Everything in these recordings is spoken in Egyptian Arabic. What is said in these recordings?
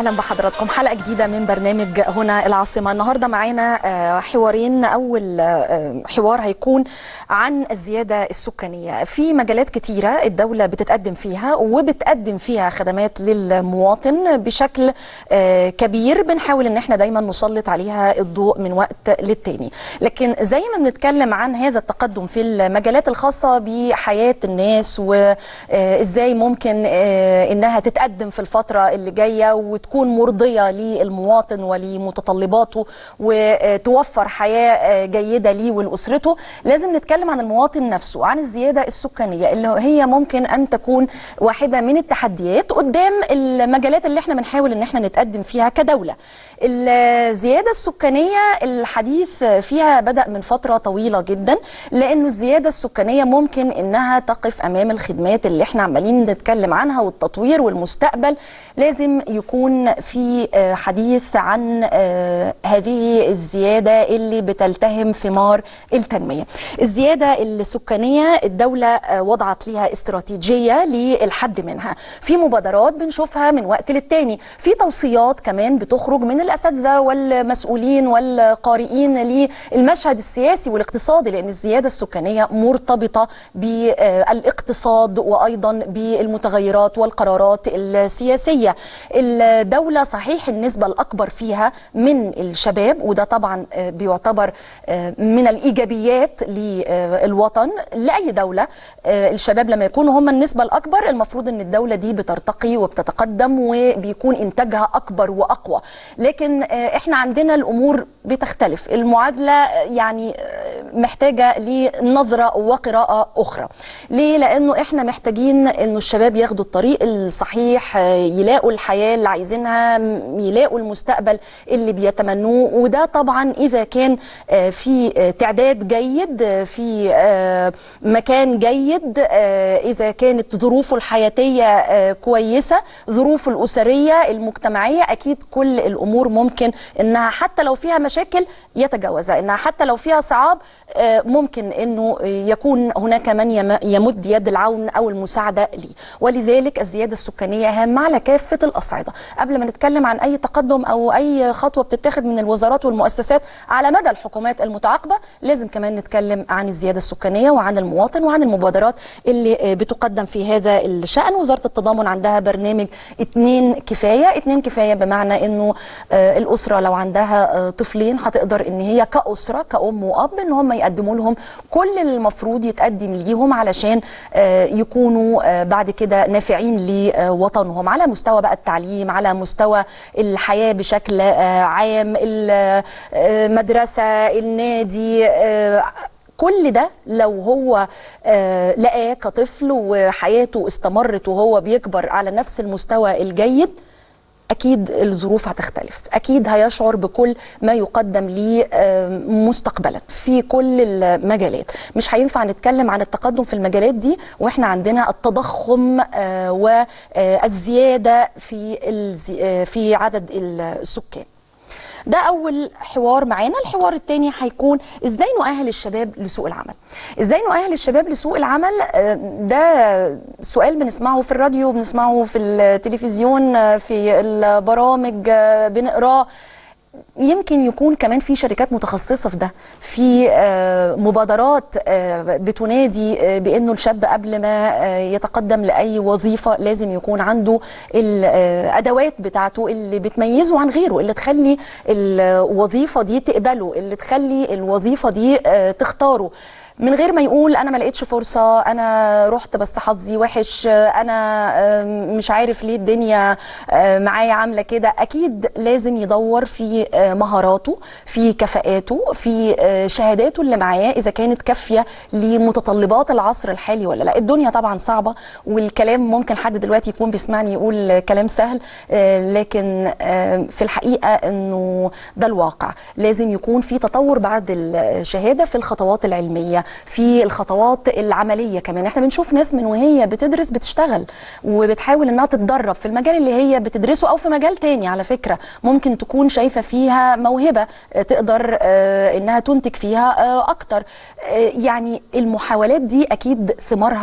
اهلا بحضراتكم حلقه جديده من برنامج هنا العاصمه النهارده معانا آه، حوارين اول آه، حوار هيكون عن الزياده السكانيه في مجالات كتيره الدوله بتتقدم فيها وبتقدم فيها خدمات للمواطن بشكل آه، كبير بنحاول ان احنا دايما نسلط عليها الضوء من وقت للتاني لكن زي ما بنتكلم عن هذا التقدم في المجالات الخاصه بحياه الناس وازاي ممكن آه، انها تتقدم في الفتره اللي جايه وتكون مرضيه للمواطن ولمتطلباته وتوفر حياه جيده ليه ولاسرته لازم نتكلم عن المواطن نفسه عن الزياده السكانيه اللي هي ممكن ان تكون واحده من التحديات قدام المجالات اللي احنا بنحاول ان احنا نتقدم فيها كدوله الزياده السكانيه الحديث فيها بدا من فتره طويله جدا لانه الزياده السكانيه ممكن انها تقف امام الخدمات اللي احنا عمالين نتكلم عنها والتطوير والمستقبل لازم يكون في آه، حديث عن آه، هذه الزياده اللي بتلتهم ثمار التنميه. الزياده السكانيه الدوله آه، وضعت ليها استراتيجيه للحد منها. في مبادرات بنشوفها من وقت للتاني، في توصيات كمان بتخرج من الاساتذه والمسؤولين والقارئين للمشهد السياسي والاقتصادي لان الزياده السكانيه مرتبطه بالاقتصاد وايضا بالمتغيرات والقرارات السياسيه. الدوله صحيح النسبه الاكبر فيها من الشباب وده طبعا آه، بيعتبر آه، من الايجابيات للوطن لاي دوله آه، الشباب لما يكونوا هم النسبه الاكبر المفروض ان الدوله دي بترتقي وبتتقدم وبيكون انتاجها اكبر واقوى لكن آه، احنا عندنا الامور بتختلف المعادله آه، يعني آه، محتاجه لنظره وقراءه اخرى ليه لانه احنا محتاجين انه الشباب ياخدوا الطريق الصحيح آه، يلاقوا الحياه اللي عايزينها م- يلاقوا المستقبل اللي بيتمنوه وده طبعا اذا كان آه، في آه، تعداد جيد آه، في آه، مكان جيد آه، اذا كانت ظروفه الحياتيه آه، كويسه ظروفه الاسريه المجتمعيه اكيد كل الامور ممكن انها حتى لو فيها مشاكل يتجاوزها انها حتى لو فيها صعاب آه، ممكن انه يكون هناك من يم- يمد يد العون او المساعده ليه ولذلك الزياده السكانيه هامه على كافه الاصعده قبل ما نتكلم عن اي تقدم او اي خطوه بتتاخد من الوزارات والمؤسسات على مدى الحكومات المتعاقبه لازم كمان نتكلم عن الزياده السكانيه وعن المواطن وعن المبادرات اللي آه، بتقدم في هذا الشان وزاره التضامن عندها برنامج اتنين كفايه اتنين كفايه بمعنى انه آه، الاسره لو عندها آه، طفلين هتقدر ان هي كاسره كام واب ان هم يقدموا لهم كل اللي المفروض يتقدم ليهم علشان آه، يكونوا آه، بعد كده نافعين لوطنهم على مستوى بقى التعليم على مستوى الحياه بشكل آه، عام المدرسه النادي آه، كل ده لو هو آه، لقاه كطفل وحياته استمرت وهو بيكبر على نفس المستوى الجيد اكيد الظروف هتختلف اكيد هيشعر بكل ما يقدم ليه آه، مستقبلا في كل المجالات مش هينفع نتكلم عن التقدم في المجالات دي واحنا عندنا التضخم آه، والزياده في الزي- آه، في عدد السكان ده اول حوار معانا الحوار الثاني هيكون ازاي نؤهل الشباب لسوق العمل ازاي نؤهل الشباب لسوق العمل آه، ده سؤال بنسمعه في الراديو بنسمعه في التلفزيون آه، في البرامج آه، بنقراه يمكن يكون كمان في شركات متخصصة في ده في آه، مبادرات آه، بتنادي آه، بأنه الشاب قبل ما آه، يتقدم لأي وظيفة لازم يكون عنده الأدوات بتاعته اللي بتميزه عن غيره اللي تخلي الوظيفة دي تقبله اللي تخلي الوظيفة دي آه، تختاره من غير ما يقول انا ما لقيتش فرصه انا رحت بس حظي وحش انا آم، مش عارف ليه الدنيا آه، معايا عامله كده اكيد لازم يدور في آه، مهاراته في كفاءاته في آه، شهاداته اللي معاه اذا كانت كافيه لمتطلبات العصر الحالي ولا لا الدنيا طبعا صعبه والكلام ممكن حد دلوقتي يكون بيسمعني يقول كلام سهل آه، لكن آه، في الحقيقه انه ده الواقع لازم يكون في تطور بعد الشهاده في الخطوات العلميه في الخطوات العمليه كمان احنا بنشوف ناس من وهي بتدرس بتشتغل وبتحاول انها تتدرب في المجال اللي هي بتدرسه او في مجال تاني على فكره ممكن تكون شايفه فيها موهبه آه، تقدر آه، انها تنتج فيها آه، اكتر آه، يعني المحاولات دي اكيد ثمارها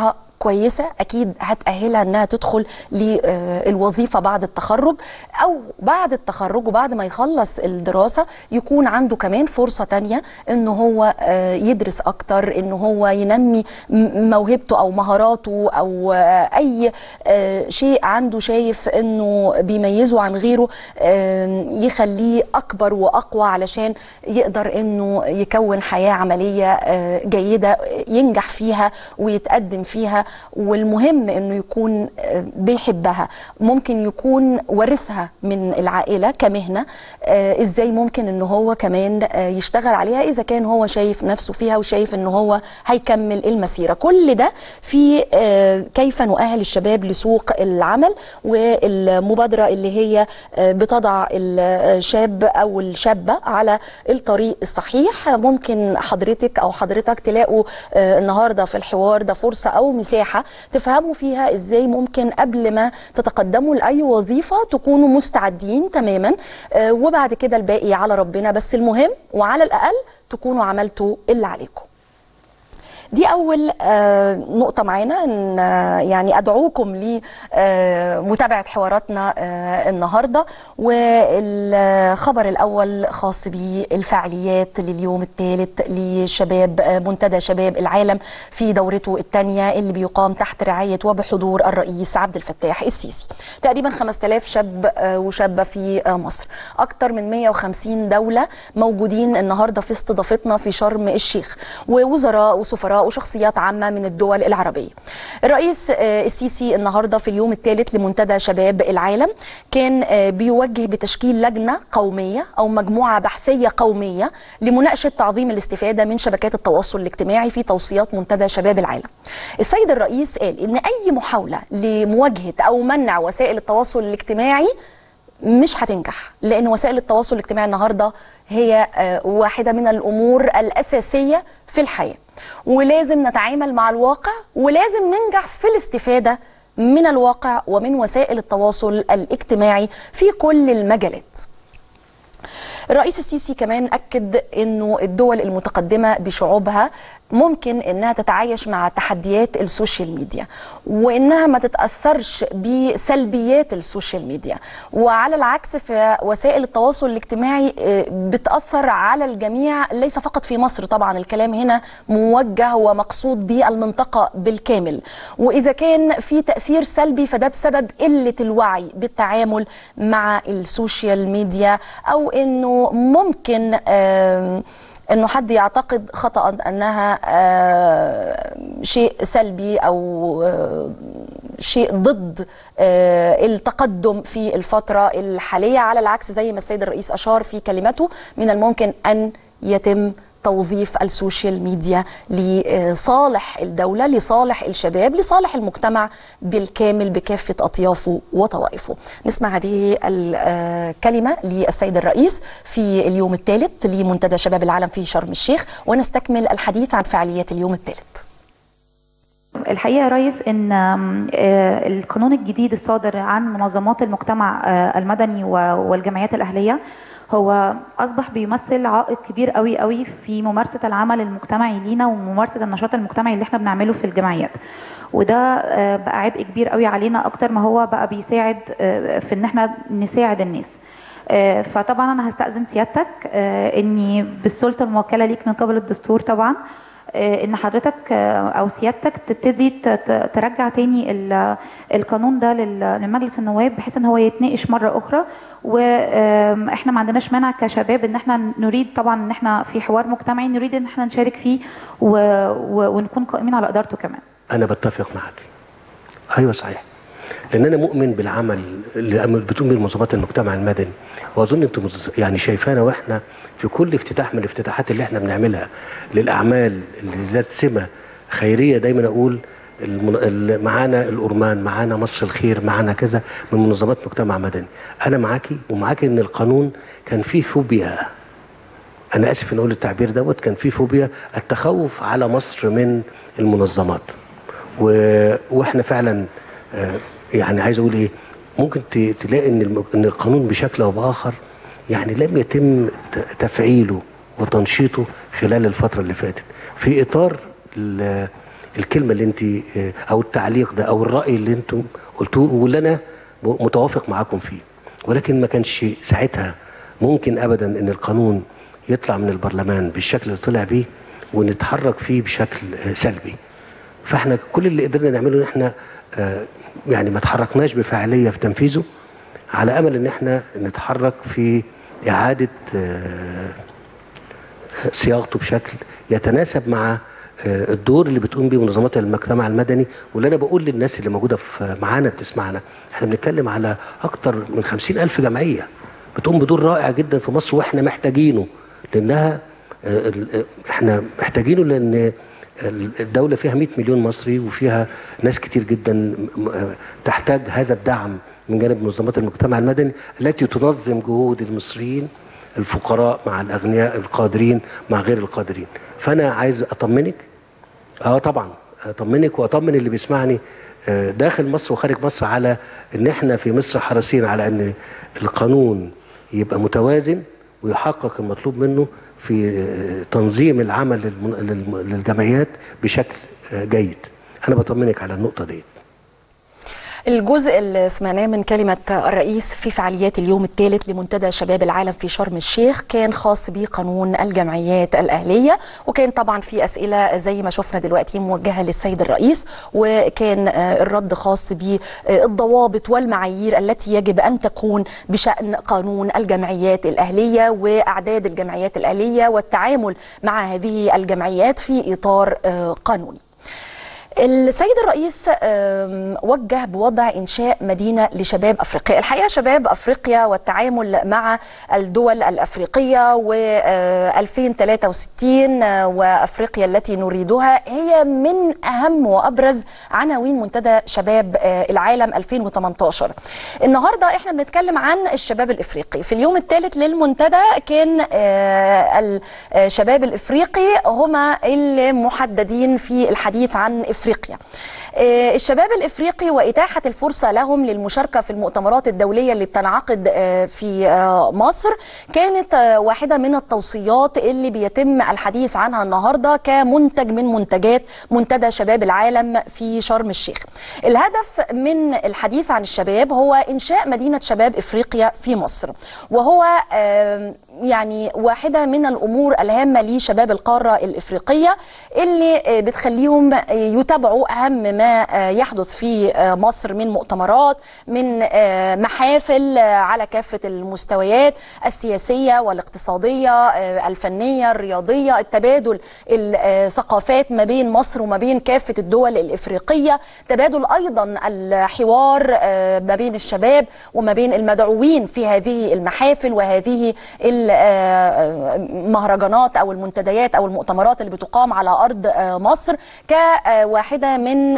كويسه اكيد هتاهلها انها تدخل للوظيفه بعد التخرج او بعد التخرج وبعد ما يخلص الدراسه يكون عنده كمان فرصه تانية ان هو آه، يدرس اكتر ان هو ينمي م- موهبته او مهاراته او آه، اي آه، شيء عنده شايف انه بيميزه عن غيره آم، يخليه اكبر واقوى علشان يقدر انه يكون حياه عمليه آه، جيده ينجح فيها ويتقدم فيها والمهم انه يكون آه، بيحبها ممكن يكون ورثها من العائله كمهنه آه، ازاي ممكن ان هو كمان آه، يشتغل عليها اذا كان هو شايف نفسه فيها وشايف ان هو هيكمل المسيره كل ده في آه، كيف نؤهل الشباب لسوق العمل والمبادره اللي هي آه، بتضع الشاب او الشابه على الطريق الصحيح ممكن حضرتك او حضرتك تلاقوا آه، النهارده في الحوار ده فرصه او مساحه تفهموا فيها ازاي ممكن قبل ما تتقدموا لاي وظيفه تكونوا مستعدين تماما آه، وبعد كده الباقي على ربنا بس المهم وعلى الاقل تكونوا عملتوا اللي عليكم دي اول آه، نقطه معانا ان آه، يعني ادعوكم لمتابعه حواراتنا آه، النهارده والخبر الاول خاص بالفعاليات لليوم الثالث لشباب آه، منتدى شباب العالم في دورته الثانيه اللي بيقام تحت رعايه وبحضور الرئيس عبد الفتاح السيسي تقريبا 5000 شاب آه، وشابه في آه، مصر اكثر من 150 دوله موجودين النهارده في استضافتنا في شرم الشيخ ووزراء وسفراء وشخصيات عامه من الدول العربيه. الرئيس آه، السيسي النهارده في اليوم الثالث لمنتدى شباب العالم كان آه، بيوجه بتشكيل لجنه قوميه او مجموعه بحثيه قوميه لمناقشه تعظيم الاستفاده من شبكات التواصل الاجتماعي في توصيات منتدى شباب العالم. السيد الرئيس قال ان اي محاوله لمواجهه او منع وسائل التواصل الاجتماعي مش هتنجح لان وسائل التواصل الاجتماعي النهارده هي آه، واحده من الامور الاساسيه في الحياه ولازم نتعامل مع الواقع ولازم ننجح في الاستفاده من الواقع ومن وسائل التواصل الاجتماعي في كل المجالات الرئيس السيسي كمان أكد أنه الدول المتقدمة بشعوبها ممكن أنها تتعايش مع تحديات السوشيال ميديا وأنها ما تتأثرش بسلبيات السوشيال ميديا وعلى العكس في وسائل التواصل الاجتماعي آه، بتأثر على الجميع ليس فقط في مصر طبعا الكلام هنا موجه ومقصود بالمنطقة بالكامل وإذا كان في تأثير سلبي فده بسبب قلة الوعي بالتعامل مع السوشيال ميديا أو أنه ممكن آم، انه حد يعتقد خطا انها آه، شيء سلبي او آه، شيء ضد آه، التقدم في الفتره الحاليه على العكس زي ما السيد الرئيس اشار في كلمته من الممكن ان يتم توظيف السوشيال ميديا لصالح الدولة لصالح الشباب لصالح المجتمع بالكامل بكافة أطيافه وطوائفه نسمع هذه الكلمة للسيد الرئيس في اليوم الثالث لمنتدى شباب العالم في شرم الشيخ ونستكمل الحديث عن فعاليات اليوم الثالث الحقيقه يا ريس ان آم، آه، القانون الجديد الصادر عن منظمات المجتمع آه، المدني و- والجمعيات الاهليه هو اصبح بيمثل عائق كبير قوي قوي في ممارسه العمل المجتمعي لينا وممارسه النشاط المجتمعي اللي احنا بنعمله في الجمعيات وده آه، بقى عبء كبير قوي علينا اكتر ما هو بقى بيساعد آه، في ان احنا نساعد الناس آه، فطبعا انا هستاذن سيادتك آه، اني بالسلطه الموكله ليك من قبل الدستور طبعا آه، ان حضرتك آه، او سيادتك تبتدي ت- ت- ترجع تاني ال- القانون ده لل- لمجلس النواب بحيث ان هو يتناقش مره اخرى واحنا ما عندناش مانع كشباب ان احنا نريد طبعا ان احنا في حوار مجتمعي نريد ان احنا نشارك فيه و... و... ونكون قائمين على ادارته كمان انا بتفق معك ايوه صحيح لان انا مؤمن بالعمل اللي بتقوم به منظمات المجتمع المدني واظن انتم متز- يعني شايفانا واحنا في كل افتتاح من الافتتاحات اللي احنا بنعملها للاعمال اللي ذات سمه خيريه دايما اقول المن... ال- معانا الأورمان معانا مصر الخير معانا كذا من منظمات مجتمع مدني أنا معاكي ومعاكي إن القانون كان فيه فوبيا انا اسف ان اقول التعبير دوت كان في فوبيا التخوف على مصر من المنظمات و... واحنا فعلا آه، يعني عايز اقول ايه ممكن ت- تلاقي ان الم... ان القانون بشكل او باخر يعني لم يتم ت- تفعيله وتنشيطه خلال الفتره اللي فاتت في اطار ال... الكلمه اللي انت آه، او التعليق ده او الراي اللي انتم قلتوه واللي انا م- متوافق معاكم فيه ولكن ما كانش ساعتها ممكن ابدا ان القانون يطلع من البرلمان بالشكل اللي طلع بيه ونتحرك فيه بشكل آه، سلبي فاحنا كل اللي قدرنا نعمله ان احنا آه، يعني ما تحركناش بفاعليه في تنفيذه على امل ان احنا نتحرك في اعاده آه، صياغته بشكل يتناسب مع آه، الدور اللي بتقوم بيه منظمات المجتمع المدني واللي انا بقول للناس اللي موجوده في معانا بتسمعنا احنا بنتكلم على اكتر من خمسين الف جمعيه بتقوم بدور رائع جدا في مصر واحنا محتاجينه لانها آه، ال- آه، احنا محتاجينه لان ال- الدوله فيها 100 مليون مصري وفيها ناس كتير جدا م- آه، تحتاج هذا الدعم من جانب منظمات المجتمع المدني التي تنظم جهود المصريين الفقراء مع الاغنياء القادرين مع غير القادرين فانا عايز اطمنك اه طبعا اطمنك واطمن اللي بيسمعني آه، داخل مصر وخارج مصر على ان احنا في مصر حريصين على ان القانون يبقى متوازن ويحقق المطلوب منه في آه، تنظيم العمل للم- للم- للجمعيات بشكل آه، جيد انا بطمنك على النقطه دي الجزء اللي سمعناه من كلمة الرئيس في فعاليات اليوم الثالث لمنتدى شباب العالم في شرم الشيخ كان خاص بقانون الجمعيات الأهلية وكان طبعا في أسئلة زي ما شفنا دلوقتي موجهة للسيد الرئيس وكان آه، الرد خاص بالضوابط والمعايير التي يجب أن تكون بشأن قانون الجمعيات الأهلية وأعداد الجمعيات الأهلية والتعامل مع هذه الجمعيات في إطار آه، قانوني السيد الرئيس آم، وجه بوضع إنشاء مدينة لشباب أفريقيا الحقيقة شباب أفريقيا والتعامل مع الدول الأفريقية و آه، 2063 آه، وأفريقيا التي نريدها هي من أهم وأبرز عناوين منتدى شباب آه، العالم 2018 النهاردة احنا بنتكلم عن الشباب الإفريقي في اليوم الثالث للمنتدى كان آه، الشباب الإفريقي هما المحددين في الحديث عن إفريقيا آه، الشباب الإفريقي وإتاحة الفرصة لهم للمشاركة في المؤتمرات الدولية اللي بتنعقد آه، في آه، مصر كانت آه، واحدة من التوصيات اللي بيتم الحديث عنها النهاردة كمنتج من منتجات منتدى شباب العالم في شرم الشيخ الهدف من الحديث عن الشباب هو إنشاء مدينة شباب إفريقيا في مصر وهو آه، يعني واحدة من الأمور الهامة لشباب القارة الإفريقية اللي آه، بتخليهم آه، يتابعوا أهم ما آه، يحدث في آه، مصر من مؤتمرات من آه، محافل آه، على كافة المستويات السياسية والاقتصادية آه، الفنية الرياضية التبادل الثقافات ما بين مصر وما بين كافة الدول الإفريقية تبادل أيضا الحوار آه، ما بين الشباب وما بين المدعوين في هذه المحافل وهذه المهرجانات أو المنتديات أو المؤتمرات اللي بتقام على أرض آه، مصر كواحدة من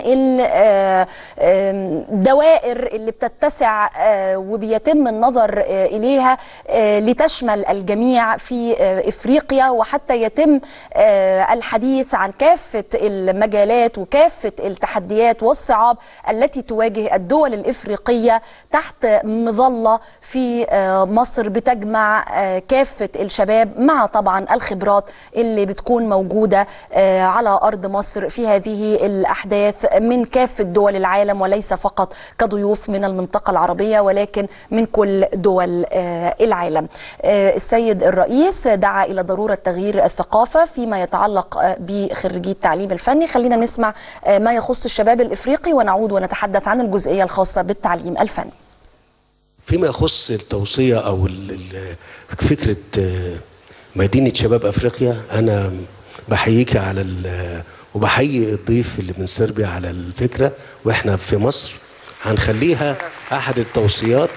الدوائر اللي بتتسع آه، وبيتم النظر آه، إليها آه، لتشمل الجميع في آه، إفريقيا وحتى يتم آه، الحديث عن كافة المجالات وكافة التحديات والصعاب التي تواجه الدول الإفريقية تحت مظلة في آه، مصر بتجمع آه، كافة الشباب مع طبعا الخبرات اللي بتكون موجودة آه، على أرض مصر في هذه الأحداث من كافة دول العالم وليس فقط كضيوف من المنطقة العربية ولكن من كل دول آه، العالم آه، السيد الرئيس دعا إلى ضرورة تغيير الثقافة فيما يتعلق آه، بخريجي التعليم الفني خلينا نسمع آه، ما يخص الشباب الإفريقي ونعود ونتحدث عن الجزئية الخاصة بالتعليم الفني فيما يخص التوصية أو ال- ال- فكرة آه، مدينة شباب أفريقيا أنا بحييك على ال- وبحيي الضيف اللي من صربيا على الفكرة وإحنا في مصر هنخليها أحد التوصيات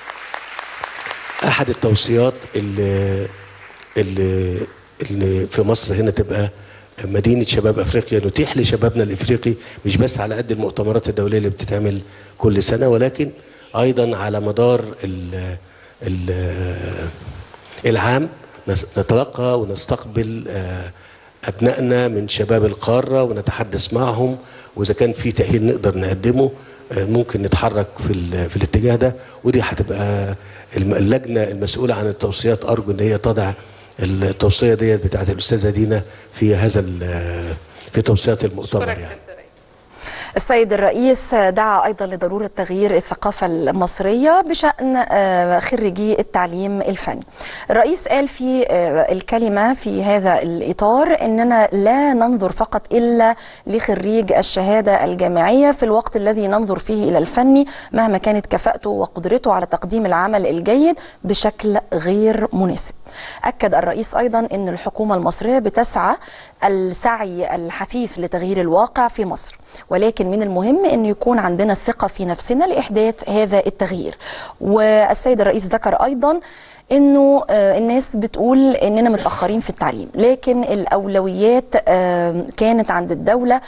أحد التوصيات اللي, اللي, اللي في مصر هنا تبقى مدينة شباب أفريقيا نتيح لشبابنا الإفريقي مش بس على قد المؤتمرات الدولية اللي بتتعمل كل سنة ولكن أيضا على مدار ال ال العام نس- نتلقى ونستقبل آه، أبنائنا من شباب القارة ونتحدث معهم وإذا كان في تأهيل نقدر نقدمه آه، ممكن نتحرك في, ال- في الاتجاه ده ودي هتبقى الم- اللجنة المسؤولة عن التوصيات أرجو إن هي تضع التوصية ديت بتاعت الأستاذة دينا في هذا ال- في توصيات المؤتمر أشكرك يعني سيادة الرئيس السيد الرئيس دعا أيضا لضرورة تغيير الثقافة المصرية بشأن آه، خريجي التعليم الفني الرئيس قال في آه، الكلمة في هذا الإطار أننا لا ننظر فقط إلا لخريج الشهادة الجامعية في الوقت الذي ننظر فيه إلى الفني مهما كانت كفاءته وقدرته على تقديم العمل الجيد بشكل غير مناسب أكد الرئيس أيضا أن الحكومة المصرية بتسعى السعي الحثيث لتغيير الواقع في مصر ولكن من المهم أن يكون عندنا الثقة في نفسنا لإحداث هذا التغيير والسيد الرئيس ذكر أيضا انه آه، الناس بتقول اننا متاخرين في التعليم لكن الاولويات آه، كانت عند الدوله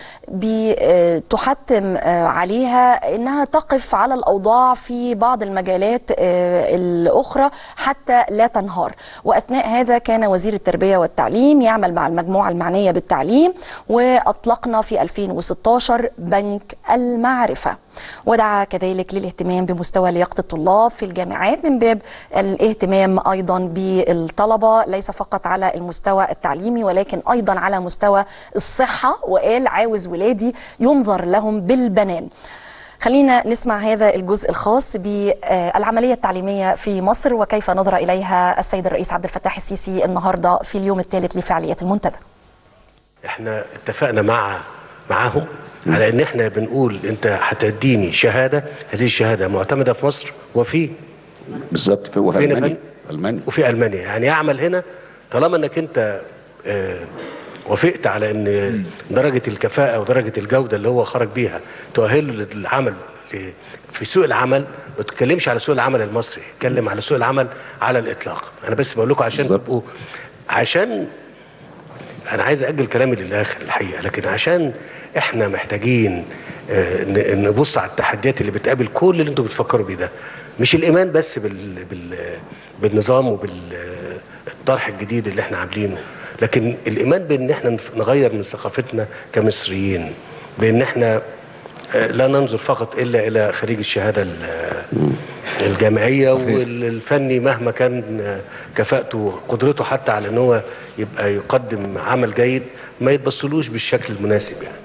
بتحتم آه، عليها انها تقف على الاوضاع في بعض المجالات آه، الاخرى حتى لا تنهار واثناء هذا كان وزير التربيه والتعليم يعمل مع المجموعه المعنيه بالتعليم واطلقنا في 2016 بنك المعرفه ودعا كذلك للاهتمام بمستوى لياقة الطلاب في الجامعات من باب الاهتمام أيضا بالطلبة ليس فقط على المستوى التعليمي ولكن أيضا على مستوى الصحة وقال عاوز ولادي ينظر لهم بالبنان خلينا نسمع هذا الجزء الخاص بالعملية التعليمية في مصر وكيف نظر إليها السيد الرئيس عبد الفتاح السيسي النهاردة في اليوم الثالث لفعاليات المنتدى احنا اتفقنا مع معاهم على ان احنا بنقول انت هتديني شهاده هذه الشهاده معتمده في مصر وفي بالظبط في وفي فين يا المانيا فندم؟ المانيا وفي المانيا يعني يعمل هنا طالما انك انت آه، وافقت على ان درجه الكفاءه ودرجه الجوده اللي هو خرج بيها تؤهله للعمل ل- في سوق العمل ما تتكلمش على سوق العمل المصري اتكلم على سوق العمل على الاطلاق انا بس بقول لكم عشان بالظبط. تبقوا عشان انا عايز اجل كلامي للاخر الحقيقه لكن عشان احنا محتاجين آه، ن- نبص على التحديات اللي بتقابل كل اللي انتوا بتفكروا بيه ده مش الايمان بس بال بال بالنظام وبالطرح الجديد اللي احنا عاملينه لكن الايمان بان احنا نف- نغير من ثقافتنا كمصريين بان احنا آه، لا ننظر فقط الا الى خريج الشهاده ال- الجامعيه والفني مهما كان آه، كفاءته وقدرته حتى على ان هو يبقى يقدم عمل جيد ما يتبصلوش بالشكل المناسب يعني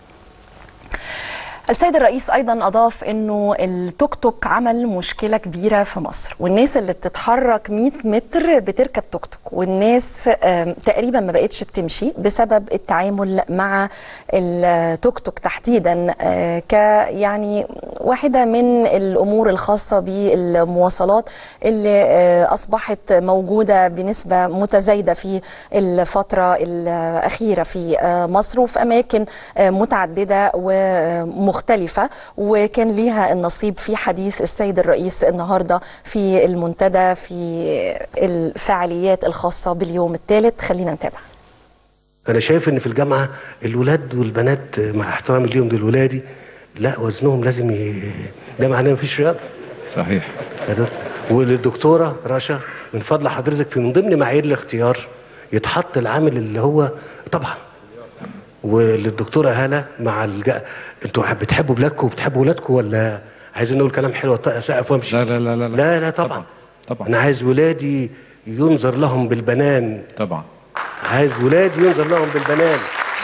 السيد الرئيس ايضا اضاف انه التوك توك عمل مشكله كبيره في مصر والناس اللي بتتحرك 100 متر بتركب توك توك والناس آم، تقريبا ما بقتش بتمشي بسبب التعامل مع التوك توك تحديدا آه، ك يعني واحده من الامور الخاصه بالمواصلات اللي آه، اصبحت موجوده بنسبه متزايده في الفتره الاخيره في آه، مصر وفي اماكن آه، متعدده ومختلفه وكان ليها النصيب في حديث السيد الرئيس النهارده في المنتدى في الفعاليات الخاصه باليوم الثالث خلينا نتابع انا شايف ان في الجامعه الولاد والبنات مع احترامي ليهم دول ولادي لا وزنهم لازم ي... ده معناه مفيش رياضه صحيح وللدكتوره رشا من فضل حضرتك في من ضمن معايير الاختيار يتحط العامل اللي هو طبعا وللدكتوره هاله مع الج... انتوا بتحبوا بلادكم وبتحبوا ولادكم ولا عايزين نقول كلام حلو أط- اسقف وامشي لا لا لا لا لا لا طبعا طبعا انا عايز ولادي ينظر لهم بالبنان طبعا عايز ولادي ينظر لهم بالبنان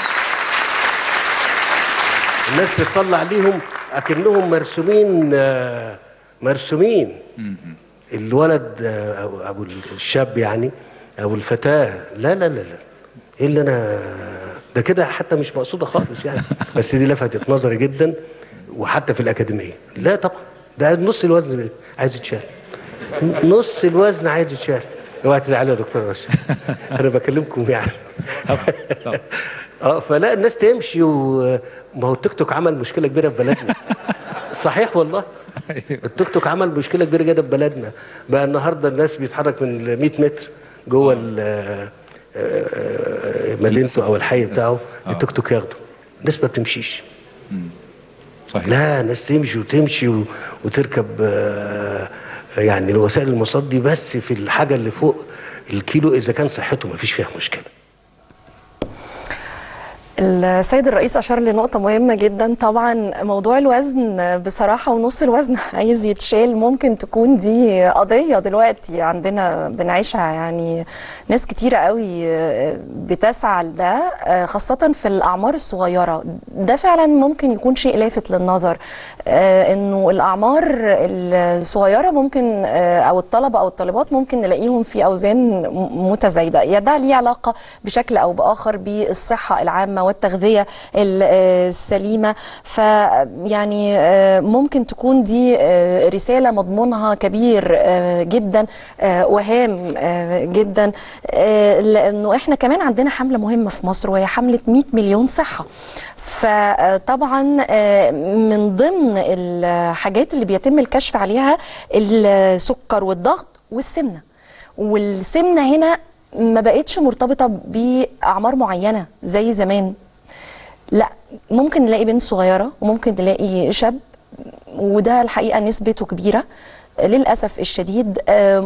الناس تطلع ليهم اكنهم مرسومين آه، مرسومين الولد آه، او أو الشاب يعني او الفتاه لا لا لا لا ايه اللي انا ده كده حتى مش مقصوده خالص يعني بس دي لفتت نظري جدا وحتى في الاكاديميه لا طبعا ده نص الوزن عايز يتشال نص الوزن عايز يتشال اوعى تزعلي يا دكتور رشا انا بكلمكم يعني طبعا اه فلا الناس تمشي وما هو التيك توك عمل مشكله كبيره في بلدنا صحيح والله التيك توك عمل مشكله كبيره جدا في بلدنا بقى النهارده الناس بيتحرك من 100 متر جوه ال- آه، آه، مدينته او الحي بتاعه التيك توك ياخده الناس ما بتمشيش صحيح لا ناس تمشي وتمشي و- وتركب آه، يعني وسائل المواصلات دي بس في الحاجه اللي فوق الكيلو اذا كان صحته ما فيش فيها مشكله السيد الرئيس أشار لنقطة مهمة جدا طبعا موضوع الوزن بصراحة ونص الوزن عايز يتشال ممكن تكون دي قضية دلوقتي عندنا بنعيشها يعني ناس كتيرة قوي بتسعى لده خاصة في الأعمار الصغيرة ده فعلا ممكن يكون شيء لافت للنظر إنه الأعمار الصغيرة ممكن أو الطلبة أو الطالبات ممكن نلاقيهم في أوزان متزايدة يا ده ليه علاقة بشكل أو بآخر بالصحة العامة والتغذيه السليمه فيعني ممكن تكون دي رساله مضمونها كبير جدا وهام جدا لانه احنا كمان عندنا حمله مهمه في مصر وهي حمله 100 مليون صحه فطبعا من ضمن الحاجات اللي بيتم الكشف عليها السكر والضغط والسمنه والسمنه هنا ما بقتش مرتبطه باعمار معينه زي زمان لا ممكن نلاقي بنت صغيره وممكن نلاقي شاب وده الحقيقه نسبته كبيره للاسف الشديد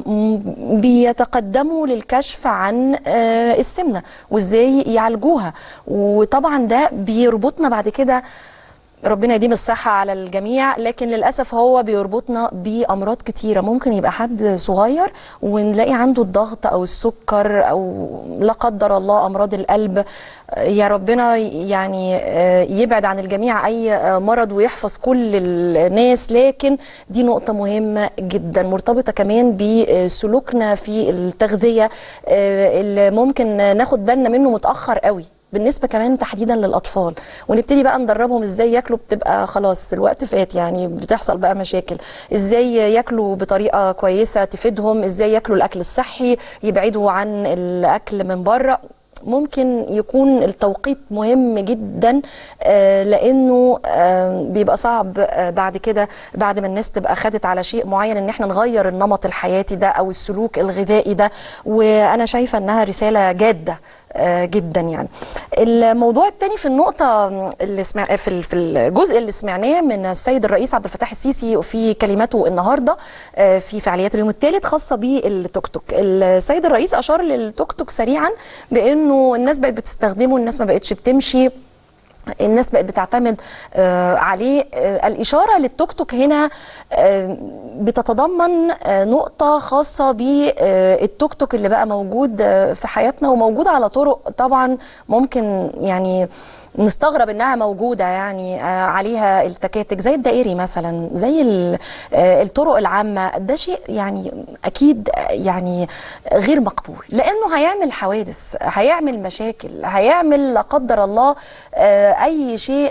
بيتقدموا للكشف عن السمنه وازاي يعالجوها وطبعا ده بيربطنا بعد كده ربنا يديم الصحة على الجميع لكن للأسف هو بيربطنا بأمراض كتيرة ممكن يبقى حد صغير ونلاقي عنده الضغط أو السكر أو لا قدر الله أمراض القلب يا ربنا يعني يبعد عن الجميع أي مرض ويحفظ كل الناس لكن دي نقطة مهمة جدا مرتبطة كمان بسلوكنا في التغذية اللي ممكن ناخد بالنا منه متأخر قوي بالنسبه كمان تحديدا للاطفال ونبتدي بقى ندربهم ازاي ياكلوا بتبقى خلاص الوقت فات يعني بتحصل بقى مشاكل ازاي ياكلوا بطريقه كويسه تفيدهم ازاي ياكلوا الاكل الصحي يبعدوا عن الاكل من بره ممكن يكون التوقيت مهم جدا لانه بيبقى صعب بعد كده بعد ما الناس تبقى خدت على شيء معين ان احنا نغير النمط الحياتي ده او السلوك الغذائي ده وانا شايفه انها رساله جاده جدا يعني الموضوع الثاني في النقطه اللي سمع في في الجزء اللي سمعناه من السيد الرئيس عبد الفتاح السيسي في كلمته النهارده في فعاليات اليوم الثالث خاصه بالتوك توك السيد الرئيس اشار للتوك توك سريعا بانه الناس بقت بتستخدمه الناس ما بقتش بتمشي الناس بقت بتعتمد آه عليه آه الإشارة للتوك توك هنا آه بتتضمن نقطة خاصة بالتوك توك اللي بقى موجود في حياتنا وموجود على طرق طبعا ممكن يعني نستغرب انها موجوده يعني عليها التكاتك زي الدائري مثلا زي الطرق العامه ده شيء يعني اكيد يعني غير مقبول لانه هيعمل حوادث هيعمل مشاكل هيعمل لا قدر الله اي شيء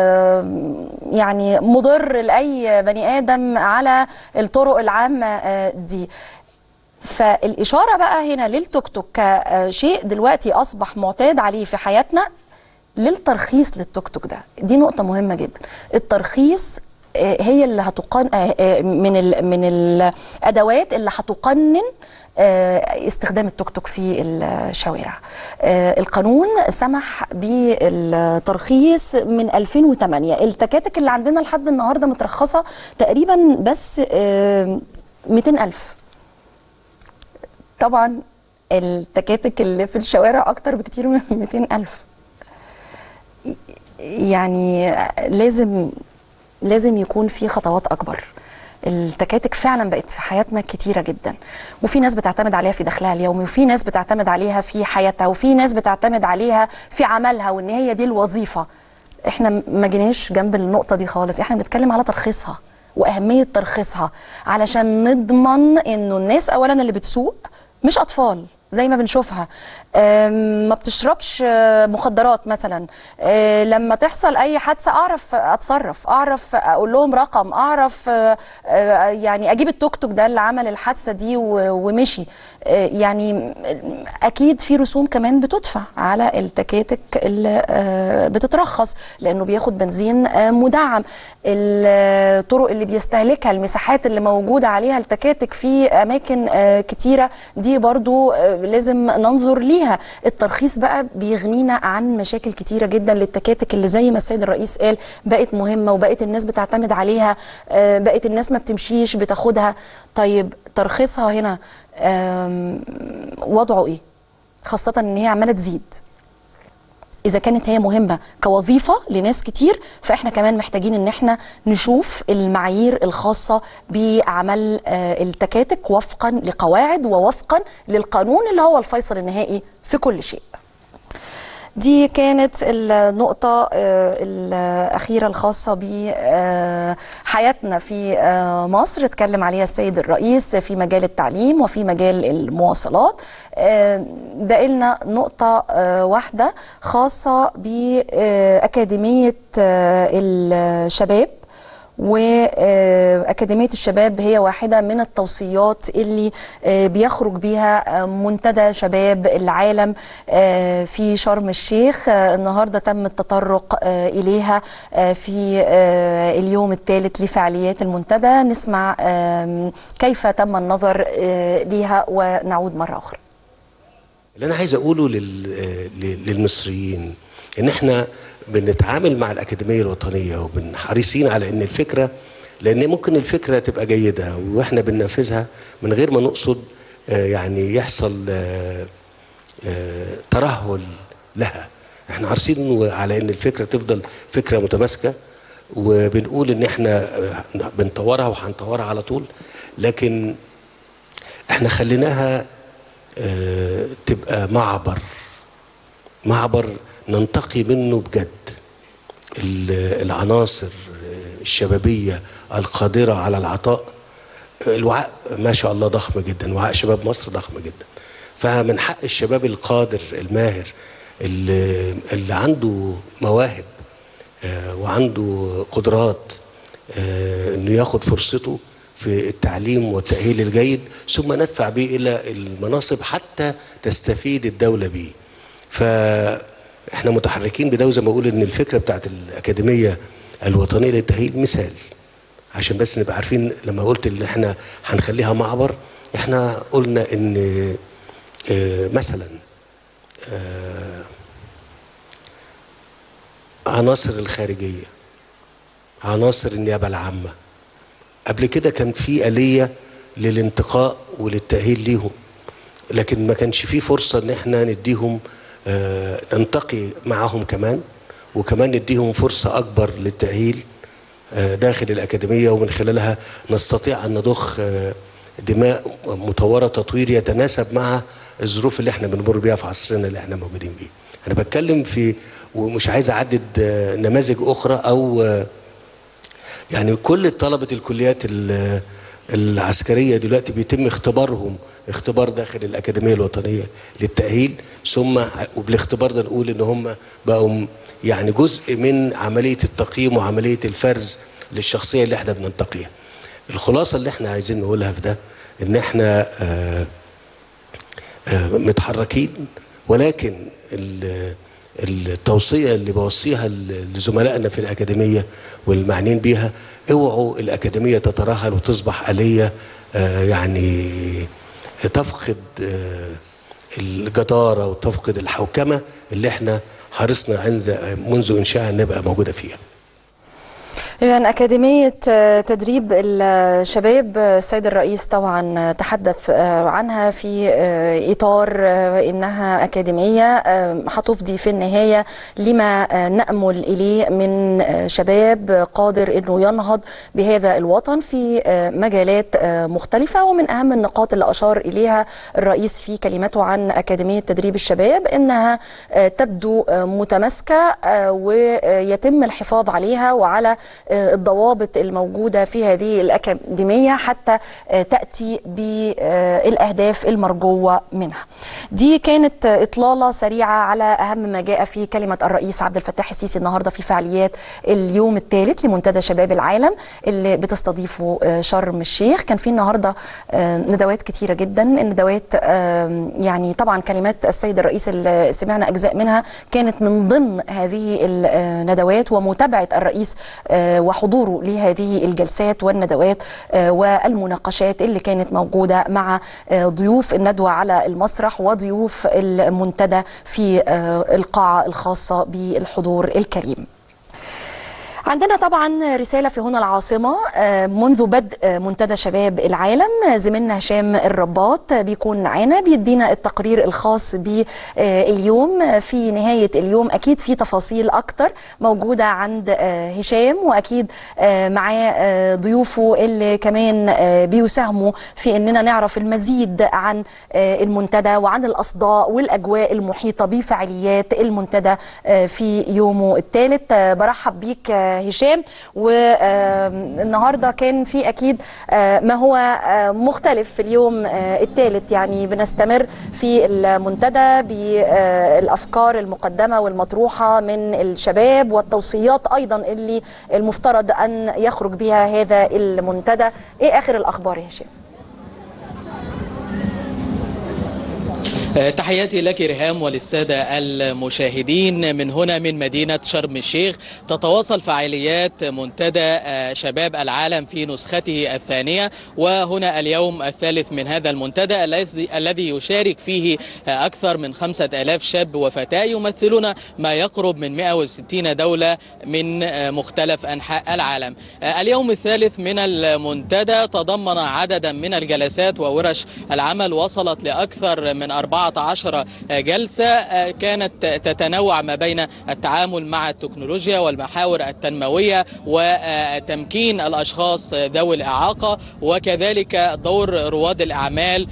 يعني مضر لاي بني ادم على الطرق العامه دي فالاشاره بقى هنا للتوك توك كشيء دلوقتي اصبح معتاد عليه في حياتنا للترخيص للتوك توك ده دي نقطة مهمة جدا الترخيص هي اللي هتقن من ال من الادوات اللي هتقنن استخدام التوك توك في الشوارع القانون سمح بالترخيص من 2008 التكاتك اللي عندنا لحد النهارده مترخصه تقريبا بس 200 ألف طبعا التكاتك اللي في الشوارع اكتر بكتير من 200 ألف يعني لازم لازم يكون في خطوات اكبر التكاتك فعلا بقت في حياتنا كتيرة جدا وفي ناس بتعتمد عليها في دخلها اليومي وفي ناس بتعتمد عليها في حياتها وفي ناس بتعتمد عليها في عملها وان هي دي الوظيفة احنا ما جيناش جنب النقطة دي خالص احنا بنتكلم على ترخيصها واهمية ترخيصها علشان نضمن انه الناس اولا اللي بتسوق مش اطفال زي ما بنشوفها ما بتشربش مخدرات مثلا لما تحصل اي حادثه اعرف اتصرف اعرف اقول لهم رقم اعرف يعني اجيب التوك توك ده اللي عمل الحادثه دي ومشي يعني اكيد في رسوم كمان بتدفع على التكاتك اللي بتترخص لانه بياخد بنزين مدعم الطرق اللي بيستهلكها المساحات اللي موجوده عليها التكاتك في اماكن كتيره دي برضو لازم ننظر ليها الترخيص بقى بيغنينا عن مشاكل كتيره جدا للتكاتك اللي زي ما السيد الرئيس قال بقت مهمه وبقت الناس بتعتمد عليها بقت الناس ما بتمشيش بتاخدها طيب ترخيصها هنا وضعه ايه خاصه ان هي عماله تزيد اذا كانت هي مهمه كوظيفه لناس كتير فاحنا كمان محتاجين ان احنا نشوف المعايير الخاصه باعمال آه، التكاتك وفقا لقواعد ووفقا للقانون اللي هو الفيصل النهائي في كل شيء دي كانت النقطة آه، الأخيرة الخاصة بحياتنا في آه، مصر اتكلم عليها السيد الرئيس في مجال التعليم وفي مجال المواصلات آه، بقالنا نقطة آه، واحدة خاصة بأكاديمية آه، الشباب وأكاديمية الشباب هي واحدة من التوصيات اللي آه، بيخرج بيها آه، منتدى شباب العالم آه، في شرم الشيخ آه، النهاردة تم التطرق آه، إليها آه، في آه، اليوم الثالث لفعاليات المنتدى نسمع آم، كيف تم النظر آه، ليها ونعود مرة أخرى اللي انا عايز اقوله لل... آه، ل- للمصريين ان احنا بنتعامل مع الاكاديميه الوطنيه وبنحريصين على ان الفكره لان ممكن الفكره تبقى جيده واحنا بننفذها من غير ما نقصد آه، يعني يحصل آه، آه، ترهل لها احنا حريصين على ان الفكره تفضل فكره متماسكه وبنقول ان احنا آه، بنطورها وهنطورها على طول لكن احنا خليناها آه، تبقى معبر معبر ننتقي منه بجد ال- العناصر آه، الشبابية القادرة على العطاء آه، الوعاء ما شاء الله ضخم جدا وعاء شباب مصر ضخم جدا فمن حق الشباب القادر الماهر اللي, اللي عنده مواهب آه، وعنده قدرات آه، انه ياخد فرصته في التعليم والتأهيل الجيد ثم ندفع به إلى المناصب حتى تستفيد الدولة به فإحنا متحركين بده وزي ما بقول إن الفكرة بتاعت الأكاديمية الوطنية للتأهيل مثال عشان بس نبقى عارفين لما قلت إن إحنا هنخليها معبر إحنا قلنا إن آه، مثلا آه، عناصر الخارجية عناصر النيابة العامة قبل كده كان في آلية للانتقاء وللتأهيل ليهم لكن ما كانش في فرصة ان احنا نديهم آه، ننتقي معاهم كمان وكمان نديهم فرصة أكبر للتأهيل آه، داخل الأكاديمية ومن خلالها نستطيع أن نضخ آه، دماء مطورة تطوير يتناسب مع الظروف اللي احنا بنمر بيها في عصرنا اللي احنا موجودين بيه أنا بتكلم في ومش عايز أعدد آه، نماذج أخرى أو آه، يعني كل طلبة الكليات ال- العسكرية دلوقتي بيتم اختبارهم اختبار داخل الأكاديمية الوطنية للتأهيل ثم وبالاختبار ده نقول إن هم بقوا يعني جزء من عملية التقييم وعملية الفرز للشخصية اللي احنا بننتقيها الخلاصة اللي احنا عايزين نقولها في ده إن احنا آه آه، متحركين ولكن ال- التوصية اللي بوصيها ل- لزملائنا في الأكاديمية والمعنيين بيها اوعوا الأكاديمية تترهل وتصبح آلية آه، يعني تفقد آه، الجدارة وتفقد الحوكمة اللي احنا حرصنا عند منذ إنشائها نبقى موجودة فيها إذا أكاديمية آه، تدريب الشباب آه، السيد الرئيس طبعا آه، تحدث آه، عنها في آه، إطار آه، إنها أكاديمية آه، هتفضي في النهاية لما آه، نأمل إليه من آه، شباب قادر إنه ينهض بهذا الوطن في آه، مجالات آه، مختلفة ومن أهم النقاط اللي أشار إليها الرئيس في كلمته عن أكاديمية تدريب الشباب إنها آه، تبدو آه، متماسكة آه، ويتم الحفاظ عليها وعلى آه، الضوابط الموجودة في هذه الأكاديمية حتى آه، تأتي بالأهداف المرجوة منها دي كانت آه، إطلالة سريعة على أهم ما جاء في كلمة الرئيس عبد الفتاح السيسي النهاردة في فعاليات اليوم الثالث لمنتدى شباب العالم اللي بتستضيفه آه، شرم الشيخ كان في النهاردة آه، ندوات كتيرة جدا الندوات آه، يعني طبعا كلمات السيد الرئيس اللي سمعنا أجزاء منها كانت من ضمن هذه الندوات ومتابعة الرئيس آه، وحضوره لهذه الجلسات والندوات آه، والمناقشات اللي كانت موجودة مع آه، ضيوف الندوة على المسرح وضيوف المنتدى في آه، القاعة الخاصة بالحضور الكريم عندنا طبعا رسالة في هنا العاصمة آه، منذ بدء آه، منتدى شباب العالم آه، زميلنا هشام الرباط آه، بيكون معانا بيدينا التقرير الخاص باليوم في نهاية اليوم أكيد في تفاصيل أكتر موجودة عند آه، هشام وأكيد آه، معاه آه، ضيوفه اللي كمان آه، بيساهموا في أننا نعرف المزيد عن آه، المنتدى وعن الأصداء والأجواء المحيطة بفعاليات المنتدى آه، في يومه الثالث آه، برحب بيك آه، هشام والنهارده كان في اكيد آه، ما هو آه، مختلف في اليوم آه، الثالث يعني بنستمر في المنتدى بالافكار المقدمه والمطروحه من الشباب والتوصيات ايضا اللي المفترض ان يخرج بها هذا المنتدى ايه اخر الاخبار يا هشام تحياتي لك ريهام وللسادة المشاهدين من هنا من مدينة شرم الشيخ تتواصل فعاليات منتدى شباب العالم في نسخته الثانية وهنا اليوم الثالث من هذا المنتدى الذي الذي يشارك فيه أكثر من خمسة ألاف شاب وفتاة يمثلون ما يقرب من 160 دولة من مختلف أنحاء العالم اليوم الثالث من المنتدى تضمن عددا من الجلسات وورش العمل وصلت لأكثر من 14 جلسة كانت تتنوع ما بين التعامل مع التكنولوجيا والمحاور التنموية وتمكين الأشخاص ذوي الإعاقة وكذلك دور رواد الأعمال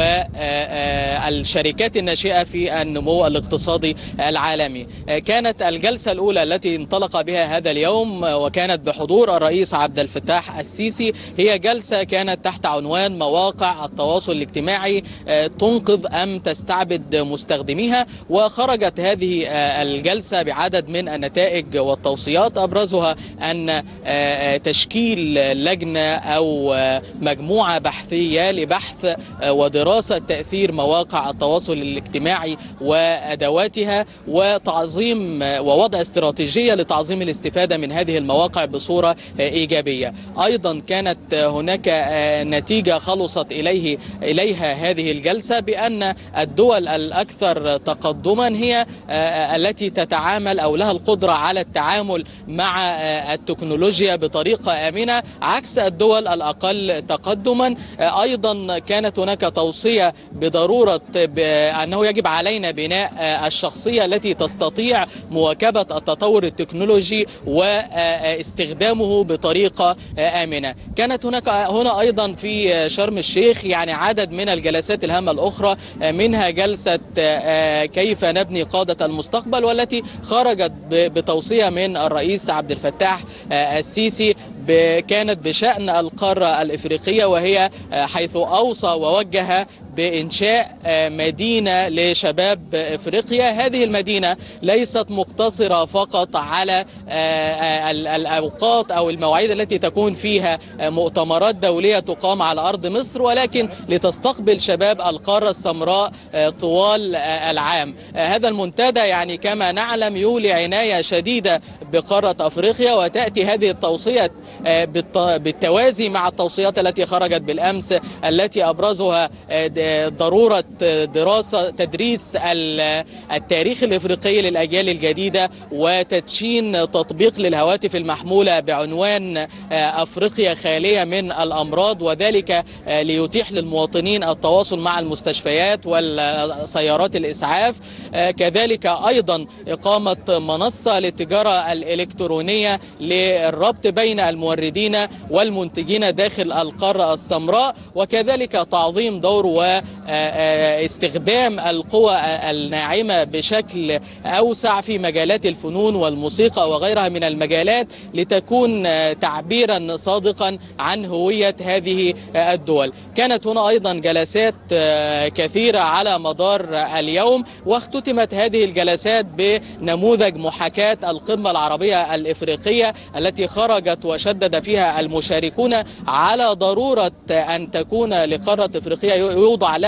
والشركات الناشئة في النمو الاقتصادي العالمي كانت الجلسة الأولى التي انطلق بها هذا اليوم وكانت بحضور الرئيس عبد الفتاح السيسي هي جلسة كانت تحت عنوان مواقع التواصل الاجتماعي تنقذ أم تستعبد مستخدميها وخرجت هذه الجلسة بعدد من النتائج والتوصيات أبرزها أن تشكيل لجنة أو مجموعة بحثية لبحث ودراسة تأثير مواقع التواصل الاجتماعي وأدواتها وتعظيم ووضع استراتيجية لتعظيم الاستفادة من هذه المواقع بصورة إيجابية أيضا كانت هناك نتيجة خلصت إليه إليها هذه الجلسة بأن الدول الأكثر تقدما هي التي تتعامل أو لها القدرة على التعامل مع التكنولوجيا بطريقة آمنة عكس الدول الأقل تقدما أيضا كانت هناك توصية بضرورة أنه يجب علينا بناء الشخصية التي تستطيع مواكبة التطور التكنولوجي واستخدامه بطريقة آمنة كانت هناك هنا أيضا في شرم الشيخ يعني عدد من الجلسات الهامة الأخرى منها جلسة كيف نبني قادة المستقبل والتي خرجت بتوصية من الرئيس عبد الفتاح السيسي كانت بشأن القارة الإفريقية وهي حيث أوصى ووجه بإنشاء مدينة لشباب إفريقيا هذه المدينة ليست مقتصرة فقط على الأوقات أو المواعيد التي تكون فيها مؤتمرات دولية تقام على أرض مصر ولكن لتستقبل شباب القارة السمراء طوال العام هذا المنتدى يعني كما نعلم يولي عناية شديدة بقارة أفريقيا وتأتي هذه التوصية بالتوازي مع التوصيات التي خرجت بالأمس التي أبرزها ضرورة دراسة تدريس التاريخ الإفريقي للأجيال الجديدة وتدشين تطبيق للهواتف المحمولة بعنوان أفريقيا خالية من الأمراض وذلك ليتيح للمواطنين التواصل مع المستشفيات والسيارات الإسعاف كذلك أيضا إقامة منصة للتجارة الإلكترونية للربط بين الموردين والمنتجين داخل القارة السمراء وكذلك تعظيم دور واستخدام القوى الناعمة بشكل أوسع في مجالات الفنون والموسيقى وغيرها من المجالات لتكون تعبيرا صادقا عن هوية هذه الدول كانت هنا أيضا جلسات كثيرة على مدار اليوم واختتمت هذه الجلسات بنموذج محاكاة القمة العربية الإفريقية التي خرجت وشدد فيها المشاركون على ضرورة أن تكون لقارة إفريقيا يوضع لها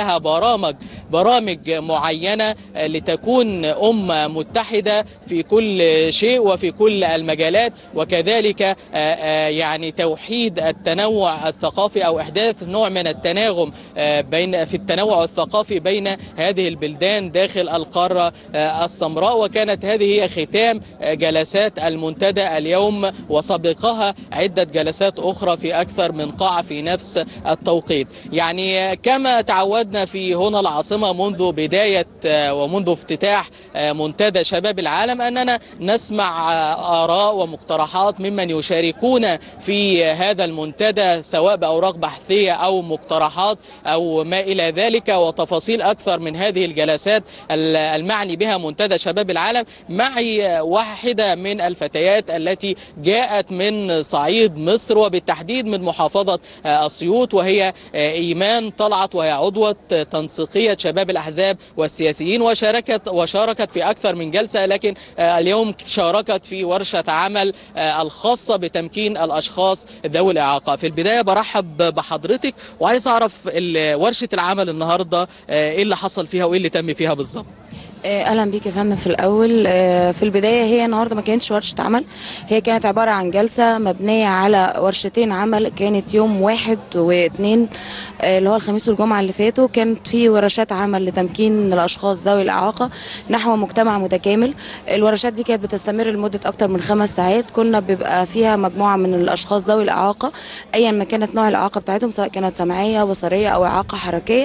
لها برامج برامج معينة لتكون أمة متحدة في كل شيء وفي كل المجالات وكذلك يعني توحيد التنوع الثقافي أو إحداث نوع من التناغم بين في التنوع الثقافي بين هذه البلدان داخل القارة السمراء وكانت هذه هي ختام جلسات المنتدى اليوم وسبقها عدة جلسات أخرى في أكثر من قاعة في نفس التوقيت يعني كما تعودنا في هنا العاصمة منذ بداية ومنذ افتتاح منتدى شباب العالم أننا نسمع آراء ومقترحات ممن يشاركون في هذا المنتدى سواء بأوراق بحثية أو مقترحات أو ما إلى ذلك وتفاصيل أكثر من هذه الجلسات المعني بها منتدى شباب العالم معي واحدة من الفتيات التي جاءت من صعيد مصر وبالتحديد من محافظة أسيوط وهي إيمان طلعت وهي عضوة تنسيقية شباب الأحزاب والسياسيين وشاركت وشاركت في أكثر من جلسة لكن اليوم شاركت في ورشة عمل الخاصة بتمكين الأشخاص ذوي الإعاقة في البداية برحب بحضرتك وعايز أعرف ورشة العمل النهاردة إيه اللي حصل فيها وإيه اللي تم فيها بالظبط اهلا بيك يا فندم في الاول في البدايه هي النهارده ما كانتش ورشه عمل هي كانت عباره عن جلسه مبنيه على ورشتين عمل كانت يوم واحد واثنين اللي هو الخميس والجمعه اللي فاتوا كانت في ورشات عمل لتمكين الاشخاص ذوي الاعاقه نحو مجتمع متكامل الورشات دي كانت بتستمر لمده اكتر من خمس ساعات كنا بيبقى فيها مجموعه من الاشخاص ذوي الاعاقه ايا ما كانت نوع الاعاقه بتاعتهم سواء كانت سمعيه بصريه او اعاقه حركيه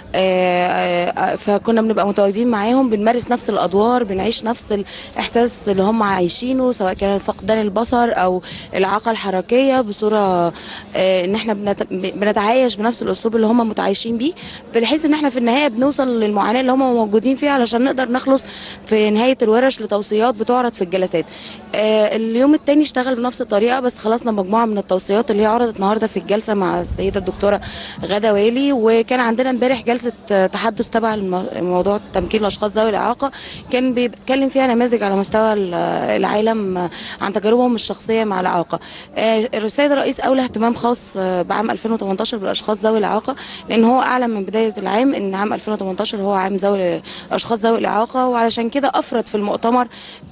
فكنا بنبقى متواجدين معاهم بنمارس نفس الادوار بنعيش نفس الاحساس اللي هم عايشينه سواء كان فقدان البصر او الاعاقه الحركيه بصوره ان احنا بنتعايش بنفس الاسلوب اللي هم متعايشين بيه بحيث ان احنا في النهايه بنوصل للمعاناه اللي هم موجودين فيها علشان نقدر نخلص في نهايه الورش لتوصيات بتعرض في الجلسات اليوم الثاني اشتغل بنفس الطريقه بس خلصنا مجموعه من التوصيات اللي هي عرضت النهارده في الجلسه مع السيده الدكتوره غاده والي وكان عندنا امبارح جلسه تحدث تبع موضوع تمكين الاشخاص ذوي الاعاقه كان بيتكلم فيها نماذج على مستوى العالم عن تجاربهم الشخصيه مع الاعاقه السيد الرئيس اولى اهتمام خاص بعام 2018 بالاشخاص ذوي الاعاقه لان هو اعلن من بدايه العام ان عام 2018 هو عام ذوي اشخاص ذوي الاعاقه وعلشان كده افرد في المؤتمر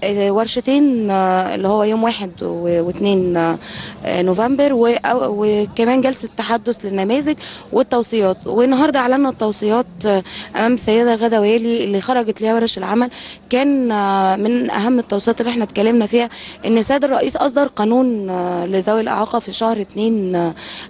ورشتين اللي هو يوم واحد واثنين نوفمبر وكمان جلسه تحدث للنماذج والتوصيات والنهارده اعلنا التوصيات امام السيده غاده والي اللي خرجت ليها ورش العمل كان من اهم التوصيات اللي احنا اتكلمنا فيها ان السيد الرئيس اصدر قانون لذوي الاعاقه في شهر 2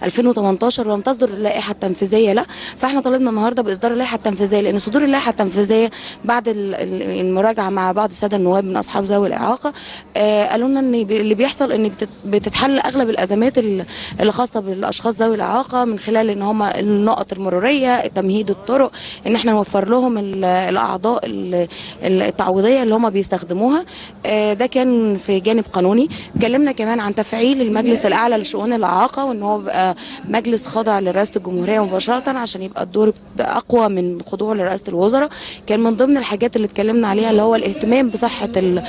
2018 ولم تصدر اللائحه التنفيذيه لا فاحنا طالبنا النهارده باصدار اللائحه التنفيذيه لان صدور اللائحه التنفيذيه بعد المراجعه مع بعض الساده النواب من اصحاب ذوي الاعاقه قالوا لنا ان اللي بيحصل ان بتتحل اغلب الازمات اللي خاصه بالاشخاص ذوي الاعاقه من خلال ان هم النقط المروريه تمهيد الطرق ان احنا نوفر لهم الاعضاء التعويضيه اللي هم بيستخدموها ده كان في جانب قانوني اتكلمنا كمان عن تفعيل المجلس الاعلى لشؤون الاعاقه وان هو بقى مجلس خاضع لرئاسه الجمهوريه مباشره عشان يبقى الدور اقوى من خضوعه لرئاسه الوزراء كان من ضمن الحاجات اللي اتكلمنا عليها اللي هو الاهتمام بصحه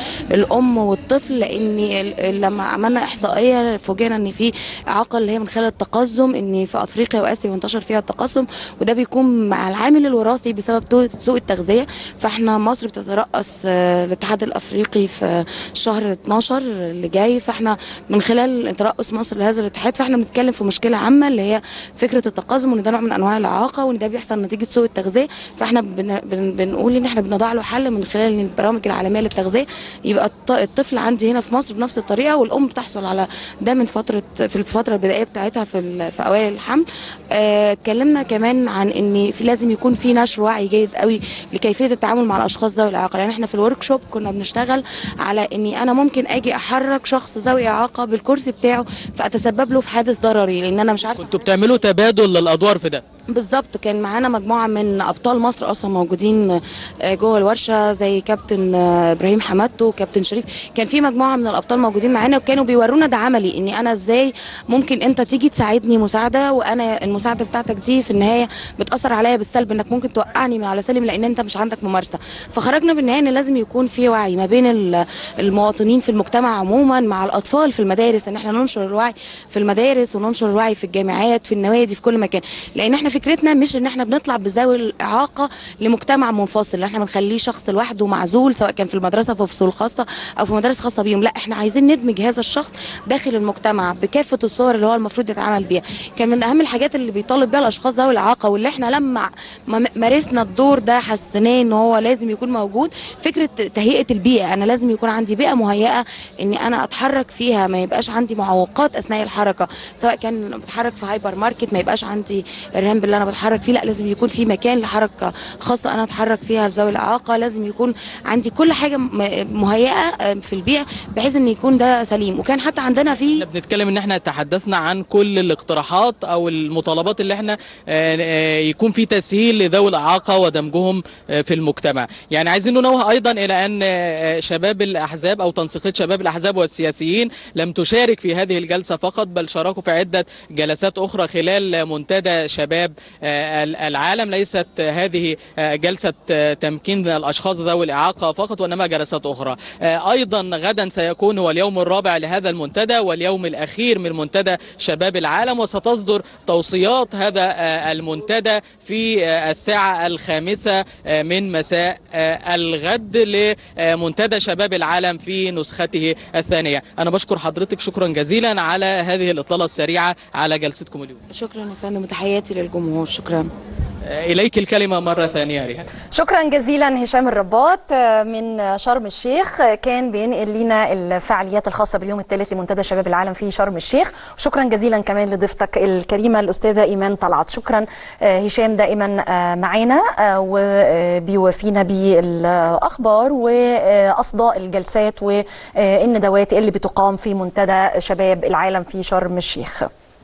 الام والطفل لان لما عملنا احصائيه فوجئنا ان في اعاقه اللي هي من خلال التقزم ان في افريقيا واسيا منتشر فيها التقزم وده بيكون مع العامل الوراثي بسبب سوء التغذيه فاحنا مصر بتترأس الاتحاد الافريقي في شهر 12 اللي جاي فاحنا من خلال ترأس مصر لهذا الاتحاد فاحنا بنتكلم في مشكله عامه اللي هي فكره التقزم وان ده نوع من انواع الاعاقه وان ده بيحصل نتيجه سوء التغذيه فاحنا بن بن بنقول ان احنا بنضع له حل من خلال البرامج العالميه للتغذيه يبقى الطفل عندي هنا في مصر بنفس الطريقه والام بتحصل على ده من فتره في الفتره البدائيه بتاعتها في في اوائل الحمل اتكلمنا آه كمان عن ان في لازم يكون في نشر وعي جيد قوي لكيفيه التعامل مع الاشخاص ذوي الاعاقه لان احنا في الورك شوب كنا بنشتغل على اني انا ممكن اجي احرك شخص ذوي اعاقه بالكرسي بتاعه فاتسبب له في حادث ضرري لان انا مش عارفه كنتوا بتعملوا تبادل للادوار في ده بالظبط كان معانا مجموعه من ابطال مصر اصلا موجودين جوه الورشه زي كابتن ابراهيم حمادتو وكابتن شريف كان في مجموعه من الابطال موجودين معانا وكانوا بيورونا ده عملي اني انا ازاي ممكن انت تيجي تساعدني مساعده وانا المساعده بتاعتك دي في النهايه بتاثر عليا بالسلب انك ممكن توقعني من على سلم لان انت مش عندك ممارسه فخرجنا بالنهايه ان لازم يكون في وعي ما بين المواطنين في المجتمع عموما مع الاطفال في المدارس ان احنا ننشر الوعي في المدارس وننشر الوعي في الجامعات في النوادي في كل مكان لان احنا في فكرتنا مش ان احنا بنطلع بذوي الاعاقه لمجتمع منفصل احنا بنخليه شخص لوحده معزول سواء كان في المدرسه في فصول خاصه او في مدارس خاصه بيهم لا احنا عايزين ندمج هذا الشخص داخل المجتمع بكافه الصور اللي هو المفروض يتعامل بيها كان من اهم الحاجات اللي بيطالب بيها الاشخاص ذوي الاعاقه واللي احنا لما ما- مارسنا الدور ده حسيناه ان هو لازم يكون موجود فكره تهيئه البيئه انا لازم يكون عندي بيئه مهيئه اني انا اتحرك فيها ما يبقاش عندي معوقات اثناء الحركه سواء كان بتحرك في هايبر ماركت ما يبقاش عندي الرامب اللي انا بتحرك فيه لا لازم يكون في مكان لحركه خاصه انا اتحرك فيها لذوي الاعاقه لازم يكون عندي كل حاجه م- مهيئه في البيئه بحيث ان يكون ده سليم وكان حتى عندنا في احنا بنتكلم ان احنا تحدثنا عن كل الاقتراحات او المطالبات اللي احنا آه، آه، يكون في تسهيل لذوي الاعاقه ودمجهم آه، في المجتمع يعني عايزين ننوه ايضا الى ان آه، شباب الاحزاب او تنسيقيه شباب الاحزاب والسياسيين لم تشارك في هذه الجلسه فقط بل شاركوا في عده جلسات اخرى خلال منتدى شباب آه، العالم ليست هذه آه، جلسه آه، تمكين الاشخاص ذوي الاعاقه فقط وانما جلسات اخرى آه، ايضا غدا سيكون هو اليوم الرابع لهذا المنتدى واليوم الاخير من منتدى شباب العالم وستصدر توصيات هذا آه، المنتدى في آه، الساعه الخامسه آه، من مساء آه، الغد لمنتدى شباب العالم في نسخته الثانيه انا بشكر حضرتك شكرا جزيلا على هذه الاطلاله السريعه على جلستكم اليوم شكرا يا فندم وتحياتي للجمهور شكرا آه، اليك الكلمه مره ثانيه ريهام شكرا جزيلا هشام الرباط آه، من شرم الشيخ آه، كان بينقل لنا الفعاليات الخاصه باليوم الثالث لمنتدى شباب العالم في شرم الشيخ وشكرا جزيلا كمان لضيفتك الكريمه الاستاذه ايمان طلعت شكرا آه، هشام دائما آه، معانا آه، وبيوافينا بالاخبار واصداء الجلسات والندوات اللي بتقام في منتدى شباب العالم في شرم الشيخ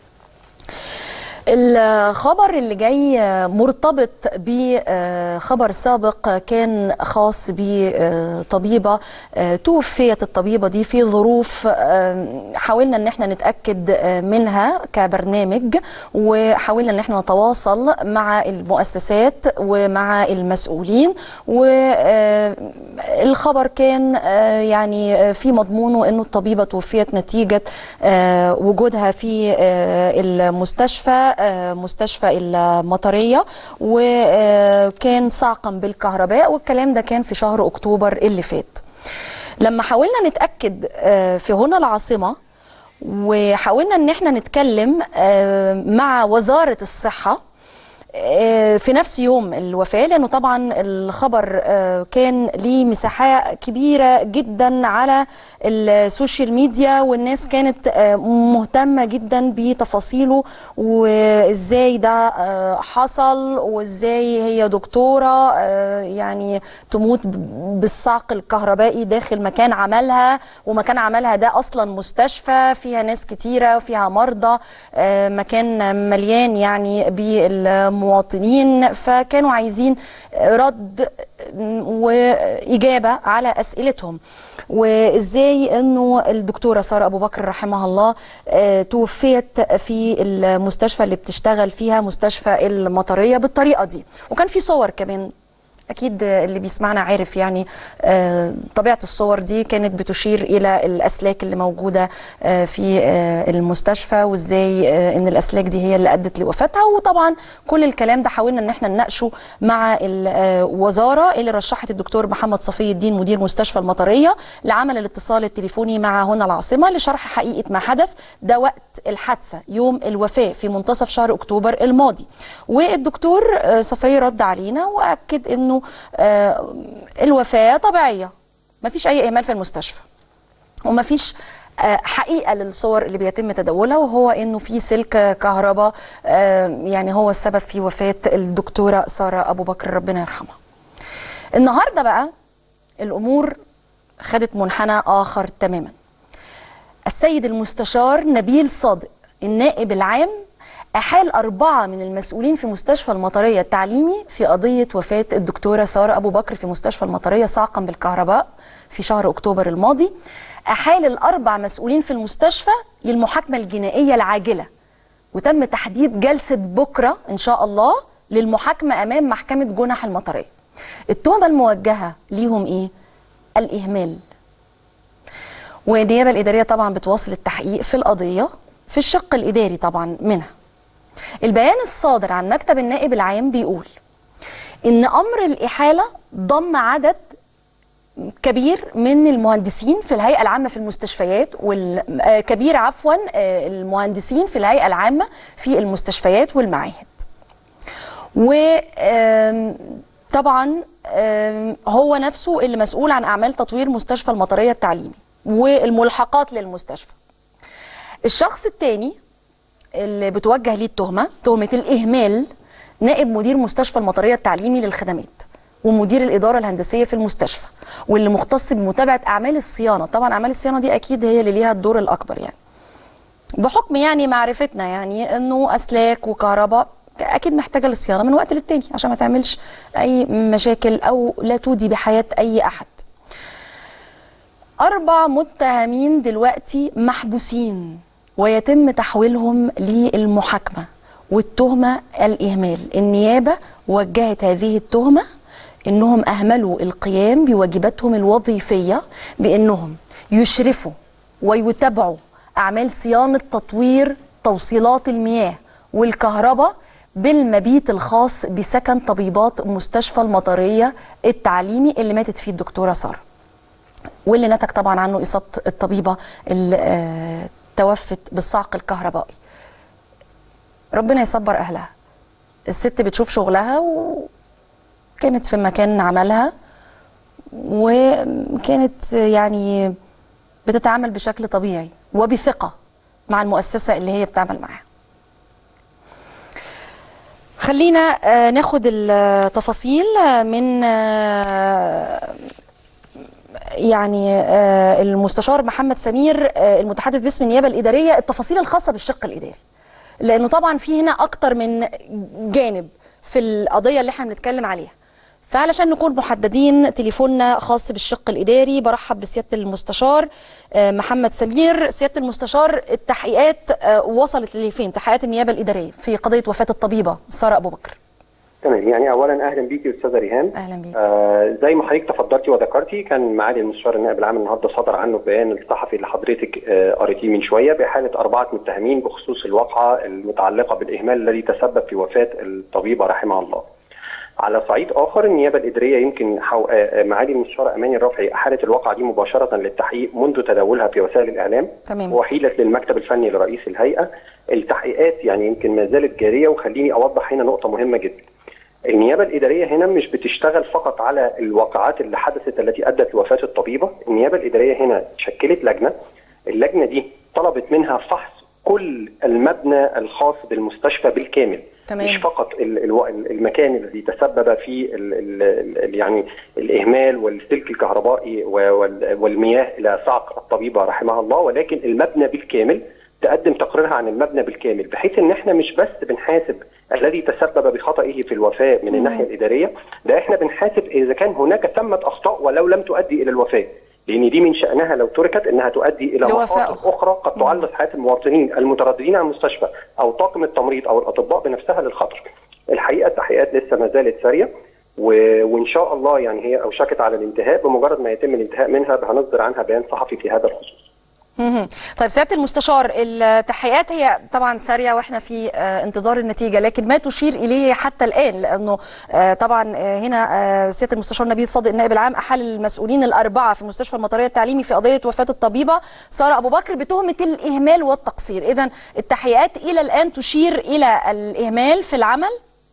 الخبر اللي جاي مرتبط بخبر سابق كان خاص بطبيبة توفيت الطبيبة دي في ظروف حاولنا ان احنا نتأكد منها كبرنامج وحاولنا ان احنا نتواصل مع المؤسسات ومع المسؤولين والخبر كان يعني في مضمونه انه الطبيبة توفيت نتيجة وجودها في المستشفى مستشفى المطرية وكان صعقا بالكهرباء والكلام ده كان في شهر أكتوبر اللي فات لما حاولنا نتأكد في هنا العاصمة وحاولنا ان احنا نتكلم مع وزارة الصحة في نفس يوم الوفاة لأنه طبعا الخبر كان ليه مساحة كبيرة جدا على السوشيال ميديا والناس كانت مهتمة جدا بتفاصيله وازاي ده حصل وازاي هي دكتورة يعني تموت بالصعق الكهربائي داخل مكان عملها ومكان عملها ده أصلا مستشفى فيها ناس كتيرة وفيها مرضى مكان مليان يعني بال المواطنين فكانوا عايزين رد وإجابة على أسئلتهم وإزاي أنه الدكتورة سارة أبو بكر رحمها الله توفيت في المستشفى اللي بتشتغل فيها مستشفى المطرية بالطريقة دي وكان في صور كمان اكيد اللي بيسمعنا عارف يعني طبيعه الصور دي كانت بتشير الى الاسلاك اللي موجوده في المستشفى وازاي ان الاسلاك دي هي اللي ادت لوفاتها وطبعا كل الكلام ده حاولنا ان احنا نناقشه مع الوزاره اللي رشحت الدكتور محمد صفي الدين مدير مستشفى المطريه لعمل الاتصال التليفوني مع هنا العاصمه لشرح حقيقه ما حدث ده وقت الحادثه يوم الوفاه في منتصف شهر اكتوبر الماضي والدكتور صفي رد علينا واكد انه آه الوفاة طبيعية ما فيش أي إهمال في المستشفى وما فيش آه حقيقة للصور اللي بيتم تداولها وهو إنه في سلك كهرباء آه يعني هو السبب في وفاة الدكتورة سارة أبو بكر ربنا يرحمها النهاردة بقى الأمور خدت منحنى آخر تماما السيد المستشار نبيل صادق النائب العام أحال أربعة من المسؤولين في مستشفى المطرية التعليمي في قضية وفاة الدكتورة سارة أبو بكر في مستشفى المطرية صعقا بالكهرباء في شهر أكتوبر الماضي أحال الأربع مسؤولين في المستشفى للمحاكمة الجنائية العاجلة وتم تحديد جلسة بكرة إن شاء الله للمحاكمة أمام محكمة جنح المطرية التهمة الموجهة ليهم إيه؟ الإهمال والنيابة الإدارية طبعا بتواصل التحقيق في القضية في الشق الإداري طبعا منها البيان الصادر عن مكتب النائب العام بيقول ان امر الاحاله ضم عدد كبير من المهندسين في الهيئه العامه في المستشفيات والكبير عفوا آه، المهندسين في الهيئه العامه في المستشفيات والمعاهد وطبعا هو نفسه اللي مسؤول عن اعمال تطوير مستشفى المطريه التعليمي والملحقات للمستشفى الشخص الثاني اللي بتوجه ليه التهمه تهمه الاهمال نائب مدير مستشفى المطريه التعليمي للخدمات ومدير الاداره الهندسيه في المستشفى واللي مختص بمتابعه اعمال الصيانه طبعا اعمال الصيانه دي اكيد هي اللي ليها الدور الاكبر يعني بحكم يعني معرفتنا يعني انه اسلاك وكهرباء اكيد محتاجه للصيانه من وقت للتاني عشان ما تعملش اي مشاكل او لا تودي بحياه اي احد أربع متهمين دلوقتي محبوسين ويتم تحويلهم للمحاكمة والتهمة الإهمال النيابة وجهت هذه التهمة إنهم أهملوا القيام بواجباتهم الوظيفية بإنهم يشرفوا ويتابعوا أعمال صيانة تطوير توصيلات المياه والكهرباء بالمبيت الخاص بسكن طبيبات مستشفى المطرية التعليمي اللي ماتت فيه الدكتورة سارة واللي نتج طبعا عنه إصابة الطبيبة اللي آه، توفت بالصعق الكهربائي ربنا يصبر أهلها الست بتشوف شغلها وكانت في مكان عملها وكانت يعني بتتعامل بشكل طبيعي وبثقة مع المؤسسة اللي هي بتعمل معاها خلينا آه، ناخد التفاصيل من آه، يعني آه، المستشار محمد سمير آه، المتحدث باسم النيابه الاداريه التفاصيل الخاصه بالشق الاداري لانه طبعا في هنا اكتر من جانب في القضيه اللي احنا بنتكلم عليها فعلشان نكون محددين تليفوننا خاص بالشق الاداري برحب بسياده المستشار آه، محمد سمير سياده المستشار التحقيقات آه، وصلت لفين تحقيقات النيابه الاداريه في قضيه وفاه الطبيبه ساره ابو بكر تمام يعني اولا اهلا بيكي استاذه ريهام اهلا بيك آه زي ما حضرتك تفضلتي وذكرتي كان معالي المستشار النائب العام النهارده صدر عنه بيان الصحفي اللي حضرتك آه قريتيه من شويه باحاله اربعه متهمين بخصوص الواقعه المتعلقه بالاهمال الذي تسبب في وفاه الطبيبه رحمها الله. على صعيد اخر النيابه الاداريه يمكن حو... آه، معالي المستشار اماني الرافعي احالت الواقعه دي مباشره للتحقيق منذ تداولها في وسائل الاعلام تمام وحيلت للمكتب الفني لرئيس الهيئه التحقيقات يعني يمكن ما زالت جاريه وخليني اوضح هنا نقطه مهمه جدا. النيابه الاداريه هنا مش بتشتغل فقط على الواقعات اللي حدثت التي ادت لوفاه الطبيبه، النيابه الاداريه هنا شكلت لجنه، اللجنه دي طلبت منها فحص كل المبنى الخاص بالمستشفى بالكامل تمام. مش فقط ال- الو- المكان الذي تسبب في ال ال ال يعني الاهمال والسلك الكهربائي و- وال- والمياه الى صعق الطبيبه رحمها الله ولكن المبنى بالكامل تقدم تقريرها عن المبنى بالكامل بحيث ان احنا مش بس بنحاسب الذي تسبب بخطئه في الوفاه من الناحيه الاداريه ده احنا بنحاسب اذا كان هناك ثمه اخطاء ولو لم تؤدي الى الوفاه لان دي من شانها لو تركت انها تؤدي الى لوفاة مخاطر أخرى. اخرى قد تعرض حياه المواطنين المترددين على المستشفى او طاقم التمريض او الاطباء بنفسها للخطر. الحقيقه التحقيقات لسه ما زالت ساريه و... وان شاء الله يعني هي اوشكت على الانتهاء بمجرد ما يتم الانتهاء منها هنصدر عنها بيان صحفي في هذا الخصوص. مهم. طيب سياده المستشار التحقيقات هي طبعا ساريه واحنا في آه، انتظار النتيجه لكن ما تشير اليه حتى الان لانه آه، طبعا آه، هنا آه، سياده المستشار نبيل صادق النائب العام احال المسؤولين الاربعه في المستشفى المطريه التعليمي في قضيه وفاه الطبيبه ساره ابو بكر بتهمه الاهمال والتقصير اذا التحقيقات الى الان تشير الى الاهمال في العمل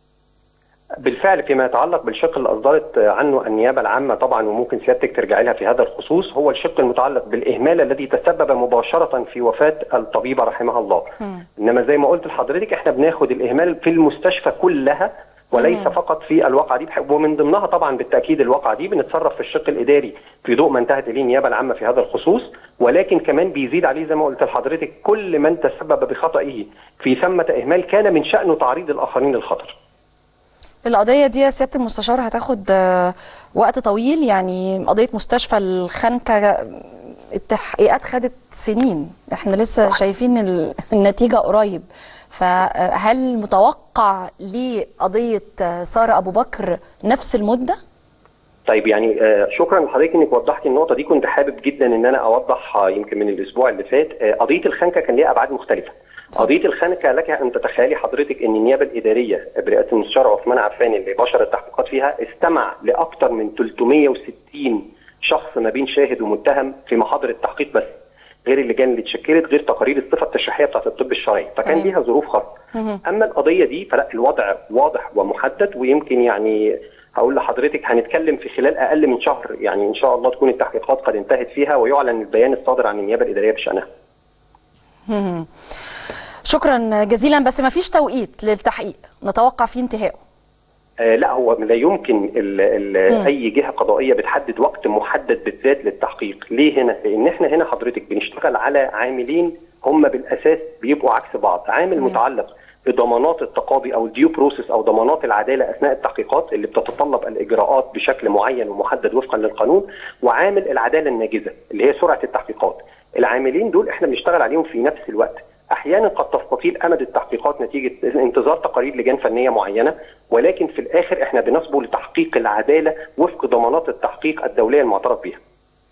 بالفعل فيما يتعلق بالشق اللي اصدرت عنه النيابه العامه طبعا وممكن سيادتك ترجعي لها في هذا الخصوص هو الشق المتعلق بالاهمال الذي تسبب مباشره في وفاه الطبيبه رحمها الله. انما زي ما قلت لحضرتك احنا بناخد الاهمال في المستشفى كلها وليس فقط في الواقعه دي بح- ومن ضمنها طبعا بالتاكيد الواقعه دي بنتصرف في الشق الاداري في ضوء ما انتهت اليه النيابه العامه في هذا الخصوص ولكن كمان بيزيد عليه زي ما قلت لحضرتك كل من تسبب بخطئه في ثمه اهمال كان من شانه تعريض الاخرين للخطر. القضية دي يا سيادة المستشار هتاخد آه، وقت طويل يعني قضية مستشفى الخنكة التحقيقات خدت سنين احنا لسه شايفين ال- النتيجة قريب فهل متوقع لقضية آه، سارة أبو بكر نفس المدة؟ طيب يعني آه، شكرا لحضرتك انك وضحتي النقطه دي كنت حابب جدا ان انا اوضح آه، يمكن من الاسبوع اللي فات آه، قضيه الخنكه كان ليها ابعاد مختلفه قضيه الخنكه لك ان تتخيلي حضرتك ان النيابه الاداريه برئاسه المستشار عثمان عفان اللي بشر التحقيقات فيها استمع لاكثر من 360 شخص ما بين شاهد ومتهم في محاضر التحقيق بس غير اللجان اللي اتشكلت غير تقارير الصفه التشريحيه بتاعت الطب الشرعي فكان تمام. ليها ظروف خاصه اما القضيه دي فلا الوضع واضح ومحدد ويمكن يعني هقول لحضرتك هنتكلم في خلال اقل من شهر يعني ان شاء الله تكون التحقيقات قد انتهت فيها ويعلن البيان الصادر عن النيابه الاداريه بشانها مهم. شكرا جزيلا بس ما فيش توقيت للتحقيق نتوقع فيه انتهائه آه لا هو لا يمكن ال ال مم. اي جهه قضائيه بتحدد وقت محدد بالذات للتحقيق ليه هنا لان احنا هنا حضرتك بنشتغل على عاملين هم بالاساس بيبقوا عكس بعض عامل تمام. متعلق بضمانات التقاضي او الديو بروسيس او ضمانات العداله اثناء التحقيقات اللي بتتطلب الاجراءات بشكل معين ومحدد وفقا للقانون وعامل العداله الناجزه اللي هي سرعه التحقيقات العاملين دول احنا بنشتغل عليهم في نفس الوقت احيانا قد تستطيل امد التحقيقات نتيجه انتظار تقارير لجان فنيه معينه ولكن في الاخر احنا بنصبو لتحقيق العداله وفق ضمانات التحقيق الدوليه المعترف بها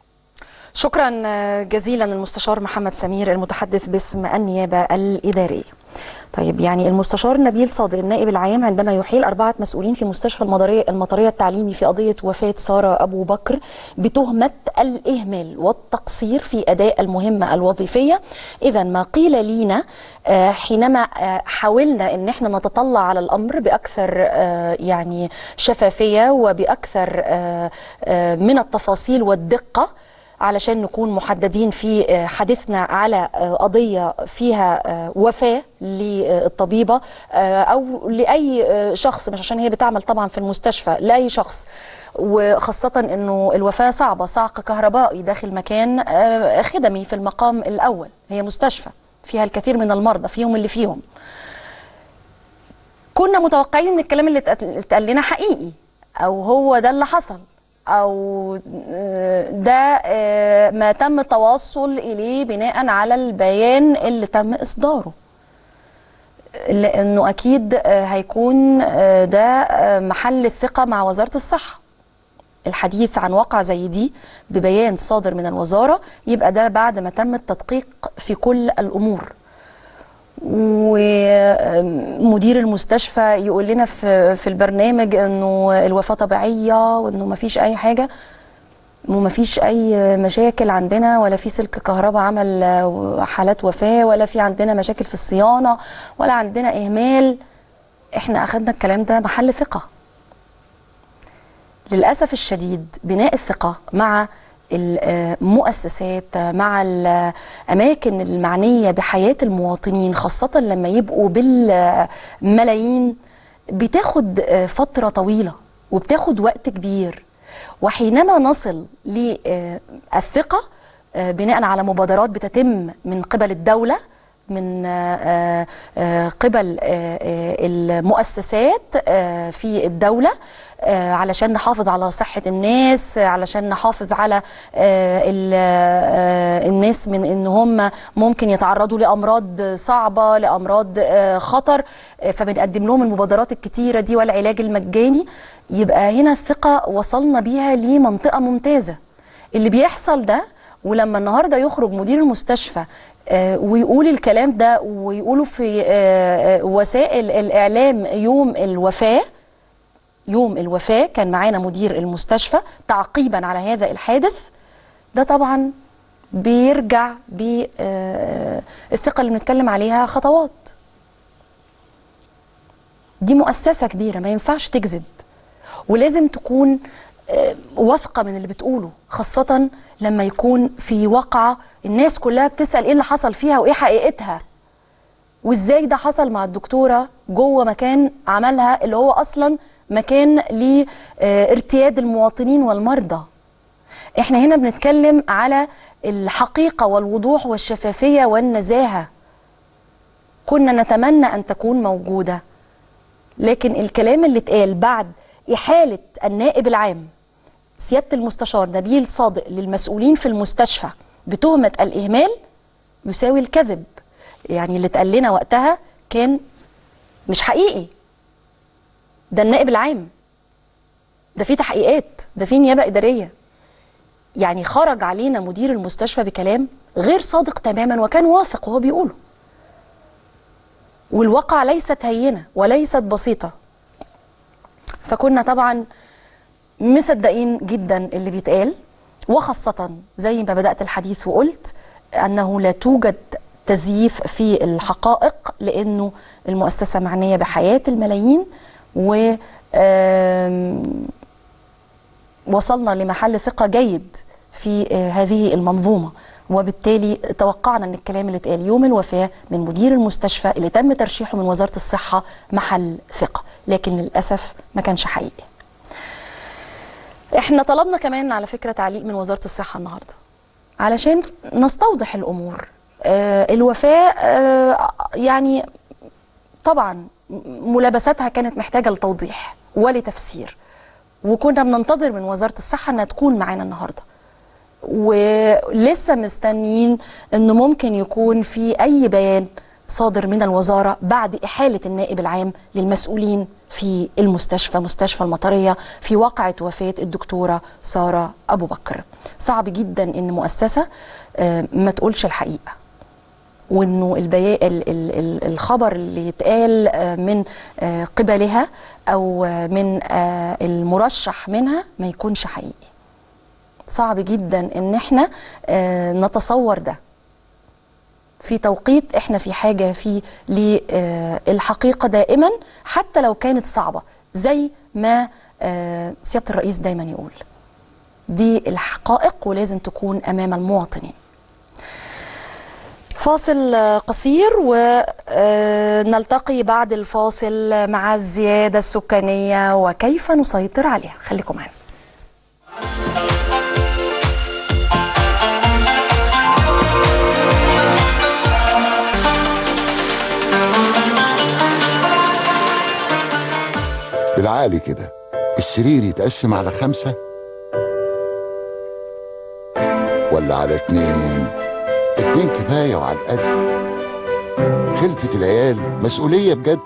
شكرا جزيلا المستشار محمد سمير المتحدث باسم النيابة الإدارية طيب يعني المستشار نبيل صادق النائب العام عندما يحيل أربعة مسؤولين في مستشفى المطرية المطرية التعليمي في قضية وفاة سارة أبو بكر بتهمة الإهمال والتقصير في أداء المهمة الوظيفية إذا ما قيل لينا آه، حينما آه، حاولنا أن احنا نتطلع على الأمر بأكثر آه، يعني شفافية وبأكثر آه، آه، من التفاصيل والدقة علشان نكون محددين في آه، حديثنا على آه، قضية فيها آه، وفاة للطبيبة آه، أو لأي آه، شخص مش عشان هي بتعمل طبعا في المستشفى لأي شخص وخاصة أنه الوفاة صعبة صعق كهربائي داخل مكان آه، خدمي في المقام الأول هي مستشفى فيها الكثير من المرضى فيهم اللي فيهم كنا متوقعين ان الكلام اللي اتقال- اتقال لنا حقيقي او هو ده اللي حصل او آه، ده آه، ما تم التوصل اليه بناء على البيان اللي تم اصداره لانه اكيد آه، هيكون آه، ده آه، محل الثقه مع وزاره الصحه الحديث عن واقع زي دي ببيان صادر من الوزاره يبقى ده بعد ما تم التدقيق في كل الامور ومدير المستشفى يقول لنا في في البرنامج انه الوفاه طبيعيه وانه ما فيش اي حاجه وما فيش اي مشاكل عندنا ولا في سلك كهرباء عمل حالات وفاه ولا في عندنا مشاكل في الصيانه ولا عندنا اهمال احنا اخدنا الكلام ده محل ثقه للأسف الشديد بناء الثقة مع المؤسسات مع الأماكن المعنية بحياة المواطنين خاصة لما يبقوا بالملايين بتاخد فترة طويلة وبتاخد وقت كبير وحينما نصل للثقة بناء على مبادرات بتتم من قبل الدولة من آه، آه، قبل آه، آه، المؤسسات آه، في الدولة آه، علشان نحافظ على صحة الناس آه، علشان نحافظ على آه، ال- آه، الناس من ان هم ممكن يتعرضوا لأمراض صعبة لأمراض آه، خطر آه، فبنقدم لهم المبادرات الكتيرة دي والعلاج المجاني يبقى هنا الثقة وصلنا بيها لمنطقة ممتازة اللي بيحصل ده ولما النهارده يخرج مدير المستشفى آه، ويقول الكلام ده ويقوله في آه، آه، وسائل الإعلام يوم الوفاة يوم الوفاة كان معانا مدير المستشفى تعقيبا على هذا الحادث ده طبعا بيرجع بالثقة اللي بنتكلم عليها خطوات دي مؤسسة كبيرة ما ينفعش تكذب ولازم تكون آه، واثقة من اللي بتقوله خاصة لما يكون في واقعة الناس كلها بتسأل ايه اللي حصل فيها وايه حقيقتها وازاي ده حصل مع الدكتورة جوه مكان عملها اللي هو اصلا مكان لارتياد المواطنين والمرضى احنا هنا بنتكلم على الحقيقة والوضوح والشفافية والنزاهة كنا نتمنى ان تكون موجودة لكن الكلام اللي اتقال بعد إحالة النائب العام سيادة المستشار نبيل صادق للمسؤولين في المستشفى بتهمة الإهمال يساوي الكذب يعني اللي اتقال لنا وقتها كان مش حقيقي ده النائب العام ده في تحقيقات ده في نيابة إدارية يعني خرج علينا مدير المستشفى بكلام غير صادق تماما وكان واثق وهو بيقوله والواقع ليست هينة وليست بسيطة فكنا طبعا مصدقين جدا اللي بيتقال وخاصة زي ما بدأت الحديث وقلت أنه لا توجد تزييف في الحقائق لأنه المؤسسة معنية بحياة الملايين و آم، وصلنا لمحل ثقة جيد في آه، هذه المنظومة وبالتالي توقعنا ان الكلام اللي اتقال يوم الوفاة من مدير المستشفى اللي تم ترشيحه من وزارة الصحة محل ثقة لكن للأسف ما كانش حقيقي احنا طلبنا كمان على فكرة تعليق من وزارة الصحة النهاردة علشان نستوضح الأمور آه الوفاة آه يعني طبعا ملابساتها كانت محتاجة لتوضيح ولتفسير وكنا بننتظر من وزارة الصحة انها تكون معانا النهارده ولسه مستنيين انه ممكن يكون في اي بيان صادر من الوزاره بعد احاله النائب العام للمسؤولين في المستشفى مستشفى المطريه في واقعه وفاه الدكتوره ساره ابو بكر صعب جدا ان مؤسسه آه، ما تقولش الحقيقه وانه البيا ال ال ال الخبر اللي يتقال آه، من آه، قبلها او آه، من آه، المرشح منها ما يكونش حقيقي صعب جدا ان احنا آه، نتصور ده في توقيت احنا في حاجه فيه للحقيقه دائما حتى لو كانت صعبه زي ما آه، سياده الرئيس دايما يقول دي الحقائق ولازم تكون امام المواطنين فاصل آه، قصير ونلتقي بعد الفاصل مع الزياده السكانيه وكيف نسيطر عليها خليكم معنا بالعقل كده السرير يتقسم على خمسة ولا على اتنين اتنين كفاية وعلى القد خلفة العيال مسؤولية بجد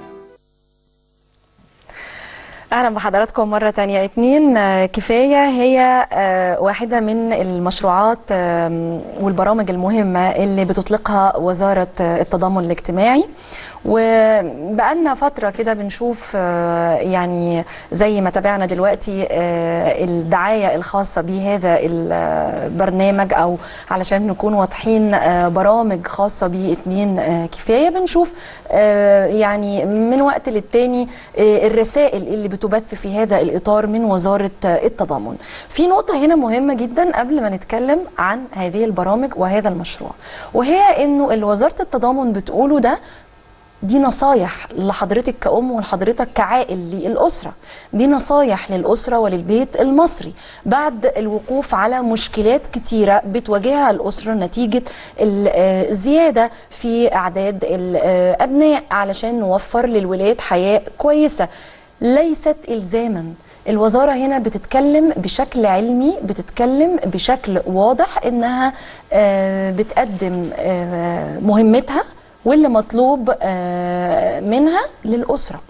اهلا بحضراتكم مره تانية اتنين آه، كفايه هي آه، واحده من المشروعات آم، والبرامج المهمه اللي بتطلقها وزاره آه، التضامن الاجتماعي وبقالنا فتره كده بنشوف آه، يعني زي ما تابعنا دلوقتي آه، الدعايه الخاصه بهذا البرنامج او علشان نكون واضحين آه، برامج خاصه باتنين آه، كفايه بنشوف آه، يعني من وقت للتاني آه، الرسائل اللي بتبث في هذا الاطار من وزاره آه، التضامن. في نقطه هنا مهمه جدا قبل ما نتكلم عن هذه البرامج وهذا المشروع وهي انه اللي وزاره التضامن بتقوله ده دي نصايح لحضرتك كأم ولحضرتك كعائل للأسرة دي نصايح للأسرة وللبيت المصري بعد الوقوف على مشكلات كتيرة بتواجهها الأسرة نتيجة الزيادة في أعداد الأبناء علشان نوفر للولاد حياة كويسة ليست إلزاما الوزارة هنا بتتكلم بشكل علمي بتتكلم بشكل واضح إنها آه، بتقدم آه، مهمتها واللي مطلوب آه، منها للأسرة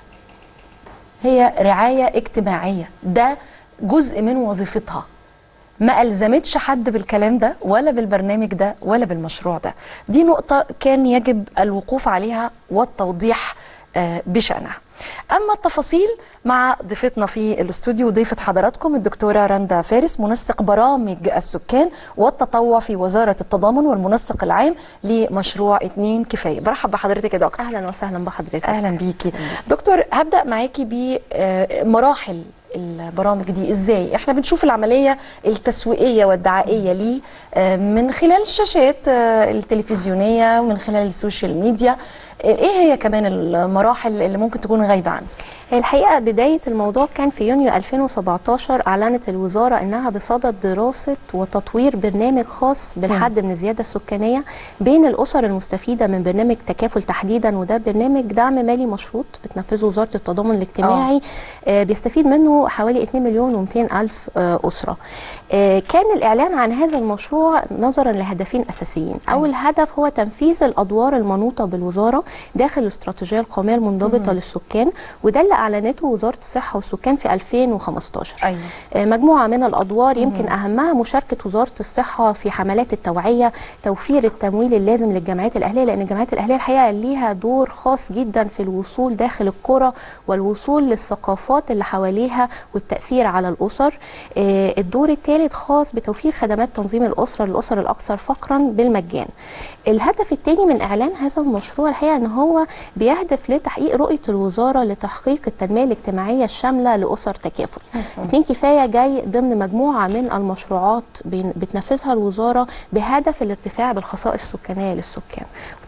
هي رعاية اجتماعية ده جزء من وظيفتها ما ألزمتش حد بالكلام ده ولا بالبرنامج ده ولا بالمشروع ده دي نقطة كان يجب الوقوف عليها والتوضيح آه، بشأنها أما التفاصيل مع ضيفتنا في الاستوديو ضيفة حضراتكم الدكتورة رندا فارس منسق برامج السكان والتطوع في وزارة التضامن والمنسق العام لمشروع اتنين كفاية برحب بحضرتك يا دكتور اهلا وسهلا بحضرتك اهلا بيكي دكتور هبدا معاكي بمراحل البرامج دي ازاي احنا بنشوف العمليه التسويقيه والدعائيه ليه آه، من خلال الشاشات آه، التلفزيونيه ومن خلال السوشيال ميديا آه، ايه هي كمان المراحل اللي ممكن تكون غايبه عنك هي الحقيقه بدايه الموضوع كان في يونيو 2017 اعلنت الوزاره انها بصدد دراسه وتطوير برنامج خاص بالحد من الزياده السكانيه بين الاسر المستفيده من برنامج تكافل تحديدا وده برنامج دعم مالي مشروط بتنفذه وزاره التضامن الاجتماعي آه بيستفيد منه حوالي 2 مليون و200 الف آه اسره آه كان الاعلان عن هذا المشروع نظرا لهدفين اساسيين اول هدف هو تنفيذ الادوار المنوطه بالوزاره داخل الاستراتيجيه القوميه المنضبطه للسكان وده اللي اعلنته وزاره الصحه والسكان في 2015 ايوه آه، مجموعه من الادوار يمكن اهمها مشاركه وزاره الصحه في حملات التوعيه توفير التمويل اللازم للجمعيات الاهليه لان الجمعيات الاهليه الحقيقه ليها دور خاص جدا في الوصول داخل القرى والوصول للثقافات اللي حواليها والتاثير على الاسر آه، الدور الثالث خاص بتوفير خدمات تنظيم الاسره للاسر الاكثر فقرا بالمجان الهدف الثاني من اعلان هذا المشروع الحقيقه ان هو بيهدف لتحقيق رؤيه الوزاره لتحقيق التنميه الاجتماعيه الشامله لاسر تكافل اتنين كفايه جاي ضمن مجموعه من المشروعات بين- بتنفذها الوزاره بهدف الارتفاع بالخصائص السكانيه للسكان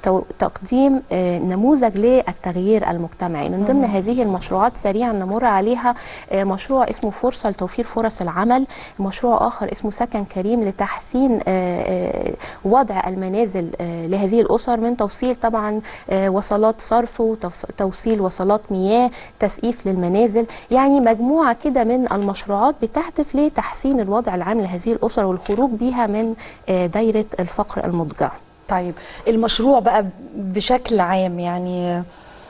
وتقديم آه، نموذج للتغيير المجتمعي من ضمن هذه المشروعات سريعا نمر عليها آه، مشروع اسمه فرصه لتوفير فرص العمل مشروع اخر اسمه سكن كريم لتحسين آه، آه، وضع المنازل آه، لهذه الاسر من توصيل طبعا آه، وصلات صرف وتوصيل وصلات مياه تسقيف للمنازل يعني مجموعه كده من المشروعات بتهدف لتحسين الوضع العام لهذه الاسر والخروج بها من آه، دايره الفقر المضجع طيب المشروع بقى بشكل عام يعني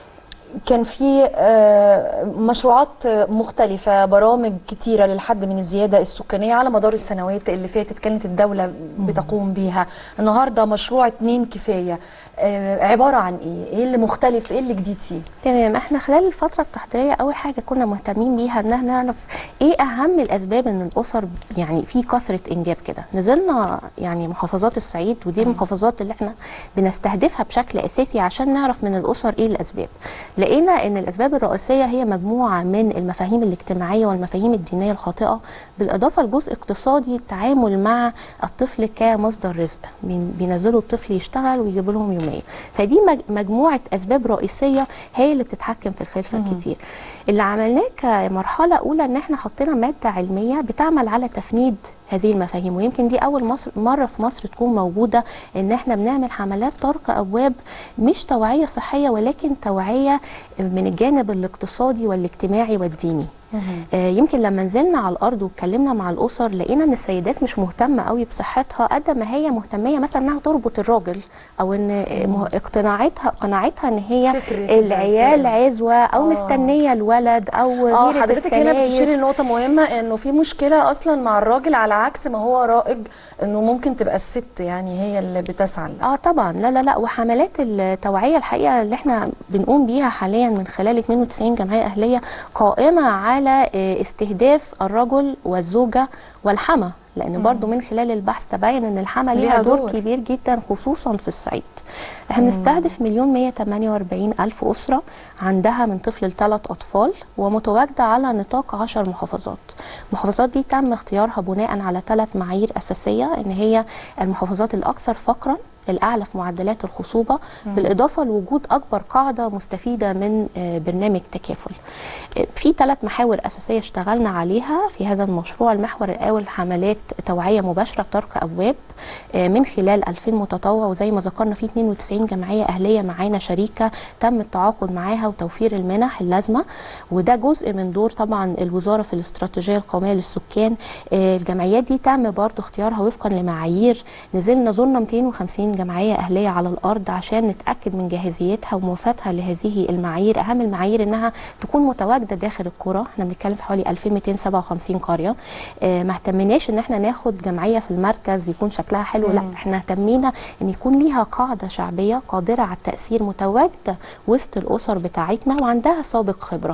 كان في آه، مشروعات مختلفة برامج كتيرة للحد من الزيادة السكانية على مدار السنوات اللي فاتت كانت الدولة بتقوم بيها النهاردة مشروع اتنين كفاية آه، عبارة عن ايه؟ ايه اللي مختلف؟ ايه اللي جديد فيه؟ تمام احنا خلال الفترة التحضيرية أول حاجة كنا مهتمين بيها إن احنا نعرف إيه أهم الأسباب إن الأسر يعني في كثرة إنجاب كده نزلنا يعني محافظات الصعيد ودي المحافظات اللي احنا بنستهدفها بشكل أساسي عشان نعرف من الأسر إيه الأسباب لقينا إن الأسباب الرئيسية هي مجموعة من المفاهيم الاجتماعية والمفاهيم الدينية الخاطئة بالإضافة لجزء اقتصادي التعامل مع الطفل كمصدر رزق بين- بينزلوا الطفل يشتغل ويجيبوا لهم يومية فدي مج- مجموعة أسباب رئيسية هي اللي بتتحكم في الخلفة الكتير اللي عملناه كمرحلة أولى إن احنا حطينا مادة علمية بتعمل على تفنيد هذه المفاهيم ويمكن دي أول مصر مرة في مصر تكون موجودة إن احنا بنعمل حملات طرق أبواب مش توعية صحية ولكن توعية من الجانب الاقتصادي والاجتماعي والديني آه، يمكن لما نزلنا على الارض واتكلمنا مع الاسر لقينا ان السيدات مش مهتمه قوي بصحتها قد ما هي مهتميه مثلا انها تربط الراجل او ان آه، مه- اقتناعاتها قناعتها ان هي فكرة العيال الزائد. عزوه او آه. مستنيه الولد او اه غيره حضرتك هنا السلايف. بتشيري لنقطة مهمة انه في مشكلة اصلا مع الراجل على عكس ما هو رائج انه ممكن تبقى الست يعني هي اللي بتسعى لده. اه طبعا لا لا لا وحملات التوعيه الحقيقه اللي احنا بنقوم بيها حاليا من خلال 92 جمعيه اهليه قائمه على آه، استهداف الرجل والزوجه والحما لان برضو من خلال البحث تبين ان الحما ليها ليها دور, دور. كبير جدا خصوصا في الصعيد احنا بنستهدف مليون 148 الف اسره عندها من طفل لثلاث اطفال ومتواجده على نطاق 10 محافظات المحافظات دي تم اختيارها بناء على ثلاث معايير اساسيه ان هي المحافظات الاكثر فقرا الاعلى في معدلات الخصوبه بالاضافه لوجود اكبر قاعده مستفيده من آه، برنامج تكافل آه، في ثلاث محاور اساسيه اشتغلنا عليها في هذا المشروع المحور الاول حملات توعيه مباشره بطرق ابواب آه، من خلال 2000 متطوع وزي ما ذكرنا في 92 جمعيه اهليه معانا شريكه تم التعاقد معاها وتوفير المنح اللازمه وده جزء من دور طبعا الوزاره في الاستراتيجيه القوميه للسكان آه، الجمعيات دي تم برضه اختيارها وفقا لمعايير نزلنا زرنا 250 جمعيه اهليه على الارض عشان نتاكد من جاهزيتها وموافاتها لهذه المعايير اهم المعايير انها تكون متواجده داخل القرى احنا بنتكلم في حوالي 2257 قريه آه، ما اهتمناش ان احنا ناخد جمعيه في المركز يكون شكلها حلو لا احنا اهتمينا ان يكون ليها قاعده شعبيه قادره على التاثير متواجده وسط الاسر بتاعتنا وعندها سابق خبره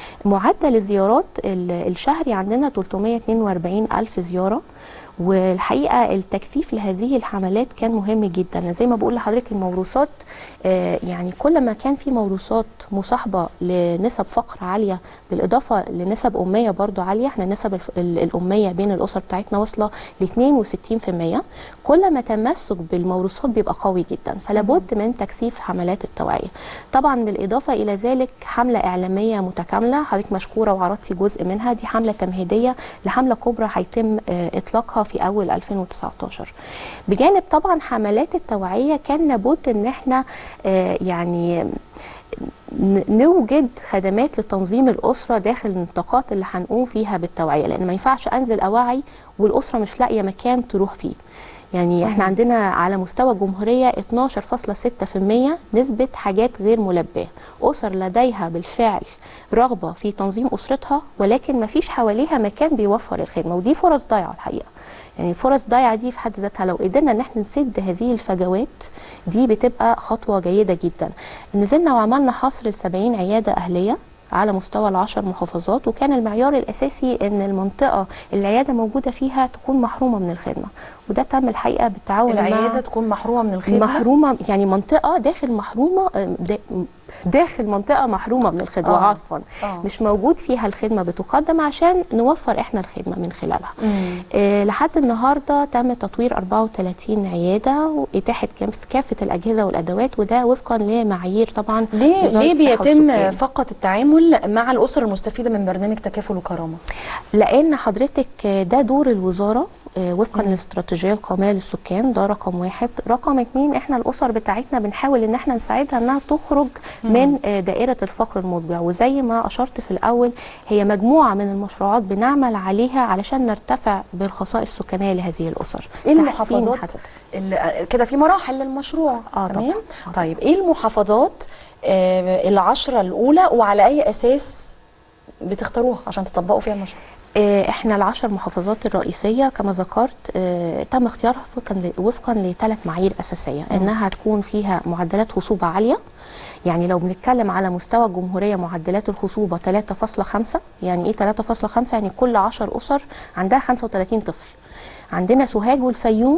معدل الزيارات ال- الشهري عندنا 342 ألف زيارة والحقيقة التكثيف لهذه الحملات كان مهم جدا زي ما بقول لحضرتك الموروثات آه، يعني كل ما كان في موروثات مصاحبة لنسب فقر عالية بالإضافة لنسب أمية برضو عالية احنا نسب الف- ال- الأمية بين الأسر بتاعتنا واصلة ل 62% كل ما تمسك بالموروثات بيبقى قوي جدا فلا بد من تكثيف حملات التوعية طبعا بالإضافة إلى ذلك حملة إعلامية متكاملة حضرتك مشكورة وعرضتي جزء منها دي حملة تمهيدية لحملة كبرى هيتم آه، إطلاقها في أول 2019 بجانب طبعا حملات التوعية كان لابد إن احنا آه، يعني ن- نوجد خدمات لتنظيم الأسرة داخل النطاقات اللي هنقوم فيها بالتوعية لأن ما ينفعش أنزل أوعي والأسرة مش لاقية مكان تروح فيه يعني احنا عندنا على مستوى الجمهورية 12.6% نسبة حاجات غير ملباة أسر لديها بالفعل رغبة في تنظيم أسرتها ولكن ما فيش حواليها مكان بيوفر الخدمة ودي فرص ضايعة الحقيقة يعني فرص ضايعة دي في حد ذاتها لو قدرنا ان احنا نسد هذه الفجوات دي بتبقى خطوة جيدة جدا نزلنا وعملنا حصر ل 70 عيادة أهلية على مستوى العشر محافظات وكان المعيار الاساسي ان المنطقه اللي العياده موجوده فيها تكون محرومه من الخدمه وده تم الحقيقه بالتعاون العياده مع تكون محرومه من الخدمه محرومه يعني منطقه داخل محرومه آه، دا- داخل منطقه محرومه من الخدمه آه. عفوا آه. مش موجود فيها الخدمه بتقدم عشان نوفر احنا الخدمه من خلالها مم. آه، لحد النهارده تم تطوير 34 عياده واتاحه كاف- كافه الاجهزه والادوات وده وفقا لمعايير طبعا ليه وزارة ليه الصحة بيتم والسكان. فقط التعامل مع الاسر المستفيده من برنامج تكافل وكرامه لان حضرتك ده دور الوزاره آه، وفقا للاستراتيجيه القوميه للسكان ده رقم واحد رقم اتنين احنا الاسر بتاعتنا بنحاول ان احنا نساعدها انها تخرج من آه، دائره الفقر المطبع وزي ما اشرت في الاول هي مجموعه من المشروعات بنعمل عليها علشان نرتفع بالخصائص السكانيه لهذه الاسر ايه تحسين المحافظات حسب. اللي كده في مراحل للمشروع آه تمام طبعاً. آه طيب ايه المحافظات آه العشرة الاولى وعلى اي اساس بتختاروها عشان تطبقوا فيها المشروع آه، احنا العشر محافظات الرئيسيه كما ذكرت آه، تم اختيارها وفقا ل- وفقا لثلاث معايير اساسيه انها تكون فيها معدلات خصوبه عاليه يعني لو بنتكلم على مستوى الجمهوريه معدلات الخصوبه 3.5 يعني ايه 3.5 يعني كل 10 اسر عندها 35 طفل عندنا سوهاج والفيوم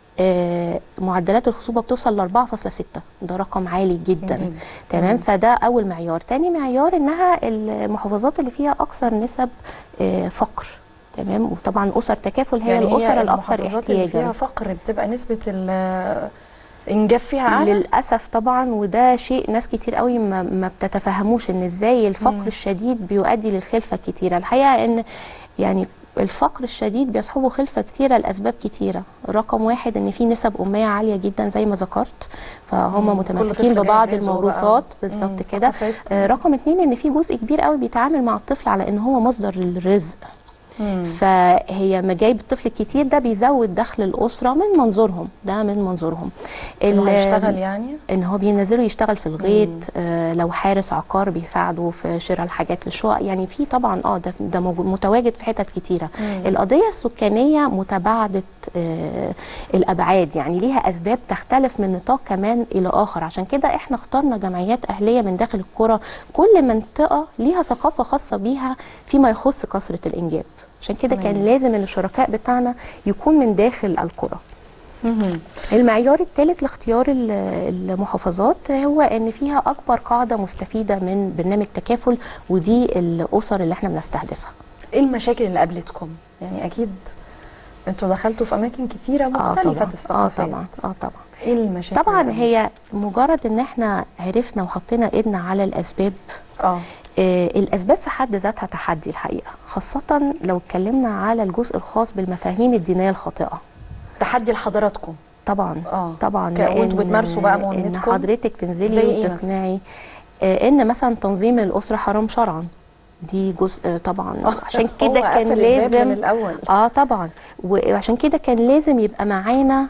آه، معدلات الخصوبه بتوصل ل 4.6 ده رقم عالي جدا جداً. تمام فده اول معيار تاني معيار انها المحافظات اللي فيها اكثر نسب آه، فقر تمام وطبعا اسر تكافل هي يعني الاسر الاكثر المحافظات اللي فيها احتياجا فقر بتبقى نسبه ال- الانجاب فيها اعلى للاسف طبعا وده شيء ناس كتير قوي ما, ما بتتفهموش ان ازاي الفقر الشديد بيؤدي للخلفه الكتيره الحقيقه ان يعني الفقر الشديد بيصحبه خلفه كتيره لاسباب كتيره رقم واحد ان في نسب اميه عاليه جدا زي ما ذكرت فهم مم. كل متمسكين طفل ببعض جايب رزقه الموروثات بقى. بالظبط مم. كده ثقافات. آه، رقم اتنين ان في جزء كبير قوي بيتعامل مع الطفل على ان هو مصدر للرزق مم. فهي ما جايب الطفل الكتير ده بيزود دخل الاسره من منظورهم ده من منظورهم انه ال- هيشتغل يعني ان هو بينزله يشتغل في الغيط آه لو حارس عقار بيساعده في شراء الحاجات للشقق يعني في طبعا اه ده ده موجود متواجد في حتت كتيره مم. القضيه السكانيه متباعده آه الابعاد يعني ليها اسباب تختلف من نطاق كمان الى اخر عشان كده احنا اخترنا جمعيات اهليه من داخل القرى كل منطقه ليها ثقافه خاصه بيها فيما يخص كثره الانجاب عشان كده تمام. كان لازم ان الشركاء بتاعنا يكون من داخل القرى مهم. المعيار الثالث لاختيار ال- المحافظات هو ان فيها اكبر قاعده مستفيده من برنامج تكافل ودي الاسر اللي احنا بنستهدفها ايه المشاكل اللي قابلتكم يعني اكيد انتوا دخلتوا في اماكن كتيره مختلفه طبعا اه الثقافات طبعا اه طبعا ايه المشاكل طبعا اللي هي مجرد ان احنا عرفنا وحطينا ايدنا على الاسباب اه آه الاسباب في حد ذاتها تحدي الحقيقه خاصه لو اتكلمنا على الجزء الخاص بالمفاهيم الدينيه الخاطئه تحدي لحضراتكم طبعا اه طبعا ك- وانتوا لأن- بتمارسوا بقى ان مهمتكم حضرتك زي تنزلي إيه مثلاً؟ وتقنعي آه، ان مثلا تنظيم الاسره حرام شرعا دي جزء طبعا عشان كده هو كان قفل الباب من لازم الاول اه طبعا وعشان كده كان لازم يبقى معانا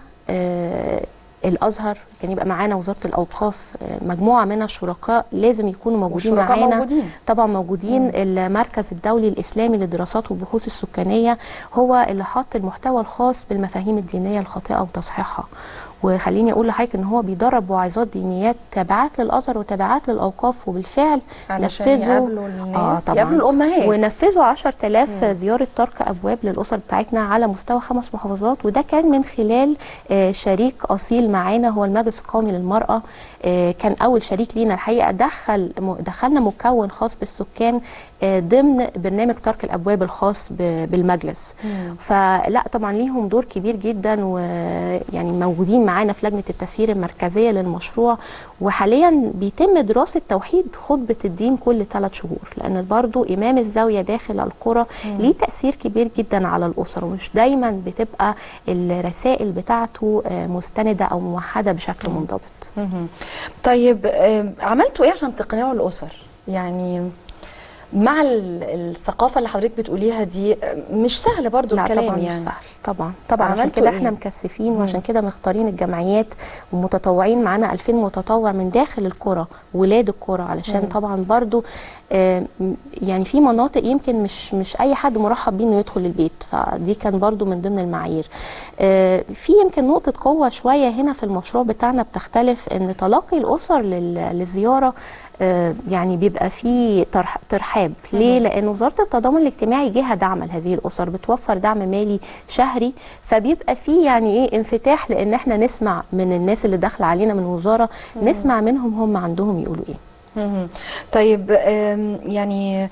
آه الازهر كان يبقى معانا وزاره الاوقاف آه مجموعه من الشركاء لازم يكونوا موجودين والشركاء معانا موجودين طبعا موجودين المركز الدولي الاسلامي للدراسات والبحوث السكانيه هو اللي حط المحتوى الخاص بالمفاهيم الدينيه الخاطئه وتصحيحها وخليني اقول لحضرتك ان هو بيدرب واعظات دينيات تابعات للازهر وتابعات للاوقاف وبالفعل علشان نفذوا يقابلوا الناس طبعاً. يقابلوا الامهات ونفذوا 10000 زياره ترك ابواب للاسر بتاعتنا على مستوى خمس محافظات وده كان من خلال آه، شريك اصيل معانا هو المجلس القومي للمراه آه، كان اول شريك لينا الحقيقه دخل م- دخلنا مكون خاص بالسكان آه، ضمن برنامج ترك الابواب الخاص ب- بالمجلس مم. فلا طبعا ليهم دور كبير جدا ويعني موجودين معانا في لجنه التسيير المركزيه للمشروع وحاليا بيتم دراسه توحيد خطبه الدين كل ثلاث شهور لان برضو امام الزاويه داخل القرى ليه تاثير كبير جدا على الاسر ومش دايما بتبقى الرسائل بتاعته آه، مستنده او موحده بشكل منضبط مهم. طيب آم، عملتوا ايه عشان تقنعوا الاسر يعني مع ال- الثقافه اللي حضرتك بتقوليها دي مش سهل برضو لا الكلام طبعا يعني مش سهل طبعا طبعا عشان عملتوا كده إيه؟ احنا مكثفين وعشان كده مختارين الجمعيات ومتطوعين معانا 2000 متطوع من داخل القرى ولاد القرى علشان مم. طبعا برضو آه، م- يعني في مناطق يمكن مش مش اي حد مرحب بيه انه يدخل البيت فدي كان برضو من ضمن المعايير آه، في يمكن نقطة قوة شوية هنا في المشروع بتاعنا بتختلف ان تلقي الاسر لل- للزيارة آه، يعني بيبقى فيه ترح- ترحاب ليه لان وزاره التضامن الاجتماعي جهه داعمه لهذه الاسر بتوفر دعم مالي شهري فبيبقى فيه يعني ايه انفتاح لان احنا نسمع من الناس اللي داخله علينا من الوزاره نسمع منهم هم عندهم يقولوا ايه مهم. طيب آم، يعني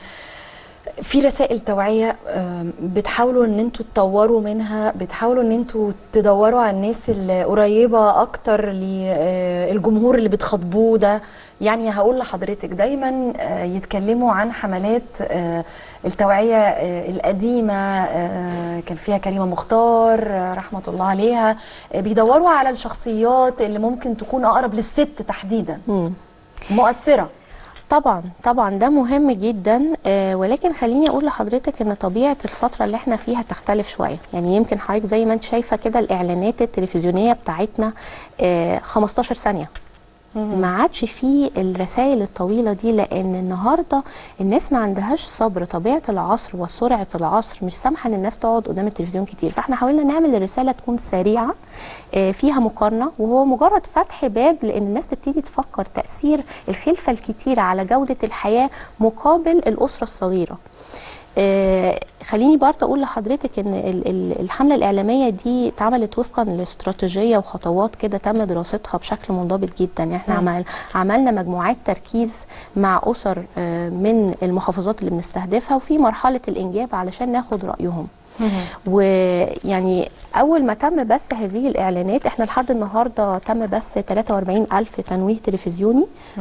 في رسائل توعية آم، بتحاولوا ان انتوا تطوروا منها بتحاولوا ان انتوا تدوروا على الناس اللي قريبة اكتر للجمهور اللي بتخاطبوه ده يعني هقول لحضرتك دايما آه، يتكلموا عن حملات آه، التوعية آه، القديمة آه، كان فيها كريمة مختار آه، رحمة الله عليها آه، بيدوروا على الشخصيات اللي ممكن تكون اقرب للست تحديدا مم. مؤثرة طبعا طبعا ده مهم جدا آه ولكن خليني اقول لحضرتك ان طبيعه الفتره اللي احنا فيها تختلف شويه يعني يمكن حضرتك زي ما انت شايفه كده الاعلانات التلفزيونيه بتاعتنا آه 15 ثانيه ما عادش فيه الرسائل الطويله دي لان النهارده الناس ما عندهاش صبر طبيعه العصر وسرعه العصر مش سامحه ان الناس تقعد قدام التلفزيون كتير فاحنا حاولنا نعمل الرساله تكون سريعه آه، فيها مقارنه وهو مجرد فتح باب لان الناس تبتدي تفكر تاثير الخلفه الكتيره على جوده الحياه مقابل الاسره الصغيره آه، خليني برضه اقول لحضرتك ان ال- ال- الحمله الاعلاميه دي اتعملت وفقا لاستراتيجيه وخطوات كده تم دراستها بشكل منضبط جدا احنا مم. عمل عملنا مجموعات تركيز مع اسر آه، من المحافظات اللي بنستهدفها وفي مرحله الانجاب علشان ناخد رايهم ويعني اول ما تم بث هذه الاعلانات احنا لحد النهارده تم بث 43 الف تنويه تلفزيوني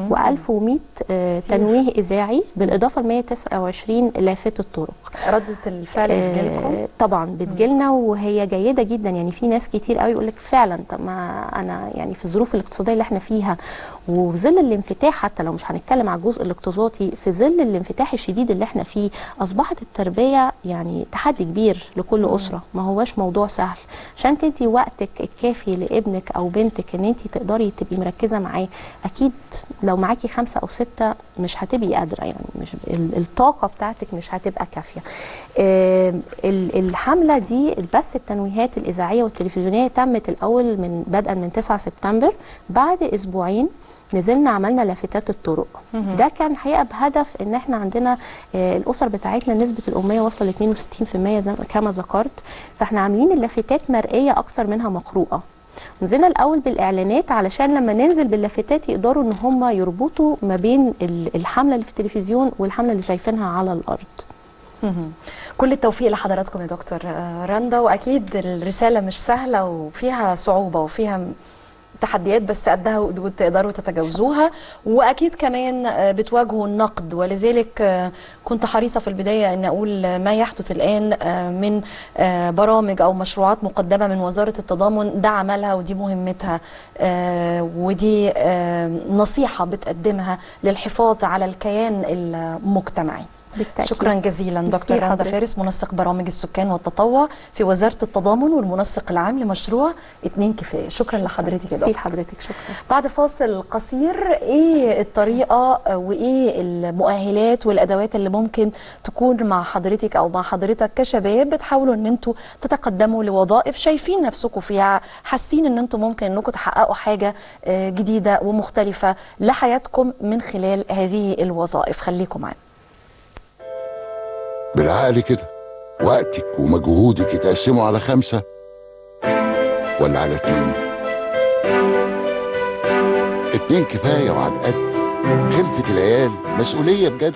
و1100 تنويه اذاعي بالاضافه ل 129 لافته طرق ردة الفعل بتجيلكم آه، طبعا بتجيلنا وهي جيده جدا يعني في ناس كتير قوي يقول لك فعلا طب ما انا يعني في الظروف الاقتصاديه اللي احنا فيها وفي ظل الانفتاح حتى لو مش هنتكلم على الجزء الاقتصادي في ظل الانفتاح الشديد اللي احنا فيه اصبحت التربيه يعني تحدي كبير لكل اسره ما هوش موضوع سهل عشان تدي وقتك الكافي لابنك او بنتك ان انت تقدري تبقي مركزه معاه اكيد لو معاكي خمسه او سته مش هتبقي قادره يعني مش ال- الطاقه بتاعتك مش هتبقى كافيه آم، ال- الحمله دي بث التنويهات الاذاعيه والتلفزيونيه تمت الاول من بدءا من 9 سبتمبر بعد اسبوعين نزلنا عملنا لافتات الطرق ده كان حقيقه بهدف ان احنا عندنا آه، الاسر بتاعتنا نسبه الاميه واصله ل 62% زي ما- كما ذكرت فاحنا عاملين اللافتات مرئيه اكثر منها مقروءه نزلنا الاول بالاعلانات علشان لما ننزل باللافتات يقدروا ان هم يربطوا ما بين ال- الحمله اللي في التلفزيون والحمله اللي شايفينها على الارض مهم. كل التوفيق لحضراتكم يا دكتور آه، رندا واكيد الرساله مش سهله وفيها صعوبه وفيها تحديات بس قدها وقدود تقدروا تتجاوزوها واكيد كمان آه، بتواجهوا النقد ولذلك آه، كنت حريصه في البدايه ان اقول آه، ما يحدث الان آه، من آه، برامج او مشروعات مقدمه من وزاره التضامن ده عملها ودي مهمتها آه، ودي آه، نصيحه بتقدمها للحفاظ على الكيان المجتمعي بالتأكيد. شكرا جزيلا ميرسي دكتور رندا لحضرتك. فارس منسق برامج السكان والتطوع في وزاره التضامن والمنسق العام لمشروع اتنين كفايه شكرا لحضرتك يا ميرسي دكتور لحضرتك شكرا بعد فاصل قصير ايه الطريقه وايه المؤهلات والادوات اللي ممكن تكون مع حضرتك او مع حضرتك كشباب بتحاولوا ان انتوا تتقدموا لوظائف شايفين نفسكم فيها حاسين ان انتوا ممكن انكم تحققوا حاجه آه، جديده ومختلفه لحياتكم من خلال هذه الوظائف خليكم معانا بالعقل كده وقتك ومجهودك يتقسموا على خمسة ولا على اتنين اتنين كفاية وعلى القد خلفة العيال مسؤولية بجد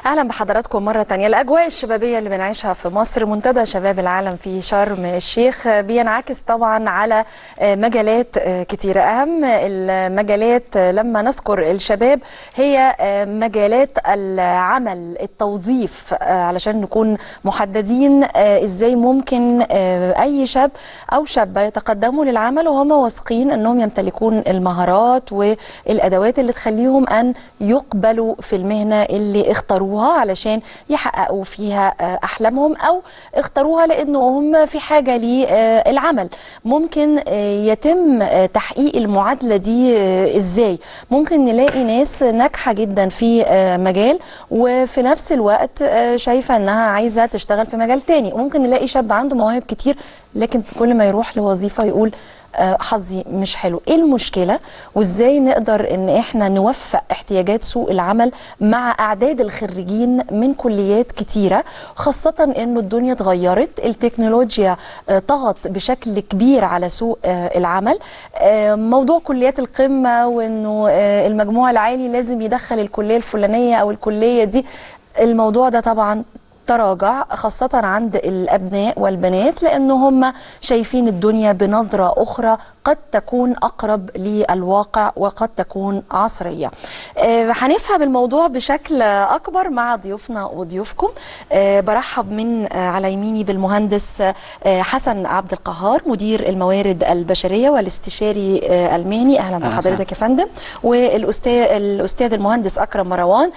اهلا بحضراتكم مره تانية الاجواء الشبابيه اللي بنعيشها في مصر منتدى شباب العالم في شرم الشيخ بينعكس طبعا على مجالات كتيره اهم المجالات لما نذكر الشباب هي مجالات العمل التوظيف علشان نكون محددين ازاي ممكن اي شاب او شابه يتقدموا للعمل وهم واثقين انهم يمتلكون المهارات والادوات اللي تخليهم ان يقبلوا في المهنه اللي اختاروها علشان يحققوا فيها احلامهم او اختاروها لانهم في حاجه للعمل ممكن يتم تحقيق المعادله دي ازاي ممكن نلاقي ناس ناجحه جدا في مجال وفي نفس الوقت شايفه انها عايزه تشتغل في مجال تاني وممكن نلاقي شاب عنده مواهب كتير لكن كل ما يروح لوظيفه يقول حظي مش حلو ايه المشكله وازاي نقدر ان احنا نوفق احتياجات سوق العمل مع اعداد الخريجين من كليات كتيره خاصه انه الدنيا اتغيرت التكنولوجيا طغت بشكل كبير على سوق العمل موضوع كليات القمه وانه المجموع العالي لازم يدخل الكليه الفلانيه او الكليه دي الموضوع ده طبعا تراجع خاصة عند الأبناء والبنات لأن هم شايفين الدنيا بنظرة أخرى قد تكون أقرب للواقع وقد تكون عصرية أه هنفهم الموضوع بشكل أكبر مع ضيوفنا وضيوفكم أه برحب من أه على يميني بالمهندس أه حسن عبد القهار مدير الموارد البشرية والاستشاري أه المهني أهلا بحضرتك يا فندم والأستاذ الأستاذ المهندس أكرم مروان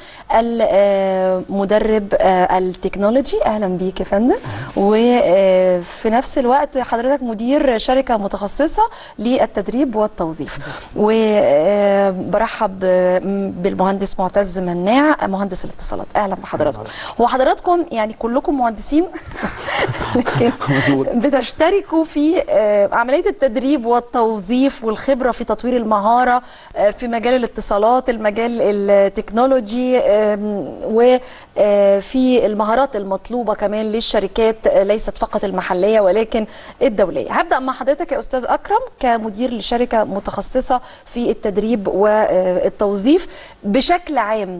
المدرب أه التكنولوجي تكنولوجي اهلا بيك يا فندم وفي نفس الوقت حضرتك مدير شركه متخصصه للتدريب والتوظيف وبرحب بالمهندس معتز مناع مهندس الاتصالات اهلا بحضراتكم هو حضراتكم يعني كلكم مهندسين لكن بتشتركوا في عمليه التدريب والتوظيف والخبره في تطوير المهاره في مجال الاتصالات المجال التكنولوجي وفي المهارات المطلوبة كمان للشركات ليست فقط المحلية ولكن الدولية هبدأ مع حضرتك يا أستاذ أكرم كمدير لشركة متخصصة في التدريب والتوظيف بشكل عام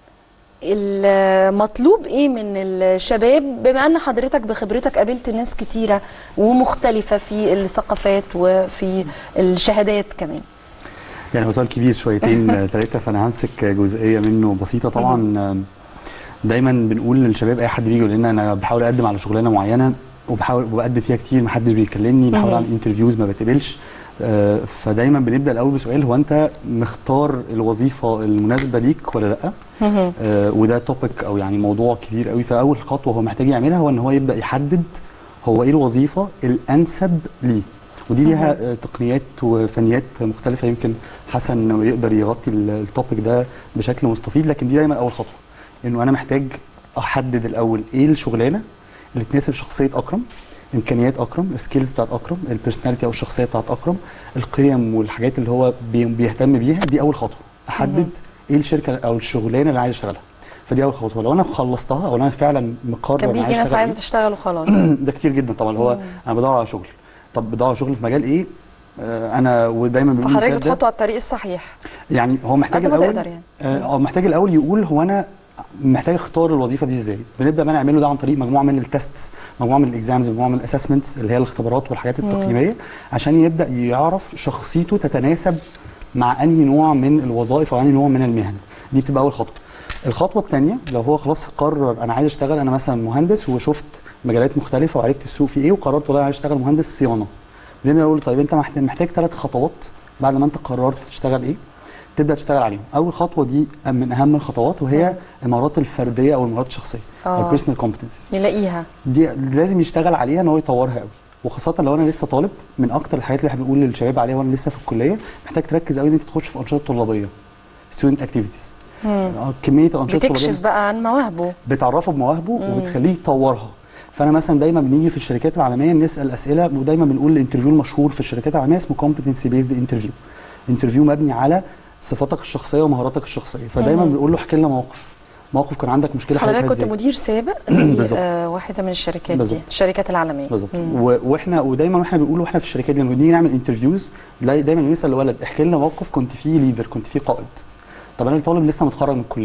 المطلوب ايه من الشباب بما ان حضرتك بخبرتك قابلت ناس كتيره ومختلفه في الثقافات وفي الشهادات كمان يعني هو سؤال كبير شويتين ثلاثه فانا همسك جزئيه منه بسيطه طبعا دايما بنقول للشباب اي حد بيجي يقول لنا انا بحاول اقدم على شغلانه معينه وبحاول وبقدم فيها كتير محدش بيكلمني بحاول اعمل انترفيوز ما بتقبلش آه فدايما بنبدا الاول بسؤال هو انت مختار الوظيفه المناسبه ليك ولا لا آه وده توبيك او يعني موضوع كبير قوي فاول خطوه هو محتاج يعملها هو ان هو يبدا يحدد هو ايه الوظيفه الانسب ليه ودي ليها آه تقنيات وفنيات مختلفه يمكن حسن يقدر يغطي التوبيك ده بشكل مستفيض لكن دي دايما اول خطوه انه انا محتاج احدد الاول ايه الشغلانه اللي تناسب شخصيه اكرم امكانيات اكرم السكيلز بتاعت اكرم البيرسوناليتي او الشخصيه بتاعت اكرم القيم والحاجات اللي هو بيهتم بيها دي اول خطوه احدد ايه الشركه او الشغلانه اللي عايز اشتغلها فدي اول خطوه لو انا خلصتها او انا فعلا مقرر كان بيجي ناس عايزه تشتغل وخلاص ده كتير جدا طبعا اللي هو انا بدور على شغل طب بدور على شغل في مجال ايه آه انا ودايما بنقول فحضرتك بتحطه على الطريق الصحيح يعني هو محتاج الاول يعني. آه محتاج الاول يقول هو انا محتاج اختار الوظيفه دي ازاي بنبدا بقى نعمله ده عن طريق مجموعه من التستس مجموعه من الاكزامز مجموعه من الاسسمنتس اللي هي الاختبارات والحاجات التقييميه عشان يبدا يعرف شخصيته تتناسب مع انهي نوع من الوظائف او انهي نوع من المهن دي بتبقى اول خطوه الخطوه الثانيه لو هو خلاص قرر انا عايز اشتغل انا مثلا مهندس وشفت مجالات مختلفه وعرفت السوق فيه ايه وقررت والله عايز اشتغل مهندس صيانه بنبدا نقول طيب انت محتاج ثلاث خطوات بعد ما انت قررت تشتغل ايه تبدا تشتغل عليهم اول خطوه دي من اهم الخطوات وهي المهارات الفرديه او المهارات الشخصيه البيرسونال كومبتنسز يلاقيها دي لازم يشتغل عليها ان هو يطورها قوي وخاصه لو انا لسه طالب من اكتر الحاجات اللي احنا بنقول للشباب عليها وانا لسه في الكليه محتاج تركز قوي ان انت تخش في انشطه طلابيه ستودنت اكتيفيتيز كميه الانشطه بتكشف بقى عن مواهبه بتعرفه بمواهبه وبتخليه يطورها فانا مثلا دايما بنيجي في الشركات العالميه نسال اسئله ودايما بنقول الانترفيو المشهور في الشركات العالميه اسمه كومبتنسي بيزد انترفيو انترفيو مبني على صفاتك الشخصيه ومهاراتك الشخصيه فدايما بنقول له احكي لنا موقف موقف كان عندك مشكله حضرتك كنت مدير سابق آه واحده من الشركات بالزبط. دي الشركات العالميه بالظبط واحنا ودايما واحنا بنقول واحنا في الشركات دي لما نيجي نعمل انترفيوز دايما بنسال الولد احكي لنا موقف كنت فيه ليدر كنت فيه قائد طب انا طالب لسه متخرج من الكليه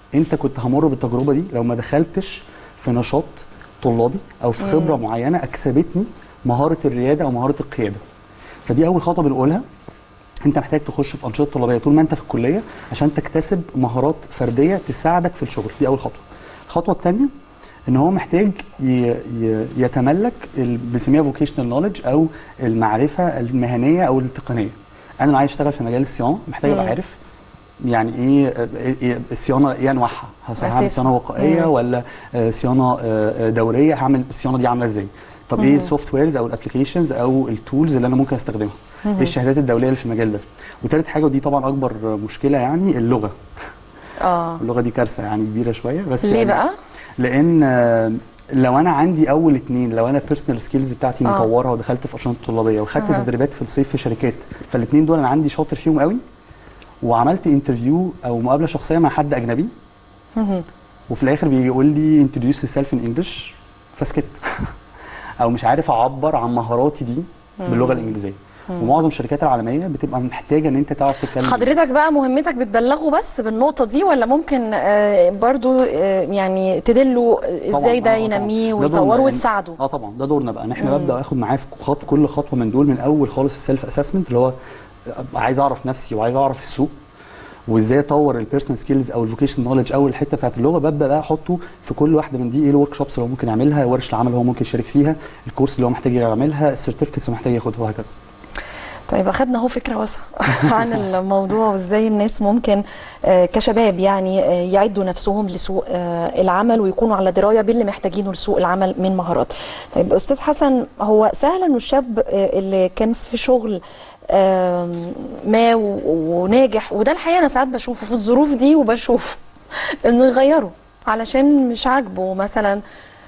انت كنت همر بالتجربه دي لو ما دخلتش في نشاط طلابي او في خبره مم. معينه اكسبتني مهاره الرياده او مهاره القياده فدي اول خطوه بنقولها انت محتاج تخش في انشطه طلابيه طول ما انت في الكليه عشان تكتسب مهارات فرديه تساعدك في الشغل دي اول خطوه الخطوه الثانيه ان هو محتاج ي- ي- يتملك ال- بنسميها فوكيشنال نولج او المعرفه المهنيه او التقنيه انا لو عايز اشتغل في مجال الصيانه محتاج ابقى مم. عارف يعني ايه إيه- إيه الصيانه ايه انواعها هس- هعمل أساساً. صيانه وقائيه مم. ولا آه، صيانه آه، آه، دوريه هعمل الصيانه دي عامله ازاي طب ايه مم. السوفت ويرز او الابلكيشنز او التولز اللي انا ممكن استخدمها مم. ايه الشهادات الدوليه اللي في المجال ده وثالث حاجه ودي طبعا اكبر مشكله يعني اللغه اه اللغه دي كارثه يعني كبيره شويه بس ليه يعني بقى؟ لان آه، لو انا عندي اول اتنين لو انا بيرسونال سكيلز بتاعتي آه. مطوره ودخلت في انشطه طلابيه وخدت أها. تدريبات في الصيف في شركات فالاثنين دول انا عندي شاطر فيهم قوي وعملت انترفيو او مقابله شخصيه مع حد اجنبي مهم. وفي الاخر بيجي يقول لي انتروديوس سيلف ان انجلش فسكت او مش عارف اعبر عن مهاراتي دي باللغه الانجليزيه ومعظم الشركات العالميه بتبقى محتاجه ان انت تعرف تتكلم حضرتك بقى مهمتك بتبلغه بس بالنقطة دي ولا ممكن آه، برضو آه، يعني تدله ازاي ده طبعاً، آه، طبعاً. ينميه ده دورنا ويطوره يعني. وتساعده اه طبعا ده دورنا بقى ان احنا مم. ببدا اخد معاه في خط كل خطوه من دول من اول خالص السيلف اسسمنت اللي هو عايز اعرف نفسي وعايز اعرف السوق وازاي اطور البيرسونال سكيلز او الفوكيشن نولج او الحته بتاعت اللغه ببدا بقى احطه في كل واحده من دي ايه الورك شوبس اللي هو ممكن يعملها ورش العمل اللي هو ممكن يشارك فيها الكورس اللي هو محتاج يعملها السيرتيفيكتس اللي محتاج ياخدها وهكذا طيب اخدنا اهو فكره واسعه عن الموضوع وازاي الناس ممكن آه، كشباب يعني آه، يعدوا نفسهم لسوق آه، العمل ويكونوا على درايه باللي محتاجينه لسوق العمل من مهارات. طيب استاذ حسن هو سهل انه الشاب آه، اللي كان في شغل آم، ما و- وناجح وده الحقيقه انا ساعات بشوفه في الظروف دي وبشوف انه يغيره علشان مش عاجبه مثلا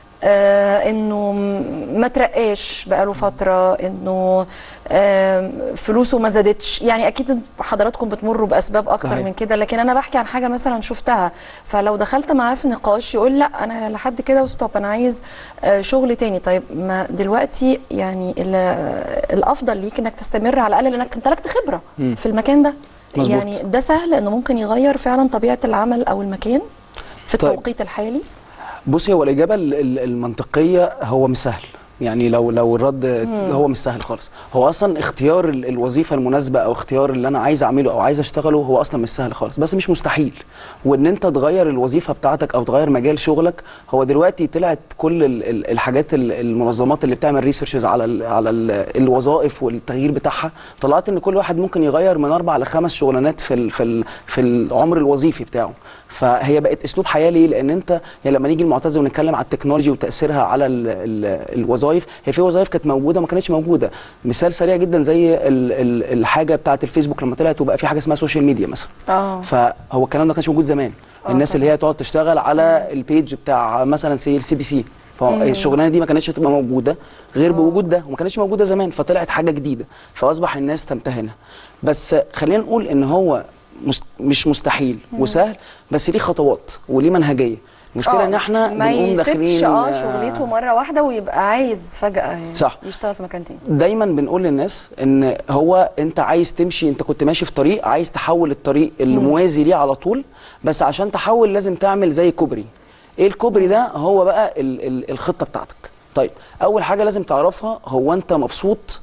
آه انه م- ما ترقاش بقاله فتره انه آه فلوسه ما زادتش يعني اكيد حضراتكم بتمروا باسباب اكتر صحيح. من كده لكن انا بحكي عن حاجه مثلا شفتها فلو دخلت معاه في نقاش يقول لا انا لحد كده وستوب انا عايز آه شغل تاني طيب ما دلوقتي يعني ال- الافضل ليك انك تستمر على الاقل لانك امتلكت خبره مم. في المكان ده مظبوط. يعني ده سهل انه ممكن يغير فعلا طبيعه العمل او المكان في طيب. التوقيت الحالي بصي هو الاجابه ال- ال- المنطقيه هو مش سهل يعني لو لو الرد مم. هو مش سهل خالص هو اصلا اختيار ال- الوظيفه المناسبه او اختيار اللي انا عايز اعمله او عايز اشتغله هو اصلا مش سهل خالص بس مش مستحيل وان انت تغير الوظيفه بتاعتك او تغير مجال شغلك هو دلوقتي طلعت كل ال- ال- الحاجات ال- المنظمات اللي بتعمل ريسيرشز على ال على ال الوظائف والتغيير بتاعها طلعت ان كل واحد ممكن يغير من اربع لخمس شغلانات في ال في ال في العمر الوظيفي بتاعه فهي بقت اسلوب حياه ليه لان انت يعني لما نيجي المعتزه ونتكلم على التكنولوجي وتاثيرها على ال ال الوظائف هي في وظائف كانت موجوده ما كانتش موجوده مثال سريع جدا زي ال ال الحاجه بتاعه الفيسبوك لما طلعت وبقى في حاجه اسمها سوشيال ميديا مثلا اه فهو الكلام ده ما كانش موجود زمان آه الناس اللي هي تقعد تشتغل على البيج بتاع مثلا سي السي بي سي مم. فالشغلانه دي ما كانتش هتبقى موجوده غير بوجود ده وما كانتش موجوده زمان فطلعت حاجه جديده فاصبح الناس تمتهنها بس خلينا نقول ان هو مست مش مستحيل مم. وسهل بس ليه خطوات وليه منهجيه المشكله آه، ان احنا ما بنقوم يسيبش داخلين اه آه، شغلته مره واحده ويبقى عايز فجاه صح. يشتغل في مكان تاني دايما بنقول للناس ان هو انت عايز تمشي انت كنت ماشي في طريق عايز تحول الطريق الموازي ليه على طول بس عشان تحول لازم تعمل زي كوبري ايه الكوبري ده هو بقى ال ال الخطه بتاعتك طيب اول حاجه لازم تعرفها هو انت مبسوط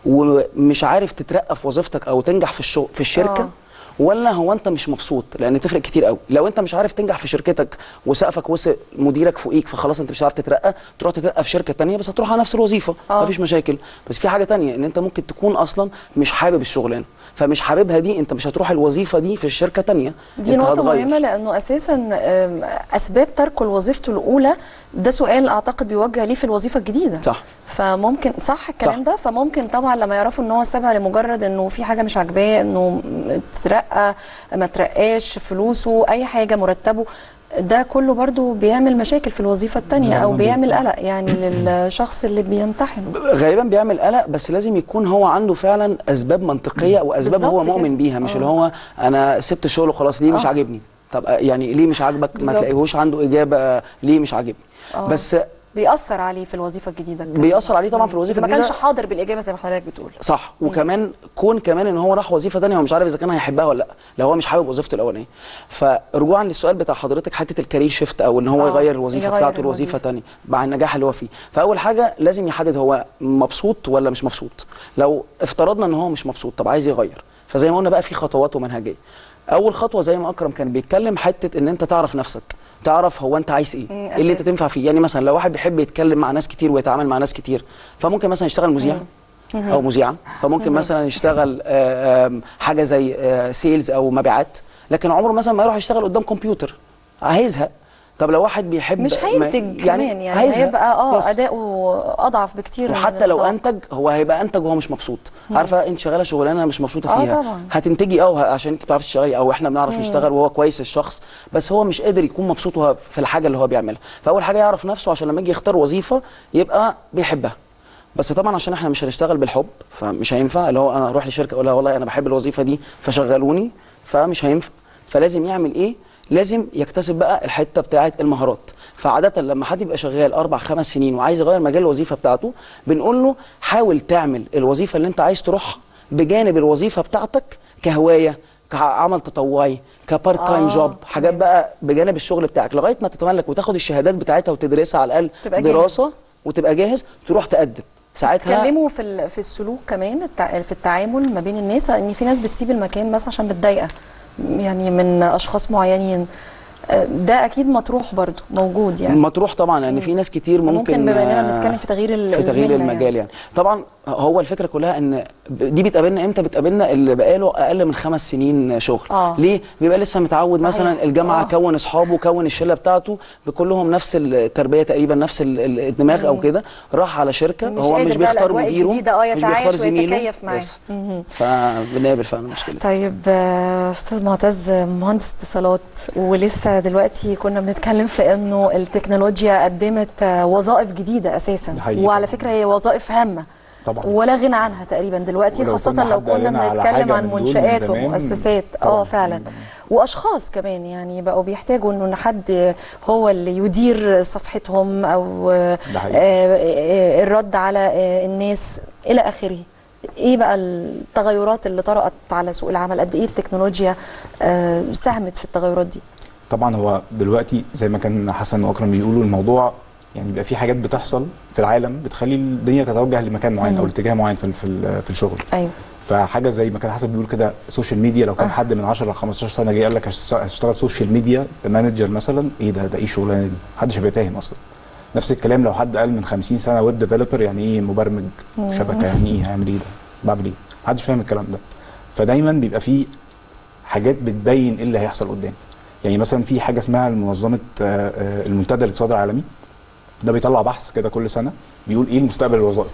ومش عارف تترقى في وظيفتك او تنجح في الشغل في الشركه آه. ولا هو انت مش مبسوط لان تفرق كتير قوي لو انت مش عارف تنجح في شركتك وسقفك وصل مديرك فوقيك فخلاص انت مش هتعرف تترقى تروح تترقى في شركه تانية بس هتروح على نفس الوظيفه آه. مفيش مشاكل بس في حاجه تانية ان انت ممكن تكون اصلا مش حابب الشغلانه فمش حاببها دي انت مش هتروح الوظيفه دي في الشركه تانية دي انت نقطة هتغير. مهمة لأنه أساسا آم، أسباب تركه لوظيفته الأولى ده سؤال أعتقد بيوجه ليه في الوظيفة الجديدة صح فممكن صح الكلام صح. ده فممكن طبعا لما يعرفوا ان هو سابها لمجرد انه في حاجه مش عاجباه انه ترقى ما ترقاش فلوسه اي حاجه مرتبه ده كله برضو بيعمل مشاكل في الوظيفه التانية او غالباً بيعمل قلق يعني للشخص اللي بيمتحنه غالبا بيعمل قلق بس لازم يكون هو عنده فعلا اسباب منطقيه واسباب بالظبط هو مؤمن كده. بيها مش آه. اللي هو انا سبت الشغل وخلاص ليه مش آه. عاجبني طب آه، يعني ليه مش عاجبك ما بالظبط. تلاقيهوش عنده اجابه ليه مش عاجبني آه. بس بيأثر عليه في الوظيفه الجديده كمان. بيأثر عليه طبعا في الوظيفه إذا ما الجديدة. كانش حاضر بالاجابه زي ما حضرتك بتقول صح وكمان كون كمان ان هو راح وظيفه ثانيه هو مش عارف اذا كان هيحبها ولا لا لو هو مش حابب وظيفته الاولانيه فرجوعا للسؤال بتاع حضرتك حته الكارير شيفت او ان هو آه، يغير الوظيفه يغير بتاعته لوظيفه ثانيه مع النجاح اللي هو فيه فاول حاجه لازم يحدد هو مبسوط ولا مش مبسوط لو افترضنا ان هو مش مبسوط طب عايز يغير فزي ما قلنا بقى في خطوات ومنهجيه اول خطوه زي ما اكرم كان بيتكلم حته ان انت تعرف نفسك تعرف هو انت عايز ايه مم، ايه اللي انت أساسي. تنفع فيه يعني مثلا لو واحد بيحب يتكلم مع ناس كتير ويتعامل مع ناس كتير فممكن مثلا يشتغل مذيع مهم. او مذيعه فممكن مهم. مثلا يشتغل آه، آم، حاجه زي سيلز او مبيعات لكن عمره مثلا ما يروح يشتغل قدام كمبيوتر هيزهق طب لو واحد بيحب مش ما- هينتج كمان يعني هيزهق. هيبقى اه بس. اداؤه اضعف بكتير من وحتى لو الطاقة. انتج هو هيبقى انتج وهو مش مبسوط مم. عارفه انت شغاله شغلانه مش مبسوطه آه فيها طبعاً. هتنتجي اه عشان انت بتعرفي تشتغلي او احنا بنعرف مم. نشتغل وهو كويس الشخص بس هو مش قادر يكون مبسوط وهو في الحاجه اللي هو بيعملها فاول حاجه يعرف نفسه عشان لما يجي يختار وظيفه يبقى بيحبها بس طبعا عشان احنا مش هنشتغل بالحب فمش هينفع اللي هو انا اروح لشركه اقول لها والله انا بحب الوظيفه دي فشغلوني فمش هينفع فلازم يعمل ايه لازم يكتسب بقى الحته بتاعه المهارات فعاده لما حد يبقى شغال اربع خمس سنين وعايز يغير مجال الوظيفه بتاعته بنقول له حاول تعمل الوظيفه اللي انت عايز تروحها بجانب الوظيفه بتاعتك كهوايه كعمل تطوعي كبارت تايم آه، جوب حاجات بقى بجانب الشغل بتاعك لغايه ما تتملك وتاخد الشهادات بتاعتها وتدرسها على الاقل تبقى جاهز. دراسه وتبقى جاهز تروح تقدم ساعتها اتكلموا في ال- في السلوك كمان التع- في التعامل ما بين الناس ان في ناس بتسيب المكان بس عشان متضايقه يعني من اشخاص معينين آه، ده اكيد مطروح برضو موجود يعني مطروح طبعا لان في ناس كتير ممكن ممكن بما اننا آه، بنتكلم في تغيير ال- في تغيير المهنة المجال يعني. طبعا هو الفكره كلها ان دي بتقابلنا امتى بتقابلنا اللي بقاله اقل من خمس سنين شغل آه. ليه بيبقى لسه متعود صحيح. مثلا الجامعه آه. كون اصحابه كون الشله بتاعته بكلهم نفس التربيه تقريبا نفس ال- ال- الدماغ او مم. كده راح على شركه مش هو قادر مش بقى بيختار الأجواء مديره الجديدة، اه مش بيختار يتعايش زميله ويتكيف معاه. بس. مهم. فبنقابل فعلا مشكله طيب آه، استاذ معتز مهندس اتصالات ولسه دلوقتي كنا بنتكلم في انه التكنولوجيا قدمت آه، وظائف جديده اساسا حقيقي وعلى فكره هي وظائف هامه طبعا ولا غنى عنها تقريبا دلوقتي ولو خاصه كنا لو حد قال كنا لنا على بنتكلم حاجة عن من دول من منشآت زمان، ومؤسسات اه فعلا واشخاص كمان يعني بقوا بيحتاجوا انه حد هو اللي يدير صفحتهم او آه، ده حقيقي. آه، آه، الرد على آه، الناس الى اخره ايه بقى التغيرات اللي طرأت على سوق العمل قد ايه التكنولوجيا آه، ساهمت في التغيرات دي طبعا هو دلوقتي زي ما كان حسن واكرم بيقولوا الموضوع يعني بيبقى في حاجات بتحصل في العالم بتخلي الدنيا تتوجه لمكان معين او مم. لاتجاه معين في ال- في ال- في الشغل ايوه فحاجه زي ما كان حسن بيقول كده السوشيال ميديا لو كان حد من 10 ل 15 سنه جه قال لك هشت- هشتغل سوشيال ميديا مانجر مثلا ايه ده ده ايه الشغلانه دي محدش هيبقى فاهم اصلا نفس الكلام لو حد قال من 50 سنه ويب ديفلوبر يعني ايه مبرمج مم. شبكه يعني ايه هعمل ايه ده بعمل ايه محدش فاهم الكلام ده فدايما بيبقى في حاجات بتبين ايه اللي هيحصل قدام يعني مثلا في حاجه اسمها منظمه آه، آه، المنتدى الاقتصادي العالمي ده بيطلع بحث كده كل سنه بيقول ايه المستقبل الوظائف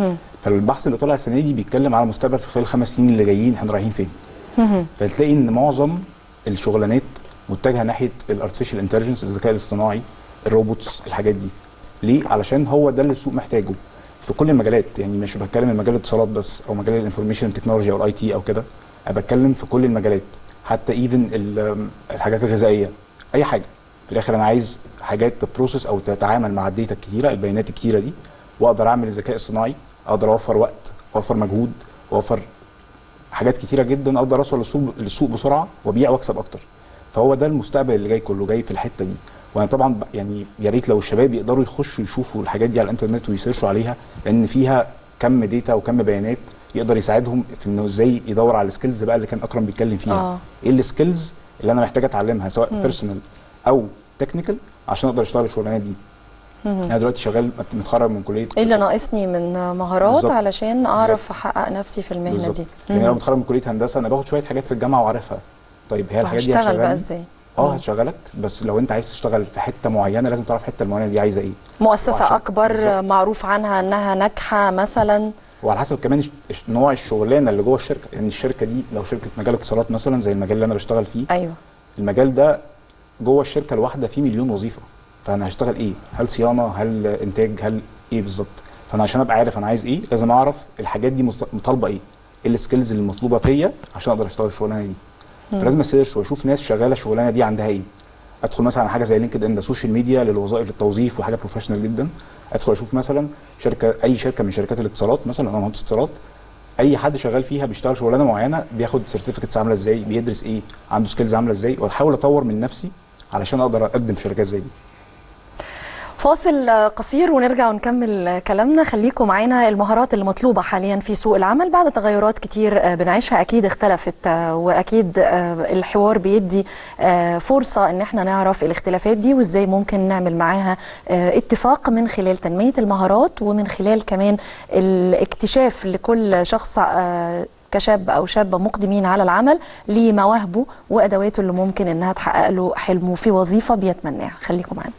فالبحث اللي طلع السنه دي بيتكلم على المستقبل في خلال الخمس سنين اللي جايين احنا رايحين فين فتلاقي ان معظم الشغلانات متجهه ناحيه الارتفيشال انتليجنس الذكاء الاصطناعي الروبوتس الحاجات دي ليه علشان هو ده اللي السوق محتاجه في كل المجالات يعني مش بتكلم من مجال الاتصالات بس او مجال الانفورميشن تكنولوجي او الاي تي او كده انا بتكلم في كل المجالات حتى ايفن الحاجات الغذائيه اي حاجه في الاخر انا عايز حاجات تبروسس او تتعامل مع الداتا الكتيره البيانات الكتيره دي واقدر اعمل الذكاء الصناعي اقدر اوفر وقت اوفر مجهود واوفر حاجات كتيره جدا اقدر اوصل للسوق للسوق بسرعه وابيع واكسب اكتر فهو ده المستقبل اللي جاي كله جاي في الحته دي وانا طبعا ب- يعني يا ريت لو الشباب يقدروا يخشوا يشوفوا الحاجات دي على الانترنت ويسيرشوا عليها لان فيها كم ديتا وكم بيانات يقدر يساعدهم في انه ازاي يدور على السكيلز بقى اللي كان اكرم بيتكلم فيها آه. ايه السكيلز اللي انا محتاج اتعلمها سواء مم. بيرسونال او تكنيكال عشان اقدر اشتغل الشغلانات دي مهم. انا دلوقتي شغال مت- متخرج من كليه ايه اللي ناقصني من مهارات بالظبط. علشان اعرف احقق نفسي في المهنه بالظبط دي يعني انا مم. متخرج من كليه هندسه انا باخد شويه حاجات في الجامعه وعارفها طيب هي الحاجات دي وهشتغل بقى هتشغلني ازاي اه هتشغلك بس لو انت عايز تشتغل في حته معينه لازم تعرف الحته المعينه دي عايزه ايه مؤسسه وعشان- اكبر بالظبط. معروف عنها انها ناجحه مثلا وعلى حسب كمان الش- الش- نوع الشغلانه اللي جوه الشركه يعني الشركه دي لو شركه مجال اتصالات مثلا زي المجال اللي انا بشتغل فيه ايوه المجال ده جوه الشركه الواحده فيه مليون وظيفه فانا هشتغل ايه هل صيانه هل انتاج هل ايه بالظبط فانا عشان ابقى عارف انا عايز ايه لازم اعرف الحاجات دي مست- مطالبه ايه ايه السكيلز اللي مطلوبه فيا عشان اقدر اشتغل الشغلانه دي مم. فلازم اسيرش واشوف ناس شغاله الشغلانه دي عندها ايه ادخل مثلا على حاجه زي لينكد ان ده سوشيال ميديا للوظائف للتوظيف وحاجه بروفيشنال جدا ادخل اشوف مثلا شركه اي شركه من شركات الاتصالات مثلا انا مهندس اتصالات اي حد شغال فيها بيشتغل شغلانه معينه بياخد سيرتيفيكتس عامله ازاي بيدرس ايه عنده سكيلز عامله ازاي واحاول اطور من نفسي علشان اقدر اقدم في شركات زي دي فاصل قصير ونرجع ونكمل كلامنا خليكم معانا المهارات اللي مطلوبة حاليا في سوق العمل بعد تغيرات كتير بنعيشها أكيد اختلفت وأكيد الحوار بيدي فرصة إن احنا نعرف الاختلافات دي وإزاي ممكن نعمل معاها اتفاق من خلال تنمية المهارات ومن خلال كمان الاكتشاف لكل شخص كشاب او شابه مقدمين على العمل لمواهبه وادواته اللي ممكن انها تحقق له حلمه في وظيفه بيتمناها خليكم معانا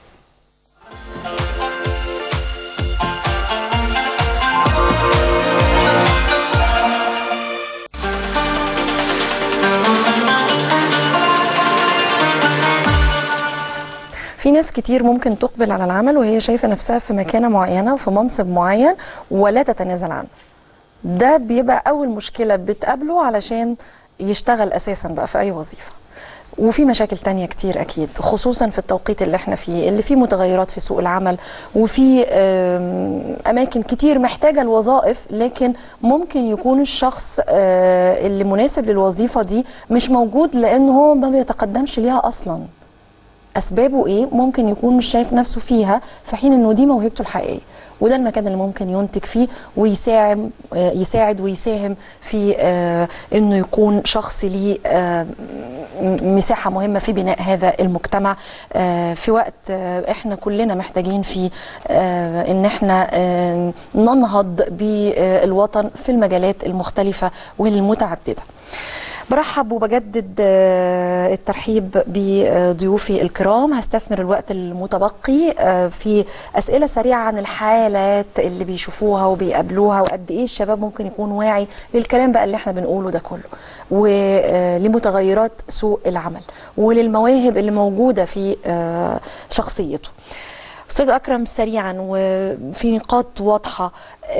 في ناس كتير ممكن تقبل على العمل وهي شايفه نفسها في مكانه معينه وفي منصب معين ولا تتنازل عنه ده بيبقى اول مشكله بتقابله علشان يشتغل اساسا بقى في اي وظيفه وفي مشاكل تانية كتير أكيد خصوصا في التوقيت اللي احنا فيه اللي فيه متغيرات في سوق العمل وفي أماكن كتير محتاجة الوظائف لكن ممكن يكون الشخص اللي مناسب للوظيفة دي مش موجود لأنه هو ما بيتقدمش ليها أصلاً اسبابه ايه ممكن يكون مش شايف نفسه فيها في حين انه دي موهبته الحقيقيه وده المكان اللي ممكن ينتج فيه ويساعد يساعد ويساهم في آه انه يكون شخص ليه آه مساحه مهمه في بناء هذا المجتمع آه في وقت احنا كلنا محتاجين فيه ان احنا ننهض بالوطن في المجالات المختلفه والمتعدده برحب وبجدد الترحيب بضيوفي الكرام هستثمر الوقت المتبقي في أسئلة سريعة عن الحالات اللي بيشوفوها وبيقابلوها وقد إيه الشباب ممكن يكون واعي للكلام بقى اللي احنا بنقوله ده كله ولمتغيرات سوق العمل وللمواهب اللي موجودة في شخصيته أستاذ أكرم سريعا وفي نقاط واضحة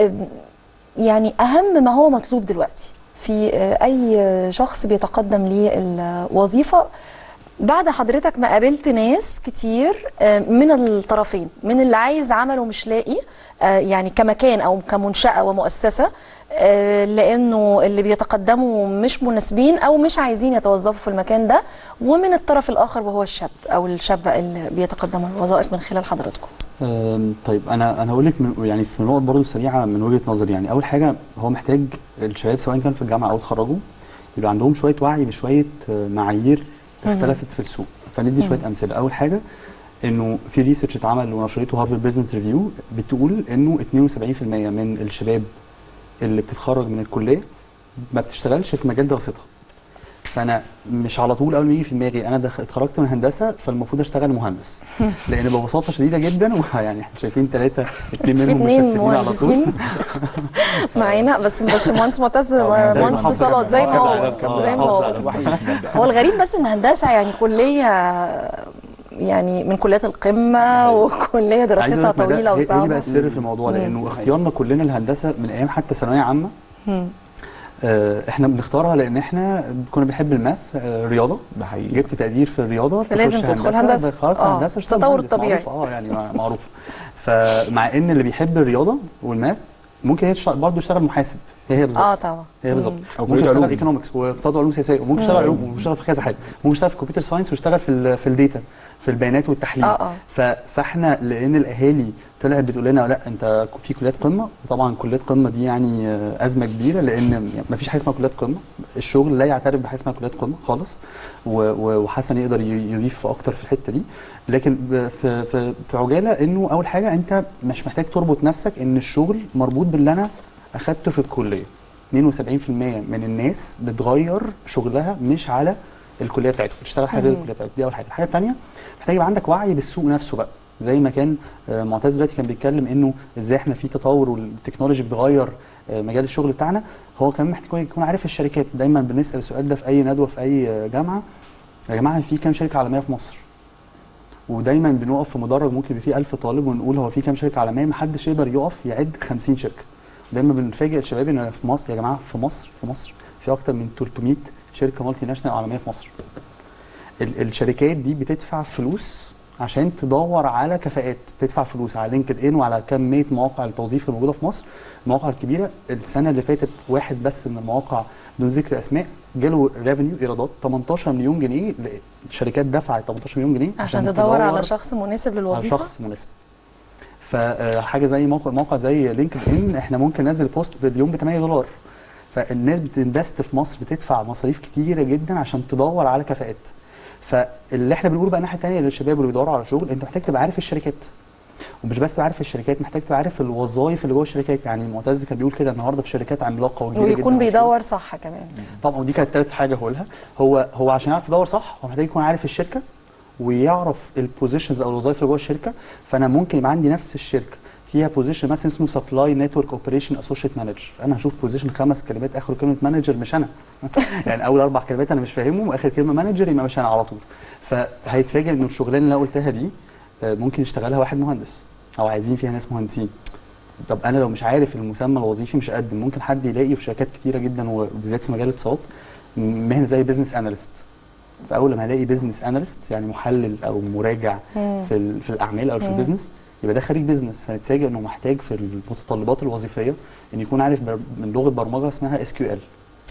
يعني أهم ما هو مطلوب دلوقتي في اي شخص بيتقدم للوظيفه بعد حضرتك ما قابلت ناس كتير من الطرفين من اللي عايز عمل ومش لاقي يعني كمكان او كمنشاه ومؤسسه لانه اللي بيتقدموا مش مناسبين او مش عايزين يتوظفوا في المكان ده ومن الطرف الاخر وهو الشاب او الشابه اللي بيتقدموا الوظائف من خلال حضراتكم طيب انا انا هقول لك يعني في نقط برضه سريعه من وجهه نظري يعني اول حاجه هو محتاج الشباب سواء كان في الجامعه او اتخرجوا يبقى عندهم شويه وعي بشويه معايير اختلفت في السوق فندي شويه امثله اول حاجه انه في ريسيرش اتعمل ونشرته هارفارد بزنس ريفيو بتقول انه 72% من الشباب اللي بتتخرج من الكليه ما بتشتغلش في مجال دراستها فانا مش على طول اول ما يجي في دماغي انا دخ... اتخرجت من هندسه فالمفروض اشتغل مهندس لان ببساطه شديده جدا ويعني احنا شايفين ثلاثه اثنين منهم مشفتين على طول معانا بس بس مهندس معتز مهندس اتصالات زي ما هو زي ما هو هو الغريب بس ان هندسه يعني كليه يعني من كليات القمه وكليه دراستها طويله وصعبه هي بقى السر في الموضوع لانه اختيارنا كلنا الهندسه من ايام حتى ثانويه عامه احنا بنختارها لان احنا كنا بنحب الماث رياضه ده حقيقي جبت تقدير في الرياضه فلازم تدخل هندسه خرجت آه. هندسه التطور الطبيعي اه يعني معروف فمع ان اللي بيحب الرياضه والماث ممكن هي برضه يشتغل محاسب هي هي بالظبط اه طبعا هي بالظبط او ممكن كليه يشتغل علوم ايكونومكس واقتصاد وعلوم سياسيه وممكن يشتغل علوم وممكن يشتغل في كذا حاجه ممكن يشتغل في كمبيوتر ساينس ويشتغل في ال في الداتا في البيانات والتحليل آه آه. ف... فاحنا لان الاهالي طلعت بتقول لنا لا انت في كليات قمه وطبعا كليات قمه دي يعني آه، ازمه كبيره لان ما فيش حاجه اسمها كليات قمه الشغل لا يعترف بحاجه اسمها كليات قمه خالص و... و... وحسن يقدر ي- يضيف اكتر في الحته دي لكن ب- في في في عجاله انه اول حاجه انت مش محتاج تربط نفسك ان الشغل مربوط باللي انا اخدته في الكليه 72% من الناس بتغير شغلها مش على الكليه بتاعتهم بتشتغل حاجه غير مم. الكليه بتاعتهم دي اول حاجه الحاجه الثانيه محتاج يبقى عندك وعي بالسوق نفسه بقى زي ما كان آه، معتز دلوقتي كان بيتكلم انه ازاي احنا في تطور والتكنولوجي بتغير آه، مجال الشغل بتاعنا هو كمان محتاج يكون- يكون عارف الشركات دايما بنسال السؤال ده في اي ندوه في اي آه، جامعه يا جماعه في كام شركه عالميه في مصر ودايما بنقف في مدرج ممكن يبقى فيه 1000 طالب ونقول هو في كام شركه عالميه محدش يقدر يقف يعد 50 شركه دايما بنفاجئ الشباب ان في مصر يا جماعه في مصر في مصر في اكتر من 300 شركه مالتي ناشونال عالميه في مصر ال- الشركات دي بتدفع فلوس عشان تدور على كفاءات بتدفع فلوس على لينكد ان وعلى كميه مواقع التوظيف الموجوده في مصر المواقع الكبيره السنه اللي فاتت واحد بس من المواقع بدون ذكر اسماء جاله ريفينيو ايرادات 18 مليون جنيه الشركات دفعت 18 مليون جنيه عشان تدور على شخص مناسب على للوظيفه شخص مناسب فحاجه زي موقع موقع زي لينكد ان احنا ممكن ننزل بوست باليوم ب 8 دولار فالناس بتنفست في مصر بتدفع مصاريف كتيره جدا عشان تدور على كفاءات فاللي احنا بنقوله بقى الناحيه الثانيه للشباب اللي بيدوروا على شغل انت محتاج تبقى عارف الشركات ومش بس تبقى عارف الشركات محتاج تبقى عارف الوظائف اللي جوه الشركات يعني معتز كان بيقول كده النهارده في شركات عملاقه وكبيره جدا ويكون على الشغل. بيدور صح كمان طبعا ودي كانت تالت حاجه هقولها هو هو عشان يعرف يدور صح هو محتاج يكون عارف الشركه ويعرف البوزيشنز او الوظائف اللي جوه الشركه فانا ممكن يبقى عندي نفس الشركه فيها بوزيشن مثلا اسمه سبلاي نتورك اوبريشن اسوشيت مانجر انا هشوف بوزيشن خمس كلمات اخر كلمه مانجر مش انا يعني اول اربع كلمات انا مش فاهمهم واخر كلمه مانجر يبقى مش انا على طول فهيتفاجئ ان الشغلانه اللي انا قلتها دي آه، ممكن يشتغلها واحد مهندس او عايزين فيها ناس مهندسين طب انا لو مش عارف المسمى الوظيفي مش هقدم ممكن حد يلاقي في شركات كتيره جدا وبالذات في مجال الاتصالات مهنه زي بزنس اناليست فاول لما هلاقي بزنس اناليست يعني محلل او مراجع مم. في ال- في الاعمال او في مم. البيزنس يبقى ده خريج بيزنس فنتفاجئ انه محتاج في المتطلبات الوظيفيه ان يكون عارف بر- من لغه برمجه اسمها اس كيو ال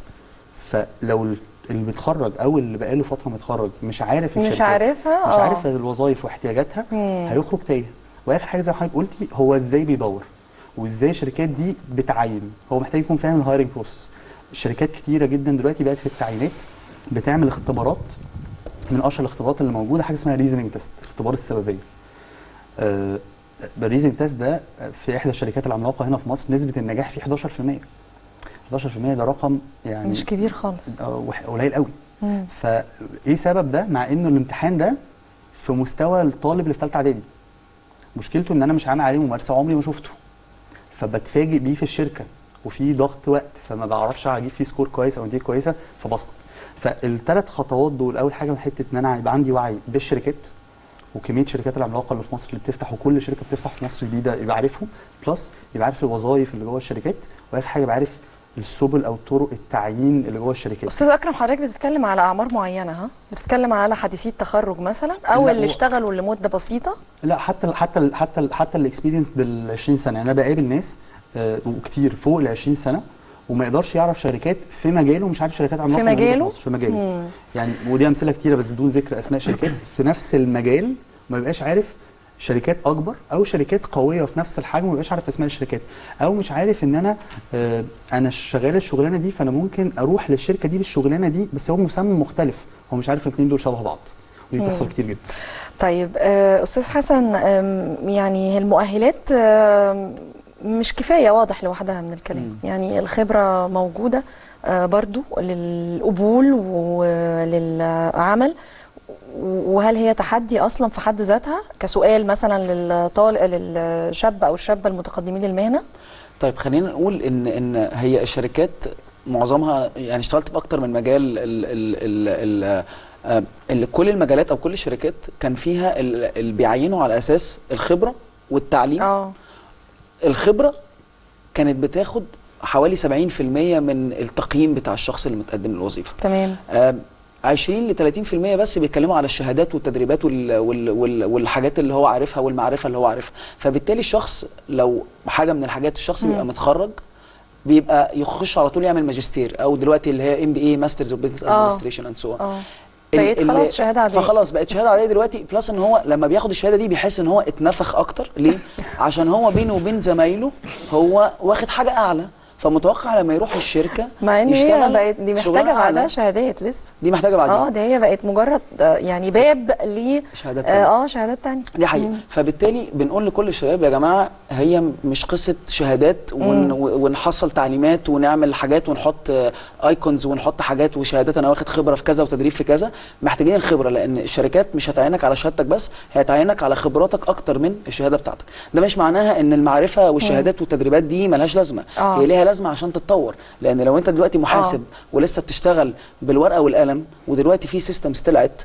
فلو ال- اللي بيتخرج او اللي بقاله فتره متخرج مش عارف مش الشركات عارفها؟ مش آه. عارف الوظائف واحتياجاتها مم. هيخرج تايه واخر حاجه زي ما حضرتك قلتي هو ازاي بيدور وازاي الشركات دي بتعين هو محتاج يكون فاهم الهايرنج بروسس الشركات كتيره جدا دلوقتي بقت في التعيينات بتعمل اختبارات من اشهر الاختبارات اللي موجوده حاجه اسمها ريزنينج تيست اختبار السببيه آه الريزنينج تيست ده في احدى الشركات العملاقه هنا في مصر نسبه النجاح فيه 11% 11% ده رقم يعني مش كبير خالص آه، وح- قليل قوي مم. فايه سبب ده مع انه الامتحان ده في مستوى الطالب اللي في ثالثه اعدادي مشكلته ان انا مش عامل عليه ممارسه وعمري ما شفته فبتفاجئ بيه في الشركه وفي ضغط وقت فما بعرفش اجيب فيه سكور كويس او نتيجه كويسه فبسقط فالثلاث خطوات دول اول حاجه من حته ان انا يبقى عندي وعي بالشركات وكميه الشركات العملاقه اللي في مصر اللي بتفتح وكل شركه بتفتح في مصر جديده يبقى عارفهم بلس يبقى عارف الوظائف اللي جوه الشركات واخر حاجه يبقى عارف السبل او طرق التعيين اللي جوه الشركات استاذ اكرم حضرتك بتتكلم على اعمار معينه ها بتتكلم على حديثي التخرج مثلا او لا، اللي هو- اشتغلوا لمده بسيطه لا حتى حتى حتى حتى الاكسبيرينس بال 20 سنه يعني انا بقابل ناس آه، وكتير فوق ال 20 سنه وما يقدرش يعرف شركات في مجاله ومش عارف شركات عملاقه في موجودة مجاله؟ مصر في مجاله مم. يعني ودي امثله كتيره بس بدون ذكر اسماء شركات في نفس المجال ما بيبقاش عارف شركات اكبر او شركات قويه في نفس الحجم ما بيبقاش عارف اسماء الشركات او مش عارف ان انا آه انا شغال الشغلانه دي فانا ممكن اروح للشركه دي بالشغلانه دي بس هو مسمى مختلف هو مش عارف الاثنين دول شبه بعض ودي مم. بتحصل كتير جدا طيب آه، استاذ حسن آم، يعني المؤهلات آم، مش كفايه واضح لوحدها من الكلام يعني الخبره موجوده آه، برضو للقبول وللعمل وهل هي تحدي اصلا في حد ذاتها كسؤال مثلا للطالب للشاب او الشابه المتقدمين للمهنه طيب خلينا نقول ان ان هي الشركات معظمها يعني اشتغلت في اكتر من مجال ال ال ال ال آه، اللي كل المجالات او كل الشركات كان فيها ال- اللي بيعينوا على اساس الخبره والتعليم اه الخبره كانت بتاخد حوالي 70% من التقييم بتاع الشخص اللي متقدم للوظيفه تمام آم، 20 ل 30% بس بيتكلموا على الشهادات والتدريبات وال وال وال والحاجات اللي هو عارفها والمعرفه اللي هو عارفها فبالتالي الشخص لو حاجه من الحاجات الشخص مم. بيبقى متخرج بيبقى يخش على طول يعمل ماجستير او دلوقتي اللي هي ام بي اي ماسترز اوف بزنس آه. ادمنستريشن اند سو اه بقيت ال- خلاص شهاده عاديه فخلاص بقت شهاده عاديه دلوقتي بلس ان هو لما بياخد الشهاده دي بيحس ان هو اتنفخ اكتر ليه؟ عشان هو بينه وبين زمايله هو واخد حاجه اعلى فمتوقع لما يروح الشركه مع ان هي يشتغل بقت دي شغلانة محتاجه بعدها أعلى. شهادات لسه دي محتاجه بعدين اه ده هي بقت مجرد آه، يعني باب ل شهادات اه تانية. آه، شهادات تانية دي حقيقة مم. فبالتالي بنقول لكل الشباب يا جماعة هي مش قصة شهادات ون مم. ونحصل تعليمات ونعمل حاجات ونحط ايكونز ونحط حاجات وشهادات انا واخد خبرة في كذا وتدريب في كذا محتاجين الخبرة لان الشركات مش هتعينك على شهادتك بس هي هتعينك على خبراتك اكتر من الشهادة بتاعتك ده مش معناها ان المعرفة والشهادات والتدريبات دي ملهاش لازمة آه. هي ليها لازمة عشان تتطور لان لو انت دلوقتي محاسب ولسه بتشتغل بالورقة والقلم ودلوقتي في سيستمز طلعت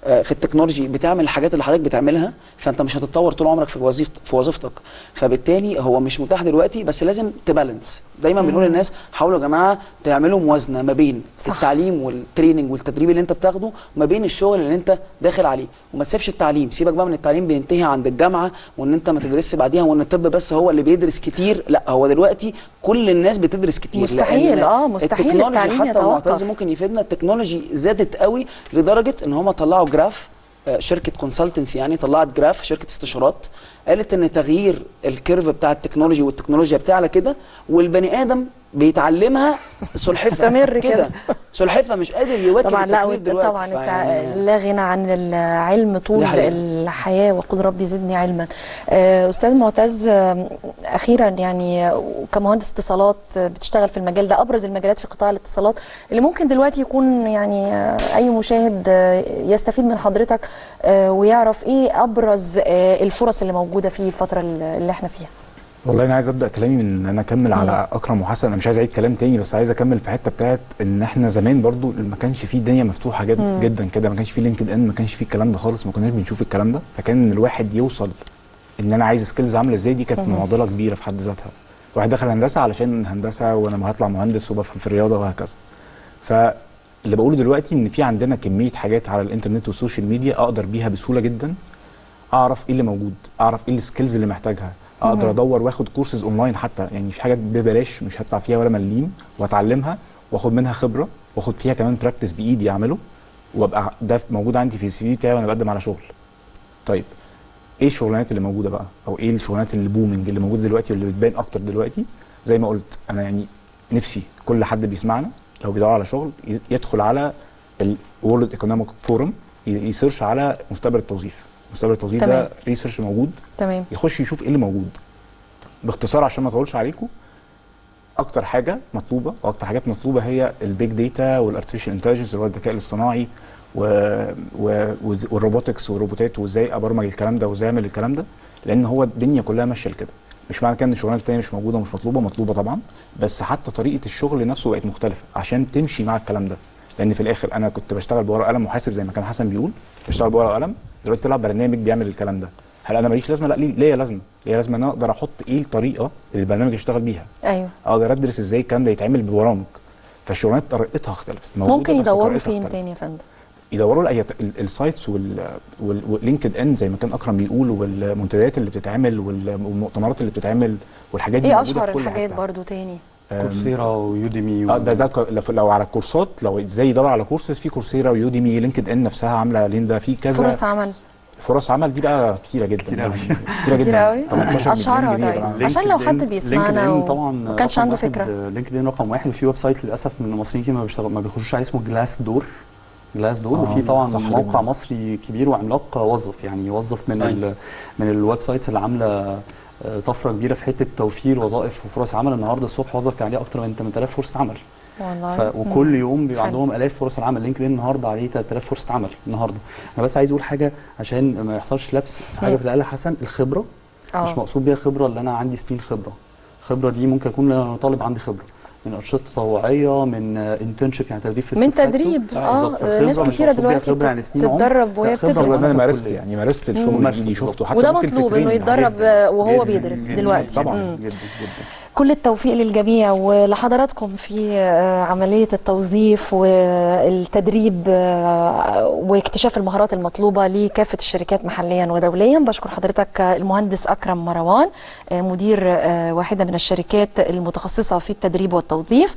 آه، في التكنولوجي بتعمل الحاجات اللي حضرتك بتعملها فانت مش هتتطور طول عمرك في وظيفت في وظيفتك فبالتالي هو مش متاح دلوقتي بس لازم تبالانس دايما مم. بنقول للناس حاولوا يا جماعه تعملوا موازنه ما بين صح. التعليم والتريننج والتدريب اللي انت بتاخده وما بين الشغل اللي انت داخل عليه وما تسيبش التعليم سيبك بقى من التعليم بينتهي عند الجامعه وان انت ما تدرسش بعديها وان الطب بس هو اللي بيدرس كتير لا هو دلوقتي كل الناس بتدرس كتير مستحيل، لأن آه، مستحيل التكنولوجي التعليم حتى المعتز يتوقف. ممكن يفيدنا التكنولوجي زادت قوي لدرجه ان هم طلعوا جراف آه، شركه كونسلتنسي يعني طلعت جراف شركه استشارات قالت ان تغيير الكيرف بتاع التكنولوجي والتكنولوجيا بتعلى كده والبني ادم بيتعلمها سلحفه مستمر كده. سلحفه مش قادر يواكب طبعا لا التطوير وإنت دلوقتي طبعا انت فيعني- لا غنى عن العلم طول دي حقيقة. الحياه وقل ربي زدني علما آه، استاذ معتز آه، اخيرا يعني آه، كمهندس اتصالات آه، بتشتغل في المجال ده ابرز المجالات في قطاع الاتصالات اللي ممكن دلوقتي يكون يعني آه، اي مشاهد آه، يستفيد من حضرتك آه، ويعرف ايه ابرز آه، الفرص اللي موجوده في الفتره اللي احنا فيها والله انا عايز ابدا كلامي من ان انا اكمل على اكرم وحسن انا مش عايز اعيد كلام تاني بس عايز اكمل في حته بتاعت ان احنا زمان برضو ما كانش فيه الدنيا مفتوحه جد مم. جدا كده ما كانش فيه لينكد ان ما كانش فيه الكلام ده خالص ما كناش بنشوف الكلام ده فكان ان الواحد يوصل ان انا عايز سكيلز عامله ازاي دي كانت مهم. معضله كبيره في حد ذاتها الواحد دخل هندسه علشان هندسه وانا ما هطلع مهندس وبفهم في الرياضه وهكذا فاللي بقوله دلوقتي ان في عندنا كميه حاجات على الانترنت والسوشيال ميديا اقدر بيها بسهوله جدا اعرف ايه اللي موجود اعرف ايه السكيلز اللي محتاجها اقدر مهم. ادور واخد كورسز اونلاين حتى يعني في حاجات ببلاش مش هدفع فيها ولا مليم واتعلمها واخد منها خبره واخد فيها كمان براكتس بايدي اعمله وابقى ده موجود عندي في السي في بتاعي وانا بقدم على شغل طيب ايه الشغلانات اللي موجوده بقى او ايه الشغلانات اللي بومنج اللي موجوده دلوقتي واللي بتبان اكتر دلوقتي زي ما قلت انا يعني نفسي كل حد بيسمعنا لو بيدور على شغل ي- يدخل على الورلد ايكونوميك فورم يسيرش على مستقبل التوظيف مستقبل التوظيف تمام. ده ريسيرش موجود تمام يخش يشوف ايه اللي موجود باختصار عشان ما اطولش عليكم اكتر حاجه مطلوبه واكتر حاجات مطلوبه هي البيج داتا والارتفيشال انتليجنس اللي هو الذكاء الاصطناعي و... و... وز- والروبوتكس والروبوتات وازاي ابرمج الكلام ده وازاي اعمل الكلام ده لان هو الدنيا كلها ماشيه لكده مش معنى كده ان الشغلانات التانيه مش موجوده ومش مطلوبه مطلوبه طبعا بس حتى طريقه الشغل نفسه بقت مختلفه عشان تمشي مع الكلام ده لان في الاخر انا كنت بشتغل بورقه وقلم محاسب زي ما كان حسن بيقول بشتغل بورقه وقلم دلوقتي طلع برنامج بيعمل الكلام ده هل انا ماليش لازمه لا ليه- ليا لازمه ليا لازمه ان انا اقدر احط ايه الطريقه اللي البرنامج يشتغل بيها ايوه اقدر ادرس ازاي الكلام ده يتعمل ببرامج فالشغلانات طريقتها اختلفت موجودة ممكن بس يدوروا طريقتها فين اختلفت. تاني يا فندم يدوروا لا هي ت- ال- السايتس وال وال- واللينكد ان زي ما كان اكرم بيقول والمنتديات اللي بتتعمل وال- والمؤتمرات اللي بتتعمل والحاجات دي ايه موجودة اشهر في كل الحاجات حتة. برضو تاني أم، كورسيرا ويوديمي اه ده ده ك- لو- لو على الكورسات لو ازاي يدور على كورسز في كورسيرا ويوديمي لينكد ان نفسها عامله ليندا في كذا فرص عمل فرص عمل دي بقى كتيره جدا كتير قوي كتيره كتير جدا قوي 18 مليون اشهرها جنيه طيب طبعاً. عشان لو حد بيسمعنا لينكد و- ان طبعا ما كانش رقم عنده واحد، فكره آه، لينكد ان رقم واحد وفي ويب سايت للاسف من المصريين كتير ما بيشتغل ما بيخشوش عليه اسمه جلاس دور جلاس دور آه، وفي طبعا صح موقع جداً. مصري كبير وعملاق وظف يعني يوظف من صحيح. ال من الويب سايتس اللي عامله آه، طفره كبيره في حته توفير وظائف وفرص عمل النهارده الصبح وظف كان عليه اكتر من 8000 فرصه عمل والله ف... وكل مم. يوم بيبقى حلو. عندهم الاف فرص العمل لينكد ان النهارده عليه 3000 فرصه عمل النهارده انا بس عايز اقول حاجه عشان ما يحصلش لبس في حاجه مم. في اللي قالها حسن الخبره آه. مش مقصود بيها خبره اللي انا عندي سنين خبره الخبره دي ممكن اكون انا طالب عندي خبره من انشطه تطوعيه من انترنشيب يعني تدريب في من الصيف خدته. تدريب اه بالظبط. آه، الخبرة ناس مش كتيره مقصود بيها دلوقتي خبرة يعني سنين عمر. تتدرب وهي لا، خبرة بتدرس انا في مارست الكلية. يعني مارست مم. الشغل ممارسة بايدي شفته بالظبط. حتى وده ممكن في مطلوب انه التريننج. يتدرب جداً، آه، وهو جداً، بيدرس جداً. دلوقتي طبعا مم. جدا جدا كل التوفيق للجميع ولحضراتكم في آه، عملية التوظيف والتدريب آه، واكتشاف المهارات المطلوبة لكافة الشركات محليا ودوليا بشكر حضرتك آه، المهندس أكرم مروان آه، مدير آه، واحدة من الشركات المتخصصة في التدريب والتوظيف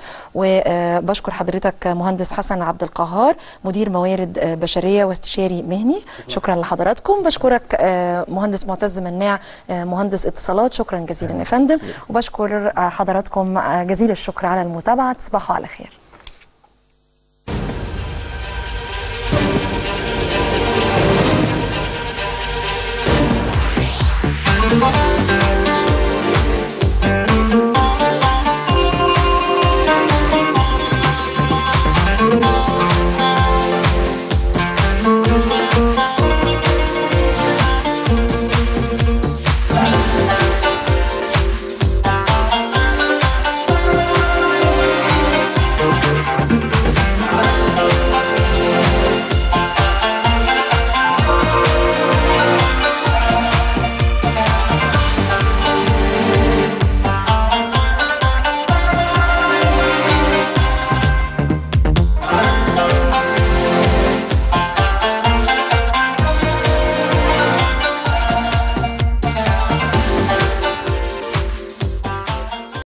وبشكر حضرتك مهندس حسن عبد القهار مدير موارد آه، بشرية واستشاري مهني شكرا لحضراتكم بشكرك آه، مهندس معتز مناع آه، مهندس اتصالات شكرا جزيلا يا فندم وبشكر آه، حضراتكم آه، جزيل الشكر على المتابعة تصبحوا على خير